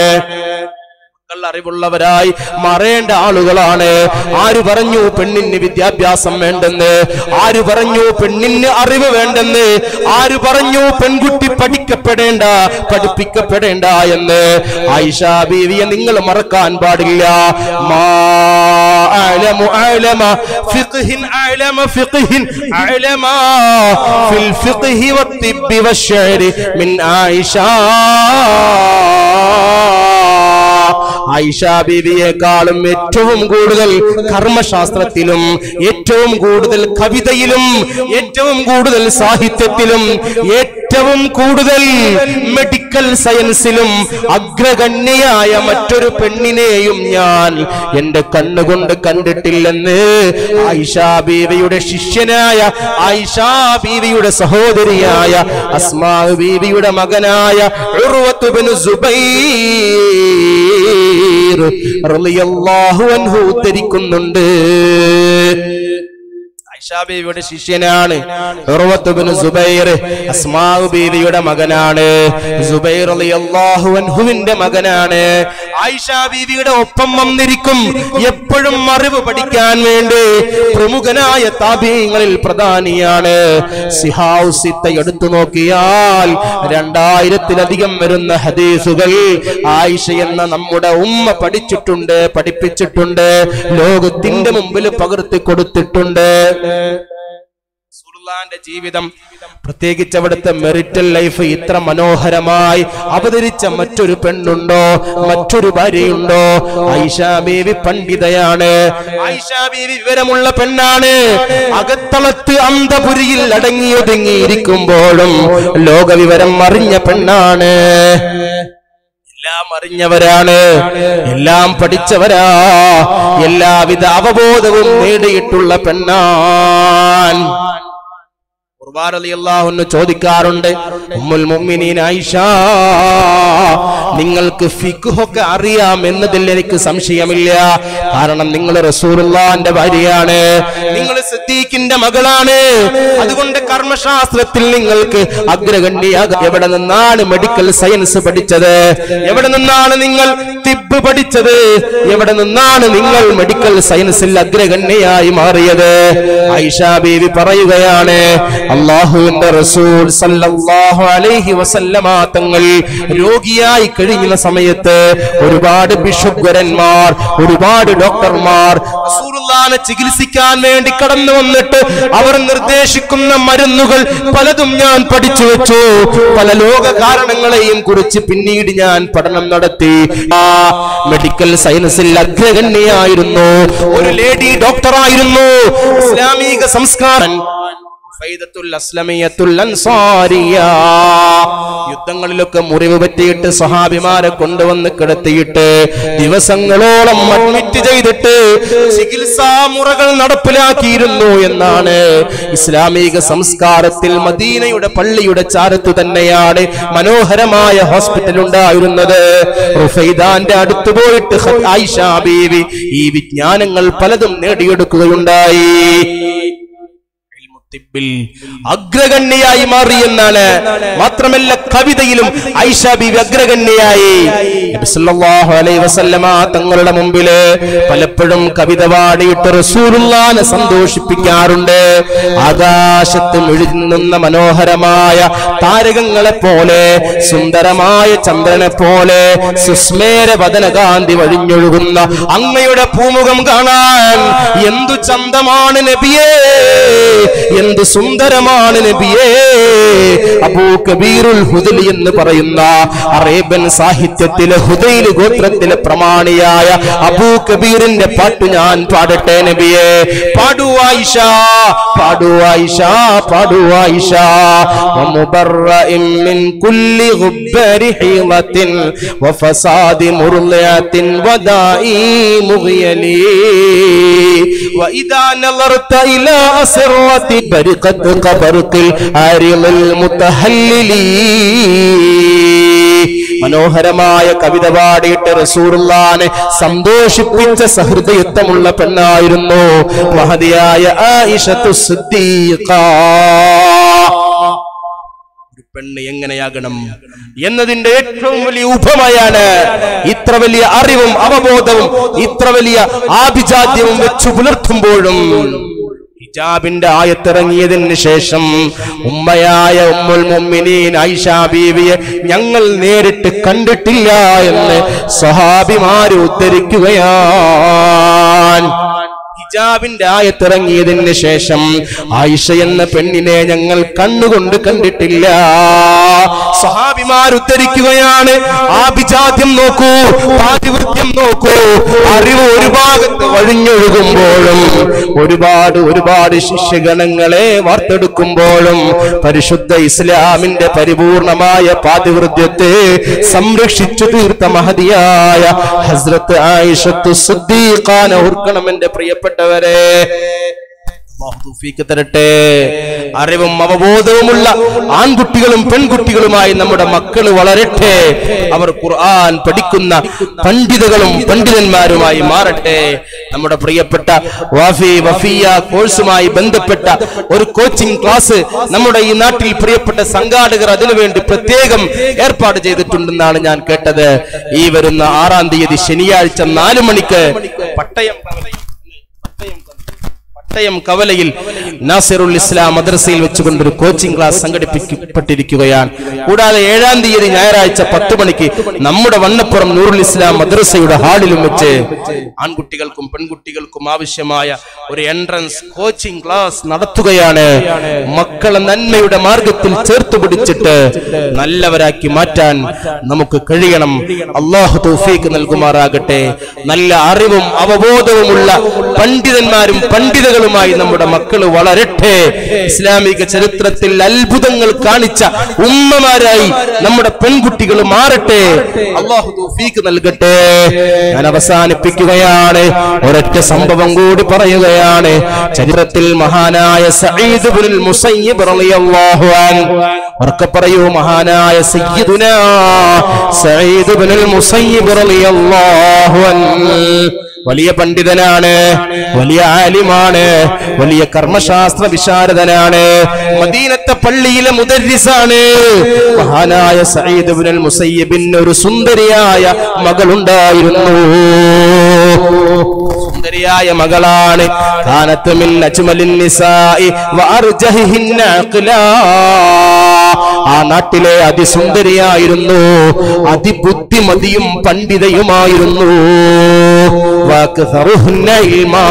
മക്കൾ അറിവുള്ളവരായി മാറേണ്ട ആളുകളാണ് ആര് പറഞ്ഞു പെണ്ണിന് വിദ്യാഭ്യാസം വേണ്ടെന്ന് ആര് പറഞ്ഞു പെണ്ണിന് അറിവ് വേണ്ടെന്ന് ആര് പറഞ്ഞു പെൺകുട്ടി പഠിക്കപ്പെടേണ്ട പഠിപ്പിക്കപ്പെടേണ്ട എന്ന് ആയിഷ ബീവിയെ നിങ്ങൾ മറക്കാൻ പാടില്ല മാ أعلم أعلم فقه أعلم فقه أعلم في الفقه والطب والشعر من عائشة ആയിഷ ബീവിയെക്കാളും ഏറ്റവും കൂടുതൽ കർമ്മശാസ്ത്രത്തിലും ഏറ്റവും കൂടുതൽ കവിതയിലും ഏറ്റവും കൂടുതൽ സാഹിത്യത്തിലും ഏറ്റവും കൂടുതൽ മെഡിക്കൽ സയൻസിലും അഗ്രഗണ്യയായ മറ്റൊരു പെണ്ണിനെയും ഞാൻ എന്റെ കണ്ണുകൊണ്ട് കണ്ടിട്ടില്ലെന്ന് ആയിഷ ബീവിയുടെ ശിഷ്യനായ ആയിഷ ബീവിയുടെ സഹോദരിയായ അസ്മാ ബീവിയുടെ മകനായ ഉർവത്ത് ബിനു സുബൈർ റളിയല്ലാഹു അൻഹു ഉദ്ധരിക്കുന്നുണ്ട് ആയിഷാ ബീവിയുടെ ശിഷ്യനാണ് ഉർവത്ത് ബിനു സുബൈർ അസ്മാഉ ബീവിയുടെ മകനാണ് സുബൈർ റളിയല്ലാഹു അൻഹുവിന്റെ മകനാണ് ആയിഷാ ബീവിയുടെ ഒപ്പം വന്നിരിക്കും എപ്പോഴും അറിവ് പഠിക്കാൻ വേണ്ടി പ്രമുഖനായ താപീയങ്ങളിൽ പ്രധാനിയാണ് സിഹാസിത്ത എടുത്തു നോക്കിയാൽ രണ്ടായിരത്തിലധികം വരുന്ന ഹദീസുകൾ ആയിഷ എന്ന നമ്മുടെ ഉമ്മ പഠിച്ചിട്ടുണ്ട് പഠിപ്പിച്ചിട്ടുണ്ട് ലോകത്തിന്റെ മുമ്പിൽ പകർത്തി കൊടുത്തിട്ടുണ്ട് റസൂലുള്ളാഹിന്റെ ജീവിതം പ്രത്യേകിച്ച് അവിടുത്തെ മെറിറ്റൽ ലൈഫ് ഇത്ര മനോഹരമായി അവതരിച്ച മറ്റൊരു പെണ്ണുണ്ടോ മറ്റൊരു ഭാര്യയുണ്ടോ ഐഷ ബീവി പണ്ഡിതയാണ് ഐഷ ബീവി വിവരമുള്ള പെണ്ണാണ് അകത്തളത്ത് അന്തപുരിയിൽ അടങ്ങിയൊതുങ്ങിയിരിക്കുമ്പോഴും ലോകവിവരം അറിഞ്ഞ പെണ്ണാണ് എല്ലാം അറിഞ്ഞവരാണ് എല്ലാം പഠിച്ചവരാ എല്ലാവിധ അവബോധവും നേടിയിട്ടുള്ള പെണ്ണാൻ അള്ളാഹുന്ന് ചോദിക്കാറുണ്ട് ഉമ്മുൽ മുഅ്മിനീൻ ആയിഷ നിങ്ങൾക്ക് ഫിഖ്ഹൊക്കെ അറിയാം എന്നതിൽ എനിക്ക് സംശയമില്ല കാരണം നിങ്ങൾ റസൂലുള്ളാന്റെ ഭാര്യയാണ് നിങ്ങൾ സിദ്ദീഖിന്റെ മകളാണ് അതുകൊണ്ട് കർമ്മശാസ്ത്രത്തിൽ നിങ്ങൾക്ക് അഗ്രഗണ്യാക എവിടെ നിന്നാണ് മെഡിക്കൽ സയൻസ് പഠിച്ചത് എവിടെ നിന്നാണ് നിങ്ങൾ തിബ് പഠിച്ചത് എവിടെ നിന്നാണ് നിങ്ങൾ മെഡിക്കൽ സയൻസിൽ അഗ്രഗണ്യയായി മാറിയത് ഐഷ ബീവി പറയുകയാണ് അള്ളാഹുവിന്റെ റസൂൽ സല്ലല്ലാഹു അലൈഹി വസല്ലമ തങ്ങൾ രോഗിയായി കഴിയുന്ന സമയത്ത് ഒരുപാട് ബിഷപ്വരന്മാർ ഒരുപാട് ഡോക്ടർമാർ റസൂലുള്ളാഹിനെ ചികിത്സിക്കാൻ വേണ്ടി കടന്നു വന്നിട്ട് അവർ നിർദ്ദേശിക്കുന്ന മരുന്നുകൾ പലതും ഞാൻ പഠിച്ചു വെച്ചു പല ലോക കാരണങ്ങളെയും കുറിച്ച് പിന്നീട് ഞാൻ പഠനം നടത്തി ആ മെഡിക്കൽ സയൻസിൽ അഗ്രഗണ്യായിരുന്നു ഒരു ലേഡി ഡോക്ടറായിരുന്നു ഇസ്ലാമിക സംസ്കാരം ഫൈദത്തുൽ അസ്ലമിയത്തുൽ അൻസാരിയ. യുദ്ധങ്ങളിലൊക്കെ മുറിവ് പറ്റിയിട്ട് സഹാബിമാരെ കൊണ്ടുവന്ന് കിടത്തിയിട്ട് ദിവസങ്ങളോളം അഡ്മിറ്റ് ചെയ്തിട്ട് ചികിത്സാ മുറകൾ നടപ്പിലാക്കിയിരുന്നു എന്നാണ് ഇസ്ലാമിക സംസ്കാരത്തിൽ മദീനയുടെ പള്ളിയുടെ ചാരത്ത് തന്നെയാണ് മനോഹരമായ ഹോസ്പിറ്റൽ ഉണ്ടായിരുന്നത് റുഫൈദാന്റെ അടുത്ത് പോയിട്ട് ഖ- ആയിഷ ബീവി ഈ വിജ്ഞാനങ്ങൾ പലതും നേടിയെടുക്കുകയുണ്ടായി തിബിൽ അഗ്രഗണ്യയായി മാറി എന്നാണ് മാത്രമല്ല കവിതയിലും ഐഷ ബീവി അഗ്രഗണ്യയായി നബി സല്ലല്ലാഹു അലൈഹി വസല്ലമ തങ്ങളുടെ മുമ്പില് പലപ്പോഴും കവിത പാടിയിട്ട് റസൂലുള്ളാനെ സന്തോഷിപ്പിക്കാറുണ്ട് ആകാശത്ത് മിഴുന്നുന്ന മനോഹരമായ താരകങ്ങളെ പോലെ സുന്ദരമായ ചന്ദ്രനെ പോലെ സുസ്മേര വദനകാന്തി വഴിഞ്ഞൊഴുകുന്ന അങ്ങയുടെ പൂമുഖം കാണാൻ എന്തു ചന്തമാണ് നബിയേ എന്ത് സുന്ദരമാണ് നബിയേ അബൂ കബീറുൽ ഹുദലി എന്ന് പറയുന്ന അറേബ്യൻ സാഹിത്യത്തിലെ ഹുദൈൽ ഗോത്രത്തിലെ പ്രമാണിയായ അബൂ കബീറിന്റെ പാട്ട് ഞാൻ പാടട്ടെ നബിയേ പാടൂ ആയിഷ പാടൂ ആയിഷ പാടൂ ആയിഷ ومبرئ من كل غبار حيضة وفساد مرضعة ودائي مغيلي وإذا نظرت إلى أسرة برقت كبرق العارض المتهلل മനോഹരമായ കവിത പാടിയിട്ട് റസൂറുല്ലാനെ സന്തോഷിപ്പിച്ച സഹൃദയത്വമുള്ള പെണ്ണായിരുന്നു മഹതിയായ ആയിഷത്തു സിദ്ദീഖ ഒരു പെണ്ണ് എങ്ങനെയാകണം എന്നതിന്റെ ഏറ്റവും വലിയ ഉപമയാണ് ഇത്ര വലിയ അറിവും അവബോധവും ഇത്ര വലിയ ആഭിജാത്യവും വെച്ചു പുലർത്തുമ്പോഴും ഹിജാബിന്റെ ആയത്തിറങ്ങിയതിന് ശേഷം ഉമ്മയായ ഉമ്മുൽ മുഅ്മിനീൻ ആയിഷ ബീവിയെ ഞങ്ങൾ നേരിട്ട് കണ്ടിട്ടില്ല എന്ന് സ്വഹാബിമാര് ഉദ്ധരിക്കുകയാണ് ഹിജാബിന്റെ ആയത്തിറങ്ങിയതിന് ശേഷം ആയിഷ എന്ന പെണ്ണിനെ ഞങ്ങൾ കണ്ണുകൊണ്ട് കണ്ടിട്ടില്ല സഹാബിമാർ ഉദ്ധരിക്കുകയാണ് ആഭിജാത്യം നോക്കൂ പാതിവൃത്യം നോക്കൂ അറിവ് ഒരു ഭാഗത്ത് വഴിഞ്ഞൊഴുകുമ്പോഴും ഒരുപാട് ഒരുപാട് ശിഷ്യഗണങ്ങളെ വാർത്തെടുക്കുമ്പോഴും പരിശുദ്ധ ഇസ്ലാമിന്റെ പരിപൂർണമായ പാതിവൃത്യത്തെ സംരക്ഷിച്ചു തീർത്ത മഹതിയായ ഹസ്രത്ത് ആയിഷത്തു സുദ്ദീഖാനെ ഓർക്കണം എന്റെ പ്രിയപ്പെട്ടവരെ അല്ലാഹു തൗഫീഖ് തരട്ടെ അറിവും അവബോധവുമുള്ള ആൺകുട്ടികളും പെൺകുട്ടികളുമായി നമ്മുടെ മക്കൾ വളരട്ടെ അവർ ഖുർആൻ പഠിക്കുന്ന പണ്ഡിതകളും പണ്ഡിതന്മാരുമായി മാറട്ടെ നമ്മുടെ പ്രിയപ്പെട്ട വാഫി വഫിയ കോഴ്സുമായി ബന്ധപ്പെട്ട ഒരു കോച്ചിങ് ക്ലാസ് നമ്മുടെ ഈ നാട്ടിൽ പ്രിയപ്പെട്ട സംഘാടകർ അതിനുവേണ്ടി പ്രത്യേകം ഏർപ്പാട് ചെയ്തിട്ടുണ്ടെന്നാണ് ഞാൻ കേട്ടത് ഈ വരുന്ന ആറാം തീയതി ശനിയാഴ്ച നാല് മണിക്ക് പട്ടയം പട്ടയം കവലയിൽ നാസിറുൽ ഇസ്ലാം മദ്രസയിൽ വെച്ചുകൊണ്ട് ഒരു കോച്ചിംഗ് ക്ലാസ് സംഘടിപ്പിക്കപ്പെട്ടിരിക്കുകയാണ് കൂടാതെ ഏഴാം തീയതി ഞായറാഴ്ച പത്ത് മണിക്ക് നമ്മുടെ വണ്ണപ്പുറം നൂറുൽ ഇസ്ലാം മദ്രസയുടെ ഹാളിലും വെച്ച് ആൺകുട്ടികൾക്കും പെൺകുട്ടികൾക്കും ആവശ്യമായ ഒരു എൻട്രൻസ് കോച്ചിംഗ് ക്ലാസ് നടത്തുകയാണ് മക്കളെ നന്മയുടെ മാർഗത്തിൽ ചേർത്ത് പിടിച്ചിട്ട് നല്ലവരാക്കി മാറ്റാൻ നമുക്ക് കഴിയണം അള്ളാഹു തൗഫീക്ക് നൽകുമാറാകട്ടെ നല്ല അറിവും അവബോധവുമുള്ള പണ്ഡിതന്മാരും പണ്ഡിതകളും പണ്ഡിതകളുമായി നമ്മുടെ മക്കൾ വളരട്ടെ ഇസ്ലാമിക ചരിത്രത്തിൽ അത്ഭുതങ്ങൾ കാണിച്ച ഉമ്മമാരായി നമ്മുടെ പെൺകുട്ടികൾ മാറട്ടെ അള്ളാഹു തൗഫീക്ക് നൽകട്ടെ ഞാൻ അവസാനിപ്പിക്കുകയാണ് ഒരൊറ്റ സംഭവം കൂടി പറയുകയാണ് ചരിത്രത്തിൽ മഹാനായ സഈദ് ഇബ്നുൽ മുസയ്യിബ് റളിയല്ലാഹു അൻഹു ഉറക്കെ പറയൂ മഹാനായ സയ്യിദുനാ സഈദ് ഇബ്നുൽ മുസയ്യിബ് റളിയല്ലാഹു അൻഹു വലിയ പണ്ഡിതനാണ് വലിയ ആലിമാണ് വലിയ കർമ്മശാസ്ത്ര വിശാരദനാണ് മദീനത്തെ പള്ളിയിലെ മുദരിസാണ് മഹാനായ സഈദ് ഇബ്നുൽ മുസയ്യിബിന് ഒരു സുന്ദരിയായ മകളുണ്ടായിരുന്നു സുന്ദരിയായ മകളാണ് കാനത്ത് മിൻ അജ്മലിൻ നിസാഇ വഅർജഹിഹിന്ന അഖ്ലാ ആ നാട്ടിലെ അതിസുന്ദരിയായിരുന്നു അതിബുദ്ധിമതിയും പണ്ഡിതയുമായിരുന്നു വഅക്സറുഹുന്ന ഇൽമാ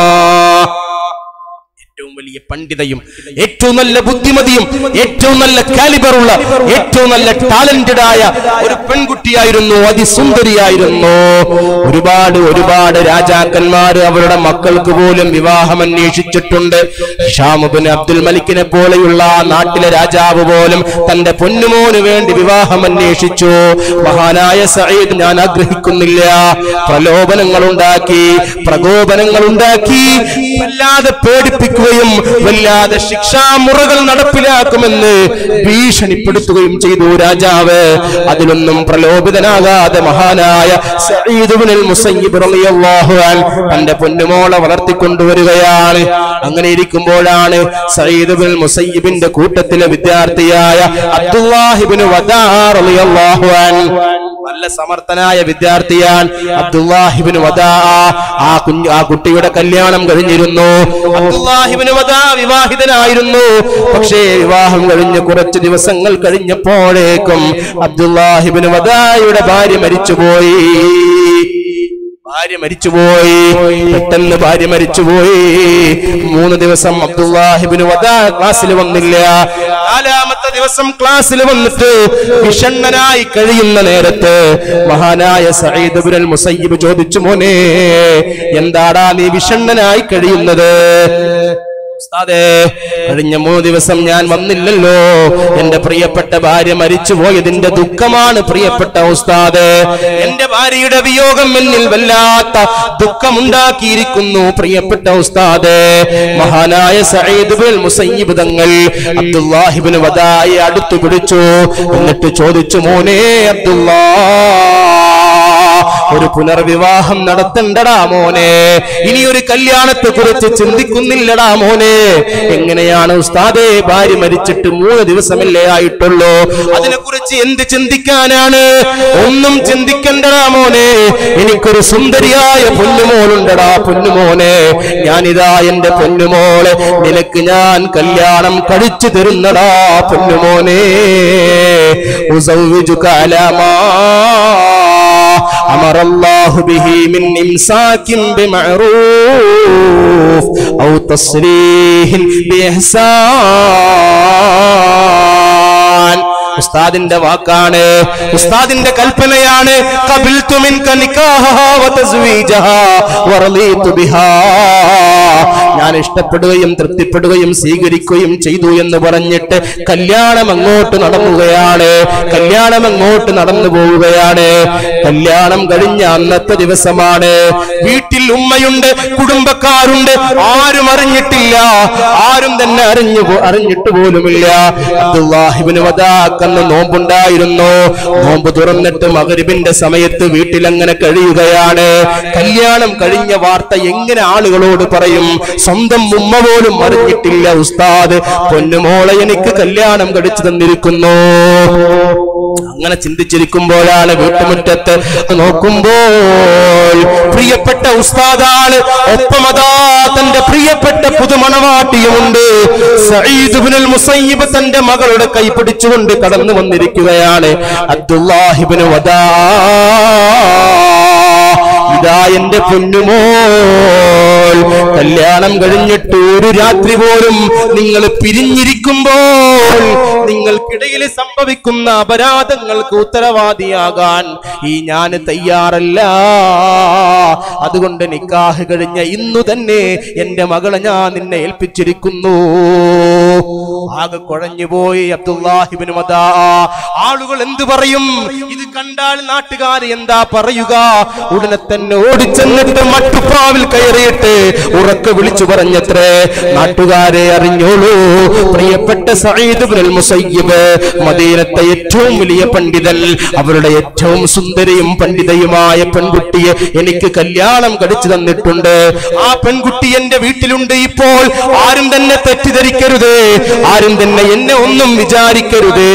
ഏറ്റവും വലിയ പണ്ഡിതയും ഏറ്റവും നല്ല ബുദ്ധിമതിയും ഏറ്റവും നല്ല കാലിബറുള്ള ഏറ്റവും നല്ല ടാലന്റഡ് ആയ ഒരു പെൺകുട്ടിയായിരുന്നു അതിസുന്ദരിയായിരുന്നു ഒരുപാട് ഒരുപാട് രാജാക്കന്മാര് അവരുടെ മക്കൾക്ക് പോലും വിവാഹം അന്വേഷിച്ചിട്ടുണ്ട് ഷാമുബിൻ അബ്ദുൽ മലിക്കിനെ പോലെയുള്ള ആ നാട്ടിലെ രാജാവ് പോലും തന്റെ പൊന്നുമോന് വേണ്ടി വിവാഹം അന്വേഷിച്ചു മഹാനായ സയ്യിദ് ഞാൻ ആഗ്രഹിക്കുന്നില്ല പ്രലോഭനങ്ങൾ ഉണ്ടാക്കി പ്രകോപനങ്ങൾ ഉണ്ടാക്കി വല്ലാതെ പേടിപ്പിക്കുകയും വല്ലാതെ ശിക്ഷാമുറകൾ നടപ്പിലാക്കുമെന്ന് ഭീഷണിപ്പെടുത്തുകയും ചെയ്തു രാജാവ് അതിലൊന്നും പ്രലോഭിതനാകാതെ മഹാനായ സഈദ് ഇബ്നുൽ മുസയ്യിബ് റളിയല്ലാഹു അൻഹു തന്റെ പൊന്നുമോളെ വളർത്തിക്കൊണ്ടുവരികയാണ് അങ്ങനെ ഇരിക്കുമ്പോഴാണ് സഈദ് ഇബ്നുൽ മുസയ്യിബിന്റെ കൂട്ടത്തിലെ വിദ്യാർത്ഥിയായ അബ്ദുല്ലാഹിബ്നു വദാ റളിയല്ലാഹു അൻഹു നല്ല സമർത്ഥനായ വിദ്യാർത്ഥിയാൻ അബ്ദുല്ലാഹിബിന് വദാ ആ കുഞ്ഞ് ആ കുട്ടിയുടെ കല്യാണം കഴിഞ്ഞിരുന്നു അബ്ദുല്ലാഹിബിന് വദാ വിവാഹിതനായിരുന്നു പക്ഷേ വിവാഹം കഴിഞ്ഞ് കുറച്ച് ദിവസങ്ങൾ കഴിഞ്ഞപ്പോഴേക്കും അബ്ദുല്ലാഹിബിന് വദായുടെ ഭാര്യ മരിച്ചുപോയി ഭാര്യ മരിച്ചുപോയി പെട്ടെന്ന് ഭാര്യ മരിച്ചുപോയി മൂന്ന് ദിവസം അബ്ദുല്ലാഹിബിന് വദാ ക്ലാസ്സിൽ വന്നില്ല നാലാമത്തെ ദിവസം ക്ലാസ്സിൽ വന്നിട്ട് വിഷണ്ണനായി കഴിയുന്ന നേരത്ത് മഹാനായ സഈദ് ഇബ്നുൽ മുസയ്യിബ് ചോദിച്ചു മോനെ എന്താടാ നീ വിഷണ്ണനായി കഴിയുന്നത് ഉസ്താദേ കഴിഞ്ഞ മൂന്ന് ദിവസം ഞാൻ വന്നില്ലല്ലോ എന്റെ പ്രിയപ്പെട്ട ഭാര്യ മരിച്ചു പോയതിന്റെ ദുഃഖമാണ് പ്രിയപ്പെട്ട ഉസ്താദ് എന്റെ ഭാര്യയുടെ വിയോഗം എന്നിൽ വല്ലാത്ത ദുഃഖമുണ്ടാക്കിയിരിക്കുന്നു പ്രിയപ്പെട്ട ഉസ്താദ് മഹാനായ സഈദ് ബിൻ മുസയ്യിബ് തങ്ങൾ അബ്ദുല്ലാഹിബിന് വദായി അടുത്തു പിടിച്ചു എന്നിട്ട് ചോദിച്ചു മോനെ അബ്ദുല്ലാ ഒരു പുനർവിവാഹം നടത്തണ്ടടാ മോനെ ഇനി ഒരു കല്യാണത്തെ കുറിച്ച് ചിന്തിക്കുന്നില്ലടാ മോനെ എങ്ങനെയാണ് ഉസ്താദെ ഭാര്യ മരിച്ചിട്ട് മൂന്ന് ദിവസമല്ലേ ആയിട്ടുള്ളൂ അതിനെ കുറിച്ച് എന്ത് ചിന്തിക്കാനാണ് ഒന്നും ചിന്തിക്കണ്ടടാ മോനെ എനിക്കൊരു സുന്ദരിയായ പൊന്നുമോളുണ്ടടാ പൊന്നുമോനെ ഞാനിതാ എന്റെ പൊന്നുമോളെ നിനക്ക് ഞാൻ കല്യാണം കഴിച്ചു തരുന്നടാ പൊന്നുമോനെ ഉസൗവിജു കാലമാ أمر الله به من إمساك بمعروف أو تصريح بإحسان ഉസ്താദിന്റെ വാക്കാണ് ഉസ്താദിന്റെ കൽപ്പനയാണ് ഖബിൽതു മിൻക നിക്കാഹഹാ വതസ്വീജഹാ വറളീതു ബിഹാ ഞാൻ ഇഷ്ടപ്പെടുകയും തൃപ്തിപ്പെടുകയും സ്വീകരിക്കുകയും ചെയ്തു എന്ന് പറഞ്ഞിട്ട് കല്യാണം അങ്ങോട്ട് നടന്നുകയാണ് കല്യാണം അങ്ങോട്ട് നടന്നു പോവുകയാണ് കല്യാണം കഴിഞ്ഞ അന്നത്തെ ദിവസമാണ് വീട്ടിൽ ഉമ്മയുണ്ട് കുടുംബക്കാരുണ്ട് ആരും അറിഞ്ഞിട്ടില്ല ആരും തന്നെ അറിഞ്ഞു പോ- അറിഞ്ഞിട്ട് പോലുമില്ല അബ്ദുല്ലാഹിബിന് വദാക്കന്ന് നോമ്പുണ്ടായിരുന്നു നോമ്പ് തുറന്നിട്ട് മകരിബിന്റെ സമയത്ത് വീട്ടിൽ അങ്ങനെ കഴിയുകയാണ് കല്യാണം കഴിഞ്ഞ വാർത്ത എങ്ങനെ ആളുകളോട് പറയും സ്വന്തം ഉമ്മ പോലും അറിഞ്ഞിട്ടില്ല ഉസ്താദ് പൊന്നുമോളെ എനിക്ക് കല്യാണം കഴിച്ചു തന്നിരിക്കുന്നു അങ്ങനെ ചിന്തിച്ചിരിക്കുമ്പോഴാണ് വീട്ടുമുറ്റത്ത് നോക്കുമ്പോൾ പ്രിയപ്പെട്ട ഉസ്താദാണ് ഒപ്പമതാ തന്റെ പ്രിയപ്പെട്ട പുതുമണവാട്ടിയുമുണ്ട് സഈദ് ഇബ്നുൽ മുസയ്യിബ് തന്റെ മകളുടെ കൈ പിടിച്ചുകൊണ്ട് കടന്നു വന്നിരിക്കുകയാണ് അബ്ദുല്ലാഹിബ്നു വദാ ഇതാ എന്റെ പൊന്നുമോൾ കല്യാണം കഴിഞ്ഞിട്ട് ഒരു രാത്രി പോലും നിങ്ങൾ പിരിഞ്ഞിരിക്കുമ്പോൾ നിങ്ങൾക്കിടയിൽ സംഭവിക്കുന്ന അപരാധങ്ങൾക്ക് ഉത്തരവാദിയാകാൻ ഈ ഞാൻ തയ്യാറല്ല അതുകൊണ്ട് നിക്കാഹ് കഴിഞ്ഞ ഇന്നു തന്നെ എന്റെ മകളെ ഞാൻ നിന്നെ ഏൽപ്പിച്ചിരിക്കുന്നു ആകെ കുഴഞ്ഞുപോയി അബ്ദുല്ലാഹിബിന് മതാ ആളുകൾ എന്തു പറയും ഇത് കണ്ടാൽ നാട്ടുകാർ എന്താ പറയുക ഉടനെ തന്നെ ഓടിച്ചെന്നിട്ട് മട്ടുപ്പാവിൽ കയറിയിട്ട് ഉറക്കെ വിളിച്ചു പറഞ്ഞത്രേ നാട്ടുകാരെ അറിഞ്ഞോളൂ പ്രിയപ്പെട്ട സഈദ് ഇബ്നുൽ മുസയ്യിബ് മദീനത്തെ ഏറ്റവും വലിയ പണ്ഡിതൻ അവരുടെ ഏറ്റവും സുന്ദരിയും പണ്ഡിതയുമായ പെൺകുട്ടിയെ എനിക്ക് കല്യാണം കഴിച്ചു തന്നിട്ടുണ്ട് ആ പെൺകുട്ടി എന്റെ വീട്ടിലുണ്ട് ഇപ്പോൾ ആരും തന്നെ തെറ്റിദ്ധരിക്കരുതേ ആരും തന്നെ എന്നെ ഒന്നും വിചാരിക്കരുതേ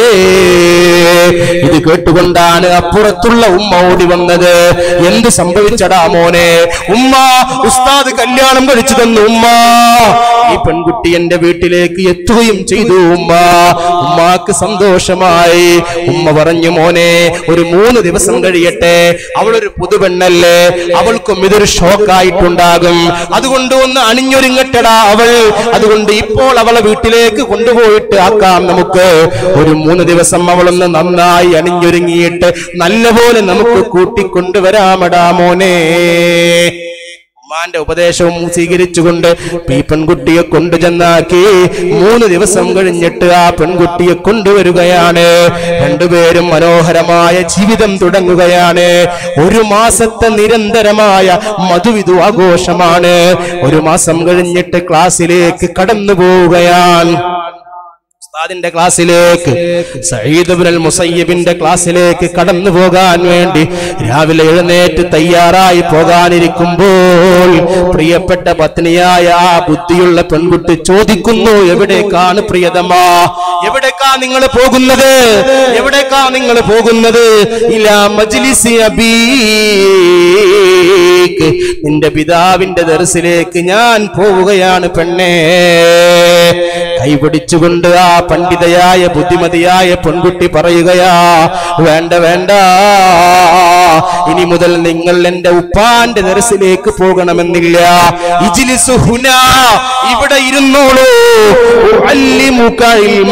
ഇത് കേട്ടുകൊണ്ടാണ് അപ്പുറത്തുള്ള ഉമ്മ ഓടി വന്നത് എന്ത് സംഭവിച്ചടാ മോനെ ഉമ്മ ഉസ്താദ് കല്യാണം കഴിച്ചു തന്നു ഉമ്മ ഈ പെൺകുട്ടി എന്റെ വീട്ടിലേക്ക് എത്തുകയും ചെയ്തു ഉമ്മ ഉമ്മാക്ക് സന്തോഷമായി ഉമ്മ പറഞ്ഞു മോനെ ഒരു മൂന്ന് ദിവസം കഴിയട്ടെ അവളൊരു പുതുപെണ്ണല്ലേ അവൾക്കും ഇതൊരു ഷോക്കായിട്ടുണ്ടാകും അതുകൊണ്ട് ഒന്ന് അണിഞ്ഞൊരുങ്ങട്ടടാ അവൾ അതുകൊണ്ട് ഇപ്പോൾ അവളെ വീട്ടിലേക്ക് കൊണ്ടുപോയിട്ട് ആക്കാം നമുക്ക് ഒരു മൂന്ന് ദിവസം അവളൊന്ന് നന്നായി അണിഞ്ഞൊരുങ്ങിയിട്ട് നല്ലപോലെ നമുക്ക് കൂട്ടിക്കൊണ്ടുവരാമടാ മോനെ ഉമ്മാന്റെ ഉപദേശവും സ്വീകരിച്ചുകൊണ്ട് ഈ പെൺകുട്ടിയെ കൊണ്ടു ചെന്നാക്കി മൂന്ന് ദിവസം കഴിഞ്ഞിട്ട് ആ പെൺകുട്ടിയെ കൊണ്ടുവരികയാണ് രണ്ടുപേരും മനോഹരമായ ജീവിതം തുടങ്ങുകയാണ് ഒരു മാസത്തെ നിരന്തരമായ മധുവിധു ആഘോഷമാണ് ഒരു മാസം കഴിഞ്ഞിട്ട് ക്ലാസ്സിലേക്ക് കടന്നു പോവുകയാണ് ഉസ്താദിന്റെ ക്ലാസ്സിലേക്ക് സയ്യിദ് ഇബ്നുൽ മുസയ്യിബിന്റെ ക്ലാസ്സിലേക്ക് കടന്നു പോകാൻ വേണ്ടി രാവിലെ എഴുന്നേറ്റ് തയ്യാറായി പോകാനിരിക്കുമ്പോൾ പ്രിയപ്പെട്ട പത്നിയായ ആ ബുദ്ധിയുള്ള പെൺകുട്ടി ചോദിക്കുന്നു എവിടേക്കാണ് പ്രിയതമാ എവിടേക്കാ നിങ്ങൾ പോകുന്നത് എവിടേക്കാ നിങ്ങൾ പോകുന്നത് ഇലാ മജ്ലിസി അബീക്ക് നിന്റെ പിതാവിന്റെ ദർസിലേക്ക് ഞാൻ പോവുകയാണ് പെണ്ണേ കൈപിടിച്ചുകൊണ്ട് ആ പണ്ഡിതയായ ബുദ്ധിമതിയായ പെൺകുട്ടി പറയുകയാ വേണ്ട വേണ്ട ഇനി മുതൽ നിങ്ങൾ എന്റെ ഉപ്പാന്റെ ദർസിലേക്ക് പോകണമെന്നില്ല ഇജ്ലിസു ഹുനാ ഇവിടെ ഇരുന്നോളൂ ഉഅല്ലിമുക ഇൽമ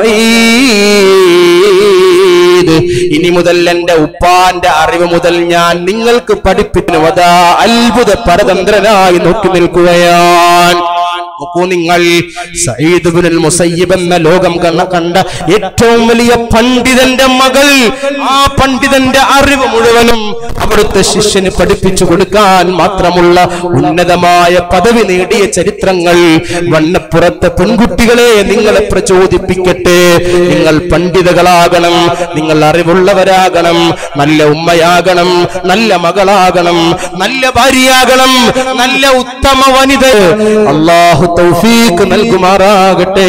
സഈദ്. ഇനി മുതൽ എന്റെ ഉപ്പാന്റെ അറിവ് മുതൽ ഞാൻ നിങ്ങൾക്ക് പഠിപ്പിക്കുന്നു അതാ അത്ഭുത പരതന്ത്രനായി നോക്കി നിൽക്കുകയാണ് നോക്കൂ നിങ്ങൾ സയ്യിദ് ഇബ്നുൽ മുസയ്യിബ് എന്ന ലോകം കണ്ട കണ്ട ഏറ്റവും വലിയ പണ്ഡിതന്റെ മകൾ ആ പണ്ഡിതന്റെ അറിവ് മുഴുവനും അവിടുത്തെ ശിഷ്യന് പഠിപ്പിച്ചു കൊടുക്കാൻ മാത്രമുള്ള ഉന്നതമായ പദവി നേടിയ ചരിത്രങ്ങൾ വണ്ണപ്പുറത്തെ പെൺകുട്ടികളെ നിങ്ങളെ പ്രചോദിപ്പിക്കട്ടെ നിങ്ങൾ പണ്ഡിതകളാകണം നിങ്ങൾ അറിവുള്ളവരാകണം നല്ല ഉമ്മയാകണം നല്ല മകളാകണം നല്ല ഭാര്യയാകണം നല്ല ഉത്തമ വനിത അള്ളാഹു തൗഫീഖ് നൽകുമാറാകട്ടെ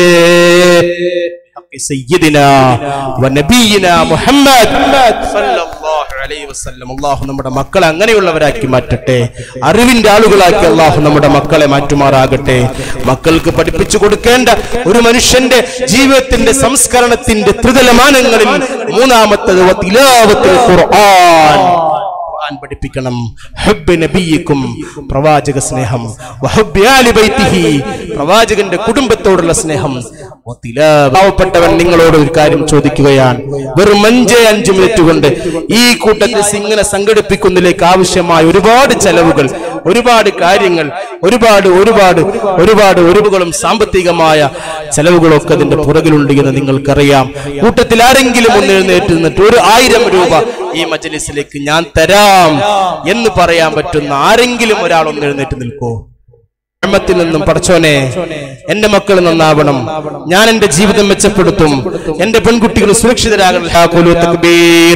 സയ്യിദിനാ വനബിയിനാ മുഹമ്മദ് സല്ലല്ലാഹു അലൈഹി വസല്ലം അള്ളാഹു നമ്മുടെ മക്കളെ അങ്ങനെയുള്ളവരാക്കി മാറ്റട്ടെ അറിവിന്റെ ആളുകളാക്കി അള്ളാഹു നമ്മുടെ മക്കളെ മാറ്റുമാറാകട്ടെ മക്കൾക്ക് പഠിപ്പിച്ചു കൊടുക്കേണ്ട ഒരു മനുഷ്യന്റെ ജീവിതത്തിന്റെ സംസ്കരണത്തിന്റെ ത്രിതലമാനങ്ങളിൽ മൂന്നാമത്തത് വതിലാവത്തുൽ ഖുർആൻ ഖുർആൻ പഠിപ്പിക്കണം ഹബ്ബ് നബിയിക്കും പ്രവാചക സ്നേഹം വഹബ്ബി ആലി ബൈത്തിഹി പ്രവാചകന്റെ കുടുംബത്തോടുള്ള സ്നേഹം വതിലാ- പാവപ്പെട്ടവൻ നിങ്ങളോട് ഒരു കാര്യം ചോദിക്കുകയാണ് വെറും അഞ്ചേ അഞ്ച് മിനിറ്റ് കൊണ്ട് ഈ കൂട്ടത്തിൽ ഇങ്ങനെ സംഘടിപ്പിക്കുന്നതിലേക്ക് ആവശ്യമായ ഒരുപാട് ചെലവുകൾ ഒരുപാട് കാര്യങ്ങൾ ഒരുപാട് ഒരുപാട് ഒരുപാട് ഒരുവുകളും സാമ്പത്തികമായ ചെലവുകളൊക്കെ അതിന്റെ പുറകിലുണ്ട് എന്ന് നിങ്ങൾക്കറിയാം കൂട്ടത്തിൽ ആരെങ്കിലും ഒന്ന് എഴുന്നേറ്റ് നിന്നിട്ട് ഒരു ആയിരം രൂപ ഈ മജലിസിലേക്ക് ഞാൻ തരാം എന്ന് പറയാൻ പറ്റുന്ന ആരെങ്കിലും ഒരാൾ ഒന്ന് എഴുന്നേറ്റ് നിൽക്കൂ ത്തിൽ നിന്നും പഠിച്ചോനെ എന്റെ മക്കൾ നന്നാവണം ഞാൻ എന്റെ ജീവിതം മെച്ചപ്പെടുത്തും എന്റെ പെൺകുട്ടികൾ സുരക്ഷിതരാകണം ലാ ഖുലു തക്ബീർ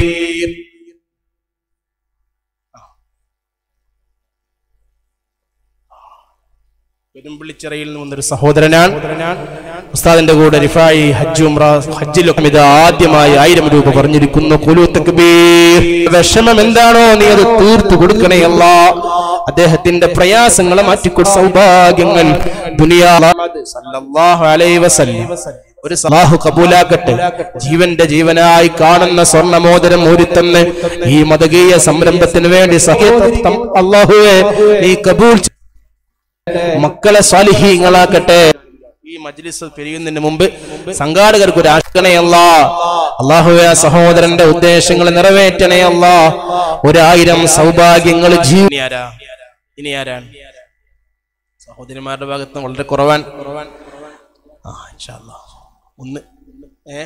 പെരുമ്പിളിച്ചിറയിൽ നിന്ന് വന്നൊരു സഹോദരനാണ് ഉസ്താദിന്റെ കൂടെ റിഫായി ഹജ്ജ് ഉംറ ഹജ്ജിലൊക്കെ ഇത് ആദ്യമായി ആയിരം രൂപ പറഞ്ഞിരിക്കുന്നു ഖുലു തക്ബീർ വിഷമം എന്താണോ നീ അത് തീർത്തു കൊടുക്കണേ അല്ല അദ്ദേഹത്തിന്റെ പ്രയാസങ്ങളെ മാറ്റിക്കൊടു സൗഭാഗ്യങ്ങൾ ദുനിയാ സല്ലല്ലാഹു അലൈഹി വസല്ലം ഒരു സലാഹു കബൂലാക്കട്ടെ ജീവന്റെ ജീവനായി കാണുന്ന സ്വർണ്ണമോദരം ഊരിത്തന്ന് ഈ മതകീയ സംരംഭത്തിന് വേണ്ടി സഹേതം അള്ളാഹുവെ നീ കബൂൽ ചെയ്യട്ടെ. മക്കളെ സ്വാലിഹീങ്ങളാക്കട്ടെ ഈ മജ്ലിസ് പിരിയുന്നതിന് മുമ്പ് സംഘാടകർക്ക് ഒരു ആശങ്കണയല്ല അള്ളാഹുവെ ആ സഹോദരന്റെ ഉദ്ദേശങ്ങൾ നിറവേറ്റണേ അല്ല ഒരായിരം സൗഭാഗ്യങ്ങൾ ജീവി ആരാ ഇനി ആരാണ് സഹോദരിമാരുടെ ഭാഗത്ത് നിന്ന് വളരെ കുറവാൻ ആ ഇൻഷാ അല്ലാ. ഒന്ന് ഏ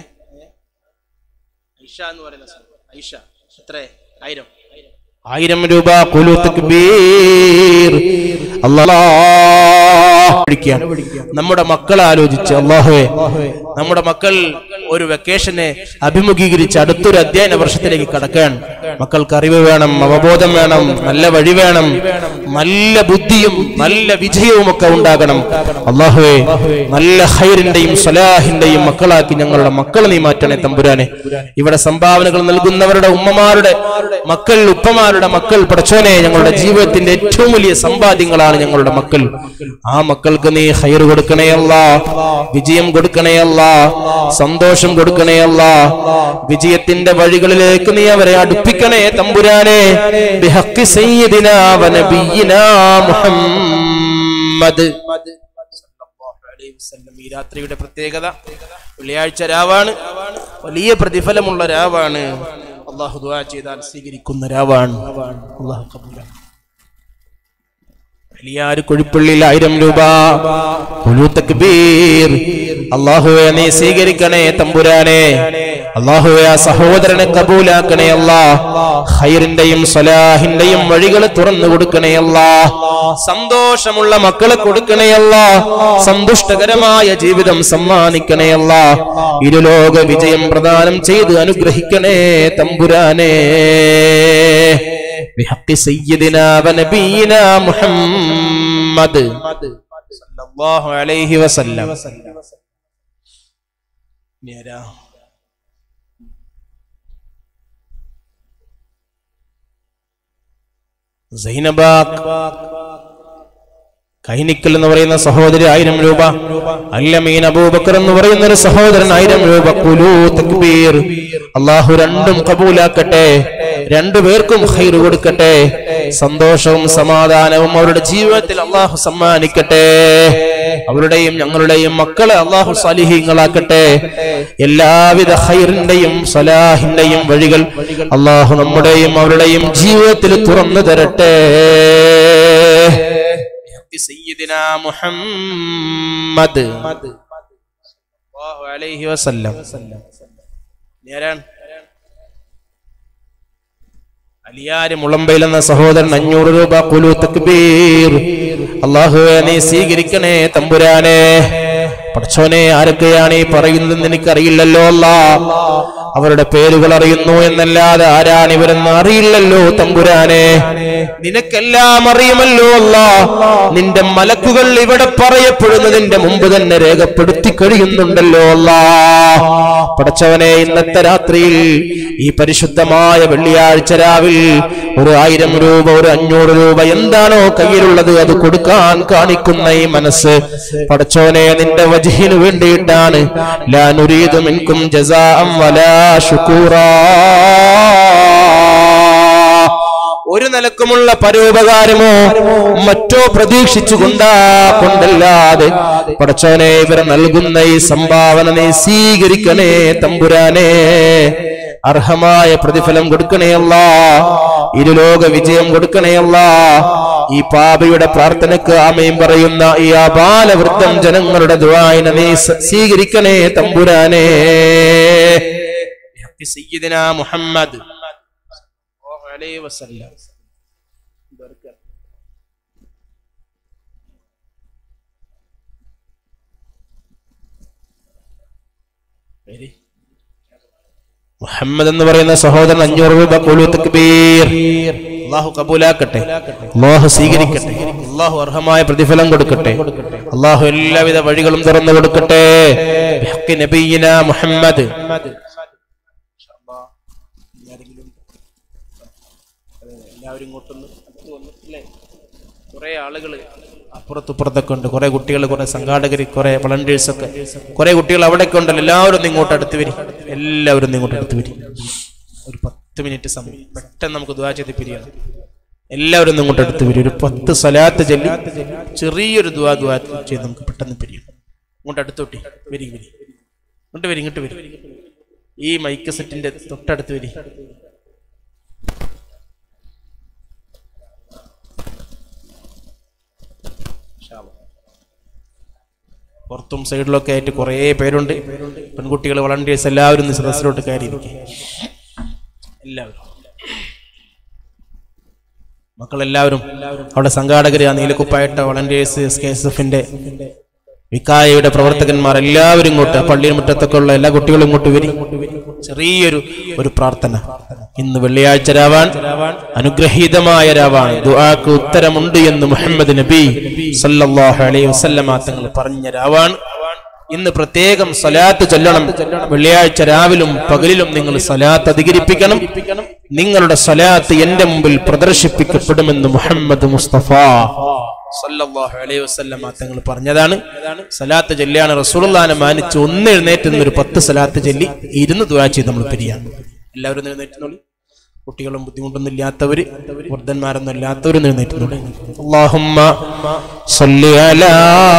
ഐഷ എന്ന് പറയുന്ന സ്ഥലം. ഐഷ എത്ര ആയിരം ആയിരം രൂപ കുലു തക്ബീർ അല്ലാ വിളിക്കുകയാണ്. നമ്മുടെ മക്കളെ ആലോചിച്ച് അള്ളാഹുവെ നമ്മുടെ മക്കൾ ഒരു വെക്കേഷനെ അഭിമുഖീകരിച്ച് അടുത്തൊരു അധ്യയന വർഷത്തിലേക്ക് കടക്കാൻ മക്കൾക്ക് അറിവ് വേണം അവബോധം വേണം നല്ല വഴി വേണം നല്ല ബുദ്ധിയും നല്ല വിജയവും ഒക്കെ ഉണ്ടാകണം അള്ളാഹുവെ നല്ല ഹൈറിന്റെയും സലാഹിന്റെയും മക്കളാക്കി ഞങ്ങളുടെ മക്കളെ നീ മാറ്റണേ തമ്പുരാനെ ഇവിടെ സംഭാവനകൾ നൽകുന്നവരുടെ ഉമ്മമാരുടെ മക്കൾ ഉപ്പമാരുടെ മക്കൾ പടച്ചോനെ ഞങ്ങളുടെ ജീവിതത്തിന്റെ ഏറ്റവും വലിയ സമ്പാദ്യങ്ങളാണ് ഞങ്ങളുടെ മക്കൾ ആ മക്കൾക്ക് നീ ഹൈർ കൊടുക്കണേയല്ല വിജയം കൊടുക്കണേയല്ല സന്തോഷം കൊടുക്കണേയല്ല വിജയത്തിന്റെ വഴികളിലേക്ക് നീ അവരെ അടുപ്പിക്കണേ തമ്പുരാനെ ബിഹഖി സയ്യിദിനാ വ നബിയിനാ മുഹമ്മദ് സല്ലല്ലാഹു അലൈഹി വസല്ലം. ഈ രാത്രിയുടെ പ്രത്യേകത വെള്ളിയാഴ്ച രാവാണ് വലിയ പ്രതിഫലമുള്ള രാവാണ് അള്ളാഹു ദുആ ചെയ്താൽ സ്വീകരിക്കുന്ന രാവാണ് അള്ളാഹു കബൂലാണ് വലിയാര് കൊഴിപ്പള്ളിയിൽ ആയിരം രൂപ കുലു തക്ബീർ അള്ളാഹുവെ നീ സ്വീകരിക്കണേ തമ്പുരാനെ അള്ളാഹുവെ ആ സഹോദരനെ കബൂലാക്കണേ അല്ലാ ഹൈറിന്റെയും സലാഹിന്റെയും വഴികൾ തുറന്നു കൊടുക്കണേ അല്ലാ സന്തോഷമുള്ള മക്കളെ കൊടുക്കണേ അല്ലാ സന്തുഷ്ടകരമായ ജീവിതം സമ്മാനിക്കണേ അല്ലാ ഇരുലോക വിജയം പ്രദാനം ചെയ്ത് അനുഗ്രഹിക്കണേ തമ്പുരാനെ بحق سيدنا ونبينا محمد صلى الله عليه وسلم നേരാ സൈനബാക് കൈനിക്കൽ എന്ന് പറയുന്ന സഹോദരി ആയിരം രൂപ അല്ലമീൻ അബൂബക്കർ എന്ന് പറയുന്ന ഒരു സഹോദരൻ ആയിരം രൂപ കുലു തക്ബീർ അള്ളാഹു രണ്ടും കബൂലാക്കട്ടെ രണ്ടുപേർക്കും ഹൈർ കൊടുക്കട്ടെ സന്തോഷവും സമാധാനവും അവരുടെ ജീവിതത്തിൽ അള്ളാഹു സമ്മാനിക്കട്ടെ അവരുടെയും ഞങ്ങളുടെയും മക്കളെ അള്ളാഹു സാലിഹീങ്ങളാക്കട്ടെ എല്ലാവിധ ഹൈറിന്റെയും സലാഹിന്റെയും വഴികൾ അള്ളാഹു നമ്മുടെയും അവരുടെയും ജീവിതത്തിൽ തുറന്നു തരട്ടെ സയ്യിദിന മുഹമ്മദ് സല്ലല്ലാഹു അലൈഹി വസല്ലം നേരാണ് അലിയാര് മുളമ്പയിൽ എന്ന സഹോദരൻ അഞ്ഞൂറ് രൂപ കുലു തക്ബീർ അള്ളാഹുവെ നീ സ്വീകരിക്കണേ തമ്പുരാനെ പഠിച്ചോനെ ആരൊക്കെയാണ് ഈ പറയുന്നതെന്ന് എനിക്കറിയില്ലല്ലോ അല്ല അവരുടെ പേരുകൾ അറിയുന്നു എന്നല്ലാതെ ആരാണ് ഇവരെന്ന് അറിയില്ലല്ലോ തമ്പുരാനെ നിനക്കെല്ലാം അറിയുമല്ലോ അല്ല നിന്റെ മലക്കുകൾ ഇവിടെ പറയപ്പെടുന്നതിന്റെ മുമ്പ് തന്നെ രേഖപ്പെടുത്തി കഴിയുന്നുണ്ടല്ലോ അല്ല പടച്ചവനെ ഇന്നത്തെ രാത്രിയിൽ ഈ പരിശുദ്ധമായ വെള്ളിയാഴ്ച രാവിൽ ഒരു ആയിരം രൂപ ഒരു അഞ്ഞൂറ് രൂപ എന്താണോ കയ്യിലുള്ളത് അത് കൊടുക്കാൻ കാണിക്കുന്ന ഈ മനസ്സ് പടച്ചോനെ നിന്റെ വജഹിന് വേണ്ടിയിട്ടാണ് ലാ നുരീദു മിൻകും ജസാഅം വലാ ശുക്കൂറാ ഒരു നിലക്കുമുള്ള പരോപകാരമോ മറ്റോ പ്രതീക്ഷിച്ചു കൊണ്ടാ കൊണ്ടല്ലാതെ പടച്ചോനെ ഇവർ നൽകുന്ന ഈ സംഭാവന നീ സ്വീകരിക്കണേ തമ്പുരാനെ അർഹമായ പ്രതിഫലം കൊടുക്കണേയല്ല ഇരുലോക വിജയം കൊടുക്കണേയല്ല ഈ പാപയുടെ പ്രാർത്ഥനക്ക് ആമയും പറയുന്ന ഈ അപാലവൃദ്ധം ജനങ്ങളുടെ ദ്വായന നീ സ- സ്വീകരിക്കണേ തമ്പുരാനെ സയ്യിദിന മുഹമ്മദ് സല്ലല്ലാഹു അലൈഹി വസല്ലം പേര്? മുഹമ്മദ് എന്ന് പറയുന്ന സഹോദരൻ അഞ്ഞൂറ് രൂപ കുലു തക്ബീർ അള്ളാഹു കബൂലാക്കട്ടെ അള്ളാഹു സ്വീകരിക്കട്ടെ അള്ളാഹു അർഹമായ പ്രതിഫലം കൊടുക്കട്ടെ അള്ളാഹു എല്ലാവിധ വഴികളും തുറന്നു കൊടുക്കട്ടെ ബിഹഖി നബിയിന മുഹമ്മദ് എല്ലാവരും ഇങ്ങോട്ടൊന്ന് അടുത്ത് വന്നു അല്ലേ കുറെ ആളുകൾ അപ്പുറത്തുപ്പുറത്തൊക്കെ ഉണ്ട് കുറെ കുട്ടികൾ കുറെ സംഘാടകർ കുറെ വളണ്ടിയേഴ്സ് ഒക്കെ കുറെ കുട്ടികൾ അവിടെയൊക്കെ ഉണ്ടല്ലോ എല്ലാവരും ഒന്ന് ഇങ്ങോട്ട് അടുത്ത് വരും എല്ലാവരും ഒന്ന് ഇങ്ങോട്ട് അടുത്ത് വരും ഒരു പത്ത് മിനിറ്റ് സമയം പെട്ടെന്ന് നമുക്ക് ദുവാ ചെയ്ത് പിരിയാണ് എല്ലാവരും ഒന്ന് ഇങ്ങോട്ട് അടുത്ത് വരും ഒരു പത്ത് സ്വലാത്ത് ചൊല്ലി ചെറിയൊരു ദുവാ ദുവാ ചെയ്ത് നമുക്ക് പെട്ടെന്ന് പിരിയും ഇങ്ങോട്ട് അടുത്തോട്ടി വരി വരി ഇങ്ങോട്ട് വരി ഇങ്ങോട്ട് വരി ഈ മൈക്ക് സെറ്റിന്റെ തൊട്ടടുത്ത് വരി പുറത്തും സൈഡിലൊക്കെ ആയിട്ട് കുറേ പേരുണ്ട് പെൺകുട്ടികൾ വളണ്ടിയേഴ്സ് എല്ലാവരും ഒന്ന് സദസ്സിലോട്ട് കയറിയിരിക്കും എല്ലാവരും മക്കളെല്ലാവരും അവിടെ സംഘാടകർ ആ നീലക്കുപ്പായിട്ട വളണ്ടിയേഴ്സ് എസ് കെ എസ് എഫിന്റെ വിക്കായയുടെ പ്രവർത്തകന്മാർ എല്ലാവരും ഇങ്ങോട്ട് ആ പള്ളിയിൽ മുറ്റത്തൊക്കെ ഉള്ള എല്ലാ കുട്ടികളും ഇങ്ങോട്ട് വരി ചെറിയൊരു ഒരു പ്രാർത്ഥന ഇന്ന് വെള്ളിയാഴ്ച രാവാൻ അനുഗ്രഹീതമായ രാവാണ് ദുആക്ക് ഉത്തരമുണ്ട് എന്ന് മുഹമ്മദ് നബി സല്ലല്ലാഹു അലൈഹി വസല്ലമ തങ്ങൾ പറഞ്ഞ രാവാണ് ഇന്ന് പ്രത്യേകം സലാത്ത് ചൊല്ലണം വെള്ളിയാഴ്ച രാവിലും പകലിലും നിങ്ങൾ സലാത്ത് അധികരിപ്പിക്കണം നിങ്ങളുടെ സലാത്ത് എന്റെ മുമ്പിൽ പ്രദർശിപ്പിക്കപ്പെടുമെന്ന് മുഹമ്മദ് മുസ്തഫ സല്ലല്ലാഹു അലൈഹി വസല്ലമ തങ്ങൾ പറഞ്ഞതാണ് സലാത്ത് ചൊല്ലിയാണ് റസൂലുള്ളാനെ മാനിച്ച് ഒന്ന് എഴുന്നേറ്റ് നിന്ന് ഒരു പത്ത് സലാത്ത് ചൊല്ലി ഇരുന്ന് ദുആ ചെയ്ത് നമ്മൾ പിരിയാണ് എല്ലാവരും എഴുന്നേറ്റുന്നോളി കുട്ടികളും ബുദ്ധിമുട്ടൊന്നും ഇല്ലാത്തവര് വൃദ്ധന്മാരൊന്നും ഇല്ലാത്തവരും എഴുന്നേറ്റുന്നോളി അല്ലാഹുമ്മ സല്ലി അലാ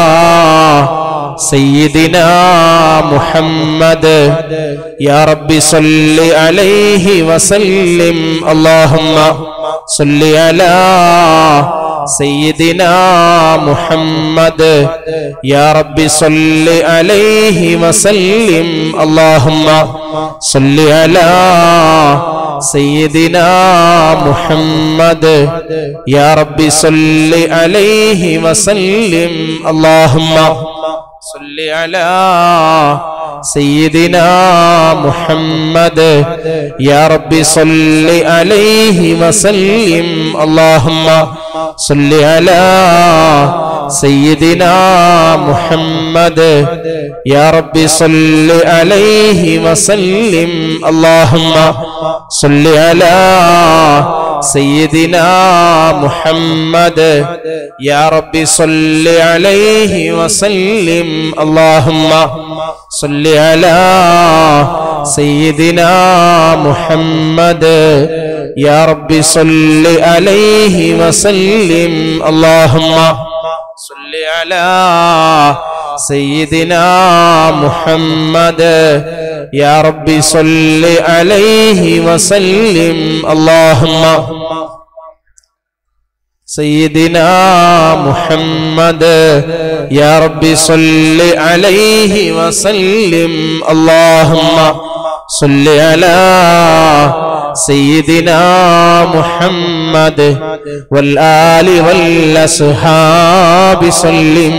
سيدنا محمد يا رب صل عليه وسلم اللهم صل على سيدنا محمد يا رب صل عليه وسلم اللهم صل على سيدنا محمد يا رب صل عليه وسلم اللهم صل على سيدنا محمد يا رب صل عليه وسلم اللهم صل على سيدنا محمد يا رب صل عليه وسلم اللهم صل على سيدنا محمد يا رب صل عليه وسلم اللهم صل على سيدنا محمد يا رب صل عليه وسلم اللهم صل على سيدنا محمد يا رب صل عليه وسلم اللهم سيدنا محمد يا رب صل عليه وسلم اللهم صل على سيدنا محمد والآل والأصحاب سلم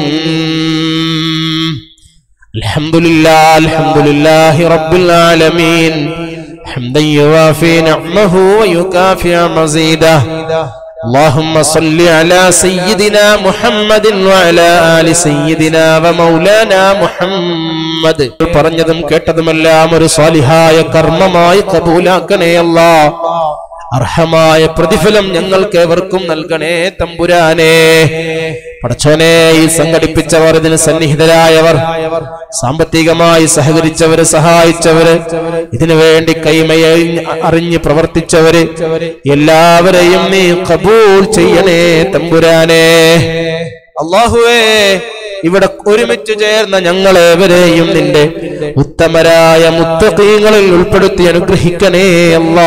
الحمد لله الحمد لله رب العالمين حمدا يوافي نعمه ويكافئ مزيده اللهم صل على سيدنا محمد وعلى آل سيدنا ومولانا محمد പറഞ്ഞതും കേട്ടതുമെല്ലാം ഒരു സ്വാലിഹായ കർമ്മമായി കബൂലാക്കണേ അല്ലാ അർഹമായ പ്രതിഫലം ഞങ്ങൾക്ക് ഏവർക്കും നൽകണേ തമ്പുരാനേ പടച്ചോനെ ഈ സംഘടിപ്പിച്ചവർ ഇതിന് സന്നിഹിതരായവർ സാമ്പത്തികമായി സഹകരിച്ചവര് സഹായിച്ചവര് ഇതിനു വേണ്ടി കൈമയ അറിഞ്ഞ് പ്രവർത്തിച്ചവര് എല്ലാവരെയും നീ കബൂൽ ചെയ്യണേ തമ്പുരാനേ അള്ളാഹുവേ ഇവിടെ ഒരുമിച്ച് ചേർന്ന ഞങ്ങളേവരെയും നിന്റെ ഉത്തമരായ മുത്തകീങ്ങളിൽ ഉൾപ്പെടുത്തി അനുഗ്രഹിക്കണേ അല്ലാ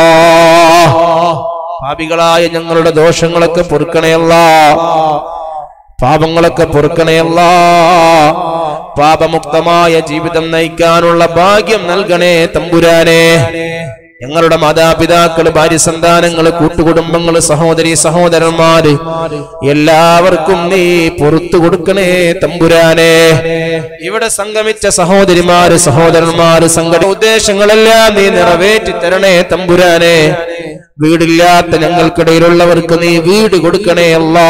പാപികളായ ഞങ്ങളുടെ ദോഷങ്ങളൊക്കെ പൊറുക്കണയല്ല പാപങ്ങളൊക്കെ പൊറുക്കണയല്ല പാപമുക്തമായ ജീവിതം നയിക്കാനുള്ള ഭാഗ്യം നൽകണേ തമ്പുരാനെ ഞങ്ങളുടെ മാതാപിതാക്കള് ഭാര്യ സന്താനങ്ങള് കൂട്ടുകുടുംബങ്ങള് സഹോദരി സഹോദരന്മാര് എല്ലാവർക്കും നീ പുറത്തു കൊടുക്കണേ തമ്പുരാനെ ഇവിടെ സംഗമിച്ച സഹോദരിമാര് സഹോദരന്മാര് സംഘടന ഉദ്ദേശങ്ങളെല്ലാം നീ നിറവേറ്റി തരണേ തമ്പുരാനെ വീടില്ലാത്ത ഞങ്ങൾക്കിടയിലുള്ളവർക്ക് നീ വീട് കൊടുക്കണേ അല്ലാ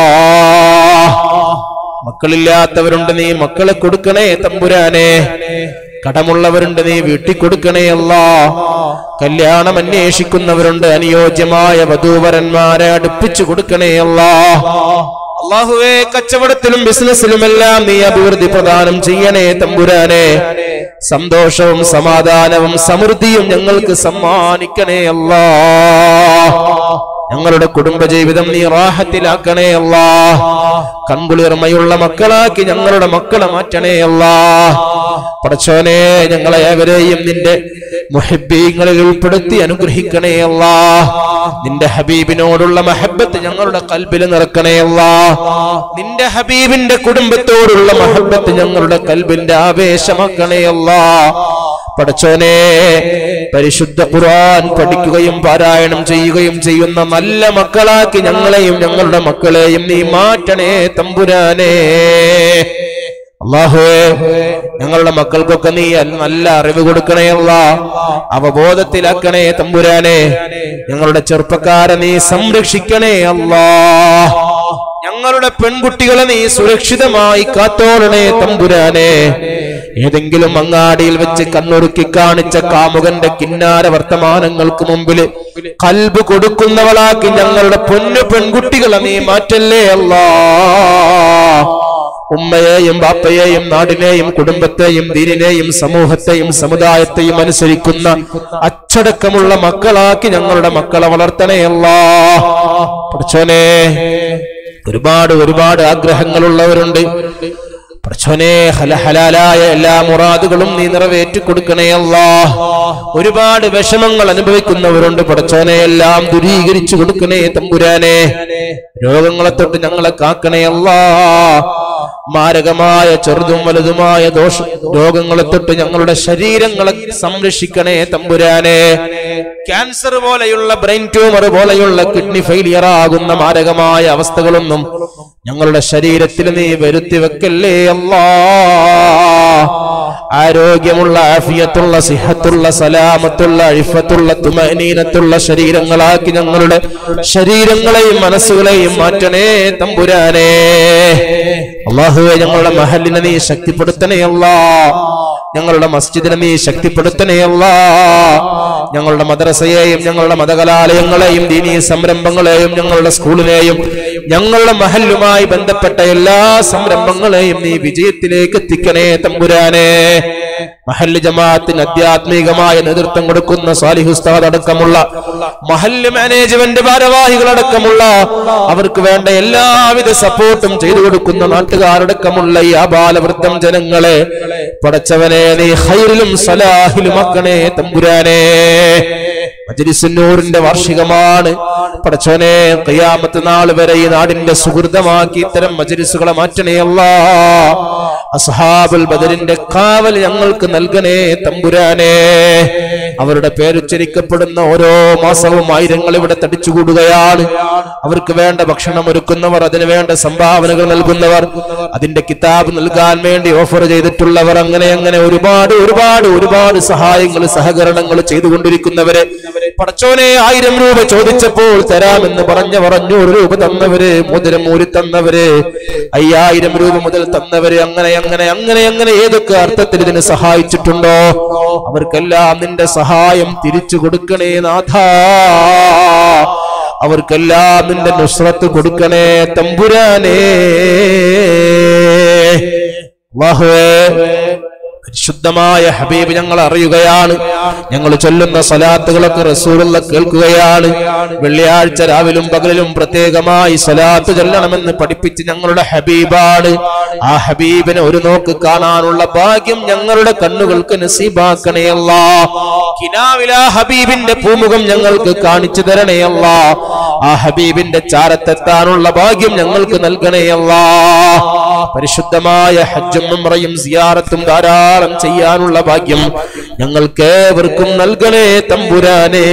മക്കളില്ലാത്തവരുണ്ട് നീ മക്കളെ കൊടുക്കണേ തമ്പുരാനെ കടമുള്ളവരുണ്ട് നീ വീട്ടിൽ കൊടുക്കണേ അല്ലാ കല്യാണം അന്വേഷിക്കുന്നവരുണ്ട് അനുയോജ്യമായ വധൂവരന്മാരെ അടുപ്പിച്ചു കൊടുക്കണേ അല്ലാ അള്ളാഹുവേ കച്ചവടത്തിലും ബിസിനസ്സിലുമെല്ലാം നീ അഭിവൃദ്ധി പ്രദാനം ചെയ്യണേ തമ്പുരാനെ സന്തോഷവും സമാധാനവും സമൃദ്ധിയും ഞങ്ങൾക്ക് സമ്മാനിക്കണേ അല്ലാ ഞങ്ങളുടെ കുടുംബജീവിതം നീ റാഹത്തിലാക്കണേ അല്ലാ കൺകുളിർമയുള്ള മക്കളാക്കി ഞങ്ങളുടെ മക്കളെ മാറ്റണേ അല്ലാ പടച്ചോനെ ഞങ്ങളെ ഏവരെയും നിന്റെ മുഹബീങ്ങളിൽ ഉൾപ്പെടുത്തി അനുഗ്രഹിക്കണേ അല്ലാ നിന്റെ ഹബീബിനോടുള്ള മഹബത്ത് ഞങ്ങളുടെ കൽബിൽ നിറക്കണേ അല്ലാ നിന്റെ ഹബീബിന്റെ കുടുംബത്തോടുള്ള മഹബത്ത് ഞങ്ങളുടെ കൽബിന്റെ ആവേശമാക്കണേ അല്ലാ പടച്ചോനെ പരിശുദ്ധ ഖുർആൻ പഠിക്കുകയും പാരായണം ചെയ്യുകയും ചെയ്യുന്ന നല്ല മക്കളാക്കി ഞങ്ങളെയും ഞങ്ങളുടെ മക്കളെയും നീ മാറ്റണേ തമ്പുരാനേ അള്ളാഹുവേ ഞങ്ങളുടെ മക്കൾക്കൊക്കെ നീ നല്ല അറിവ് കൊടുക്കണേ അല്ല അവബോധത്തിലാക്കണേ തമ്പുരാനെ ഞങ്ങളുടെ ചെറുപ്പക്കാരെ നീ സംരക്ഷിക്കണേ അല്ലാ ഞങ്ങളുടെ പെൺകുട്ടികളെ നീ സുരക്ഷിതമായി കാത്തോളണേ തമ്പുരാനെ ഏതെങ്കിലും അങ്ങാടിയിൽ വെച്ച് കണ്ണൊടുക്കി കാണിച്ച കാമുകന്റെ കിന്നാര വർത്തമാനങ്ങൾക്ക് മുമ്പിൽ കൽബ് കൊടുക്കുന്നവളാക്കി ഞങ്ങളുടെ പൊന്നു പെൺകുട്ടികളെ നീ മാറ്റല്ലേ അല്ലാ ഉമ്മയെയും ബാപ്പയെയും നാടിനെയും കുടുംബത്തെയും ദീനിനെയും സമൂഹത്തെയും സമുദായത്തെയും അനുസരിക്കുന്ന അച്ചടക്കമുള്ള മക്കളാക്കി ഞങ്ങളുടെ മക്കളെ വളർത്തണേ അല്ലാ പഠിച്ചോനെ ഒരുപാട് ഒരുപാട് ആഗ്രഹങ്ങളുള്ളവരുണ്ട് പ്രച്ചോനെ ഹലഹലാലായ എല്ലാ മുറാദുകളും നീ നിറവേറ്റി കൊടുക്കണേ അല്ലാ ഒരുപാട് വിഷമങ്ങൾ അനുഭവിക്കുന്നവരുണ്ട് പടച്ചോനെ എല്ലാം ദുരീകരിച്ചു കൊടുക്കണേ തമ്പുരാനെ രോഗങ്ങളെ തൊട്ട് ഞങ്ങളെ കാക്കണേ അല്ലാ മാരകമായ ചെറുതും വലുതുമായ ദോഷ രോഗങ്ങളെ തൊട്ട് ഞങ്ങളുടെ ശരീരങ്ങളെ സംരക്ഷിക്കണേ തമ്പുരാനെ ക്യാൻസർ പോലെയുള്ള ബ്രെയിൻ ട്യൂമർ പോലെയുള്ള കിഡ്നി ഫെയിലിയർ ആകുന്ന മാരകമായ അവസ്ഥകളൊന്നും ഞങ്ങളുടെ ശരീരത്തിൽ നീ വരുത്തി വെക്കല്ലേ അല്ലാ ആരോഗ്യമുള്ള ആഫിയത്തുള്ള സിഹത്തുള്ള സലാമത്തുള്ള അഴിഫത്തുള്ള തുമനീനത്തുള്ള ശരീരങ്ങളാക്കി ഞങ്ങളുടെ ശരീരങ്ങളെയും മനസ്സുകളെയും മാറ്റണേ തമ്പുരാനേ അള്ളാഹുവെ ഞങ്ങളുടെ മഹലിനെ നീ ശക്തിപ്പെടുത്തണേ അല്ലാ ഞങ്ങളുടെ മസ്ജിദിനെ നീ ശക്തിപ്പെടുത്തണേ അല്ലാ ഞങ്ങളുടെ മദ്രസയെയും ഞങ്ങളുടെ മതകലാലയങ്ങളെയും ദീനീ സംരംഭങ്ങളെയും ഞങ്ങളുടെ സ്കൂളിനെയും ഞങ്ങളുടെ മഹലുമായി ബന്ധപ്പെട്ട എല്ലാ സംരംഭങ്ങളെയും നീ വിജയത്തിലേക്ക് എത്തിക്കണേ തമ്പുരാനെ മഹല്ല് ജമാഅത്തിന് ആധ്യാത്മികമായ നേതൃത്വം കൊടുക്കുന്ന സാലിഹ് ഉസ്താദ് അടക്കമുള്ള മഹല്ല് മാനേജ്മെന്റ് ഭാരവാഹികൾ അടക്കമുള്ള അവർക്ക് വേണ്ട എല്ലാവിധ സപ്പോർട്ടും ചെയ്തു കൊടുക്കുന്ന നാട്ടുകാരടക്കമുള്ള ഈ ആബാലവൃദ്ധം ജനങ്ങളെ പടച്ചവനെ നീ ഹൈറിലും സലാഹിലും ആക്കണേ തമ്പുരാനെ മജ്ലിസുന്നൂറിന്റെ വാർഷികമാണ് പടച്ചോനെ ഖിയാമത്ത് നാൾ വരെ ഈ നാടിന്റെ സുഹൃതമാക്കി ഇത്തരം മജ്ലിസുകളെ മാറ്റണേ അല്ലാ അസ്ഹാബുൽ ബദറിന്റെ കാവൽ ഞങ്ങൾക്ക് നൽകണേ തമ്പുരാനെ അവരുടെ പേരുച്ചരിക്കപ്പെടുന്ന ഓരോ മാസവും ആയിരങ്ങൾ ഇവിടെ തടിച്ചുകൂടുകയാണ് അവർക്ക് വേണ്ട ഭക്ഷണം ഒരുക്കുന്നവർ അതിനു വേണ്ട സംഭാവനകൾ നൽകുന്നവർ അതിന്റെ കിതാബ് നൽകാൻ വേണ്ടി ഓഫർ ചെയ്തിട്ടുള്ളവർ അങ്ങനെ അങ്ങനെ ഒരുപാട് ഒരുപാട് ഒരുപാട് സഹായങ്ങൾ സഹകരണങ്ങൾ ചെയ്തുകൊണ്ടിരിക്കുന്നവരെ പടച്ചോനെ ആയിരം രൂപ ചോദിച്ചപ്പോൾ തരാമെന്ന് പറഞ്ഞവർ അഞ്ഞൂറ് രൂപ തന്നവര് മോതിരം ഊരി തന്നവര് അയ്യായിരം രൂപ മുതൽ തന്നവര് അങ്ങനെ അങ്ങനെ അങ്ങനെ അങ്ങനെ ഏതൊക്കെ അർത്ഥത്തിൽ ഇതിന് സഹായിച്ചിട്ടുണ്ടോ അവർക്കെല്ലാം നിന്റെ സഹായം തിരിച്ചു കൊടുക്കണേ നാഥ അവർക്കെല്ലാം നിന്റെ നുസ്രത്ത് കൊടുക്കണേ തമ്പുരാനേ അല്ലാഹുവേ പരിശുദ്ധമായ ഹബീബ് ഞങ്ങൾ അറിയുകയാണ് ഞങ്ങൾ ചൊല്ലുന്ന സലാത്തുകളൊക്കെ റസൂലുള്ള കേൾക്കുകയാണ് വെള്ളിയാഴ്ച രാവിലും പകലിലും പ്രത്യേകമായി സലാത്ത് ചൊല്ലണമെന്ന് പഠിപ്പിച്ച് ഞങ്ങളുടെ ഹബീബാണ് ആ ഹബീബിനെ ഒരു നോക്ക് കാണാനുള്ള ഭാഗ്യം ഞങ്ങളുടെ കണ്ണുകൾക്ക് നസീബാക്കണേയല്ല കിനാവില ഹബീബിന്റെ പൂമുഖം ഞങ്ങൾക്ക് കാണിച്ചു തരണേയല്ല ആ ഹബീബിന്റെ ചാരത്തെത്താനുള്ള ഭാഗ്യം ഞങ്ങൾക്ക് നൽകണേയല്ല പരിശുദ്ധമായ ഹജ്ജും ഉംറയും സിയാറത്തും ധാരാളം ചെയ്യാനുള്ള ഭാഗ്യം ഞങ്ങൾക്ക് ഏവർക്കും നൽകണേ തമ്പുരാനേ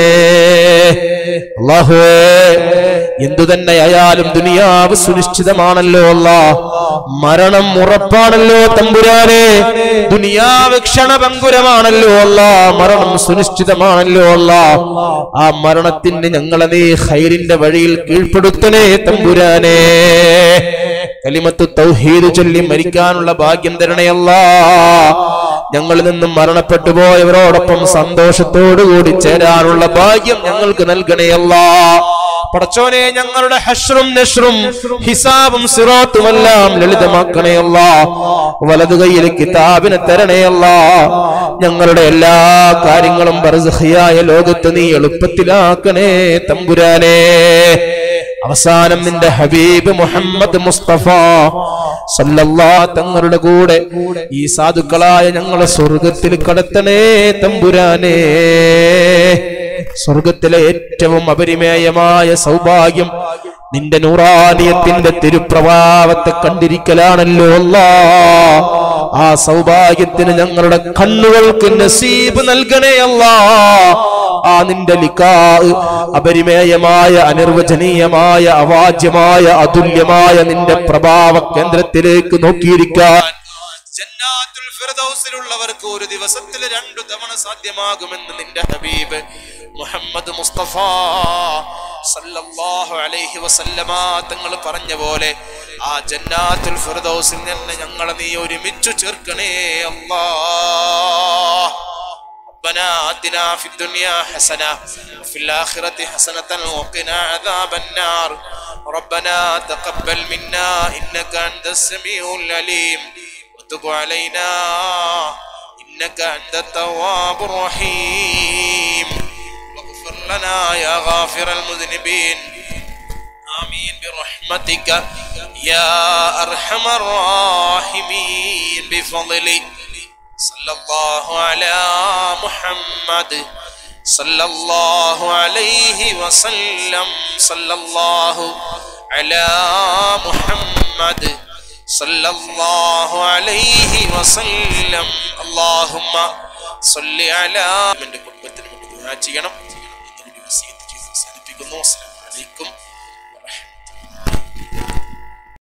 അള്ളാഹുവേ എന്തു തന്നെയായാലും ദുനിയാവ് സുനിശ്ചിതമാണല്ലോ അല്ല മരണം ഉറപ്പാണല്ലോ തമ്പുരാനെ ദുനിയാവ് ക്ഷണഭങ്കുരമാണല്ലോ അല്ല മരണം സുനിശ്ചിതമാണല്ലോ അല്ല ആ മരണത്തിന് ഞങ്ങളെ നീ ഹൈറിന്റെ വഴിയിൽ കീഴ്പ്പെടുത്തണേ തമ്പുരാനെ കലിമത്ത് തൗഹീദ് ചൊല്ലി മരിക്കാനുള്ള ഭാഗ്യം തരണയല്ല ഞങ്ങളിൽ നിന്നും മരണപ്പെട്ടു പോയവരോടൊപ്പം സന്തോഷത്തോടുകൂടി ചേരാനുള്ള ഭാഗ്യം ഞങ്ങൾക്ക് നൽകണയല്ല പടച്ചോനെ ഞങ്ങളുടെ ഹഷ്റും നഷ്റും ഹിസാബും സിറാത്തുമെല്ലാം ലളിതമാക്കണേ അല്ല വലതു കൈയിൽ കിതാബിനെ തരണേ അല്ല ഞങ്ങളുടെ എല്ലാ കാര്യങ്ങളും ബർസഹിയായ ലോകത്ത് നീ എളുപ്പത്തിലാക്കണേ തമ്പുരാനേ അവസാനം നിന്റെ ഹബീബ് മുഹമ്മദ് മുസ്തഫ സല്ലല്ലാ തങ്ങളുടെ കൂടെ ഈ സാധുക്കളായ ഞങ്ങളെ സ്വർഗത്തിൽ കടത്തണേ തമ്പുരാനേ സ്വർഗത്തിലെ ഏറ്റവും അപരിമേയമായ സൗഭാഗ്യം നിന്റെ നൂറാനിയത്തിന്റെ തിരുപ്രഭാവത്തെ കണ്ടിരിക്കലാണല്ലോ അല്ലാ ആ സൗഭാഗ്യത്തിന് ഞങ്ങളുടെ കണ്ണുകൾക്ക് നസീബ് നൽകണേ അല്ലാ ആ നിന്റെ ലിക്കാ അപരിമേയമായ അനിർവചനീയമായ അവാജ്യമായ അതുല്യമായ നിന്റെ പ്രഭാവ കേന്ദ്രത്തിലേക്ക് നോക്കിയിരിക്കാൻ ജന്നാത്തുൽ ഫിർദൗസിലുള്ളവർക്ക് ഒരു ദിവസത്തിൽ രണ്ടു തവണ സാധ്യമാകുമെന്ന് നിന്റെ ഹബീബ് മുഹമ്മദ് മുസ്തഫ സല്ലല്ലാഹു അലൈഹി വസല്ലമ തങ്ങൾ പറഞ്ഞ പോലെ ആ ജന്നാത്തുൽ ഫിർദൗസിൽ നിന്ന് ഞങ്ങളെ നീ ഒരുമിച്ചു ചേർക്കണേ അല്ലാഹ് ربنا آتنا في الدنيا حسنة وفي الآخرة حسنة وقنا عذاب النار ربنا تقبل منا إنك أنت السميع العليم وتب علينا إنك أنت التواب الرحيم واغفر لنا يا غافر المذنبين آمين برحمتك يا أرحم الراحمين بفضلك صلى الله على محمد صلى الله عليه وسلم صلى الله على محمد صلى الله عليه وسلم اللهم صل على من കുടുംബത്തിന് വേണ്ടി ദുആ ചെയ്യണം എന്ന് കൂടി വസിയത്ത് ചെയ്ത് അവസാനിപ്പിക്കുന്നു അസ്സലാമു അലൈക്കും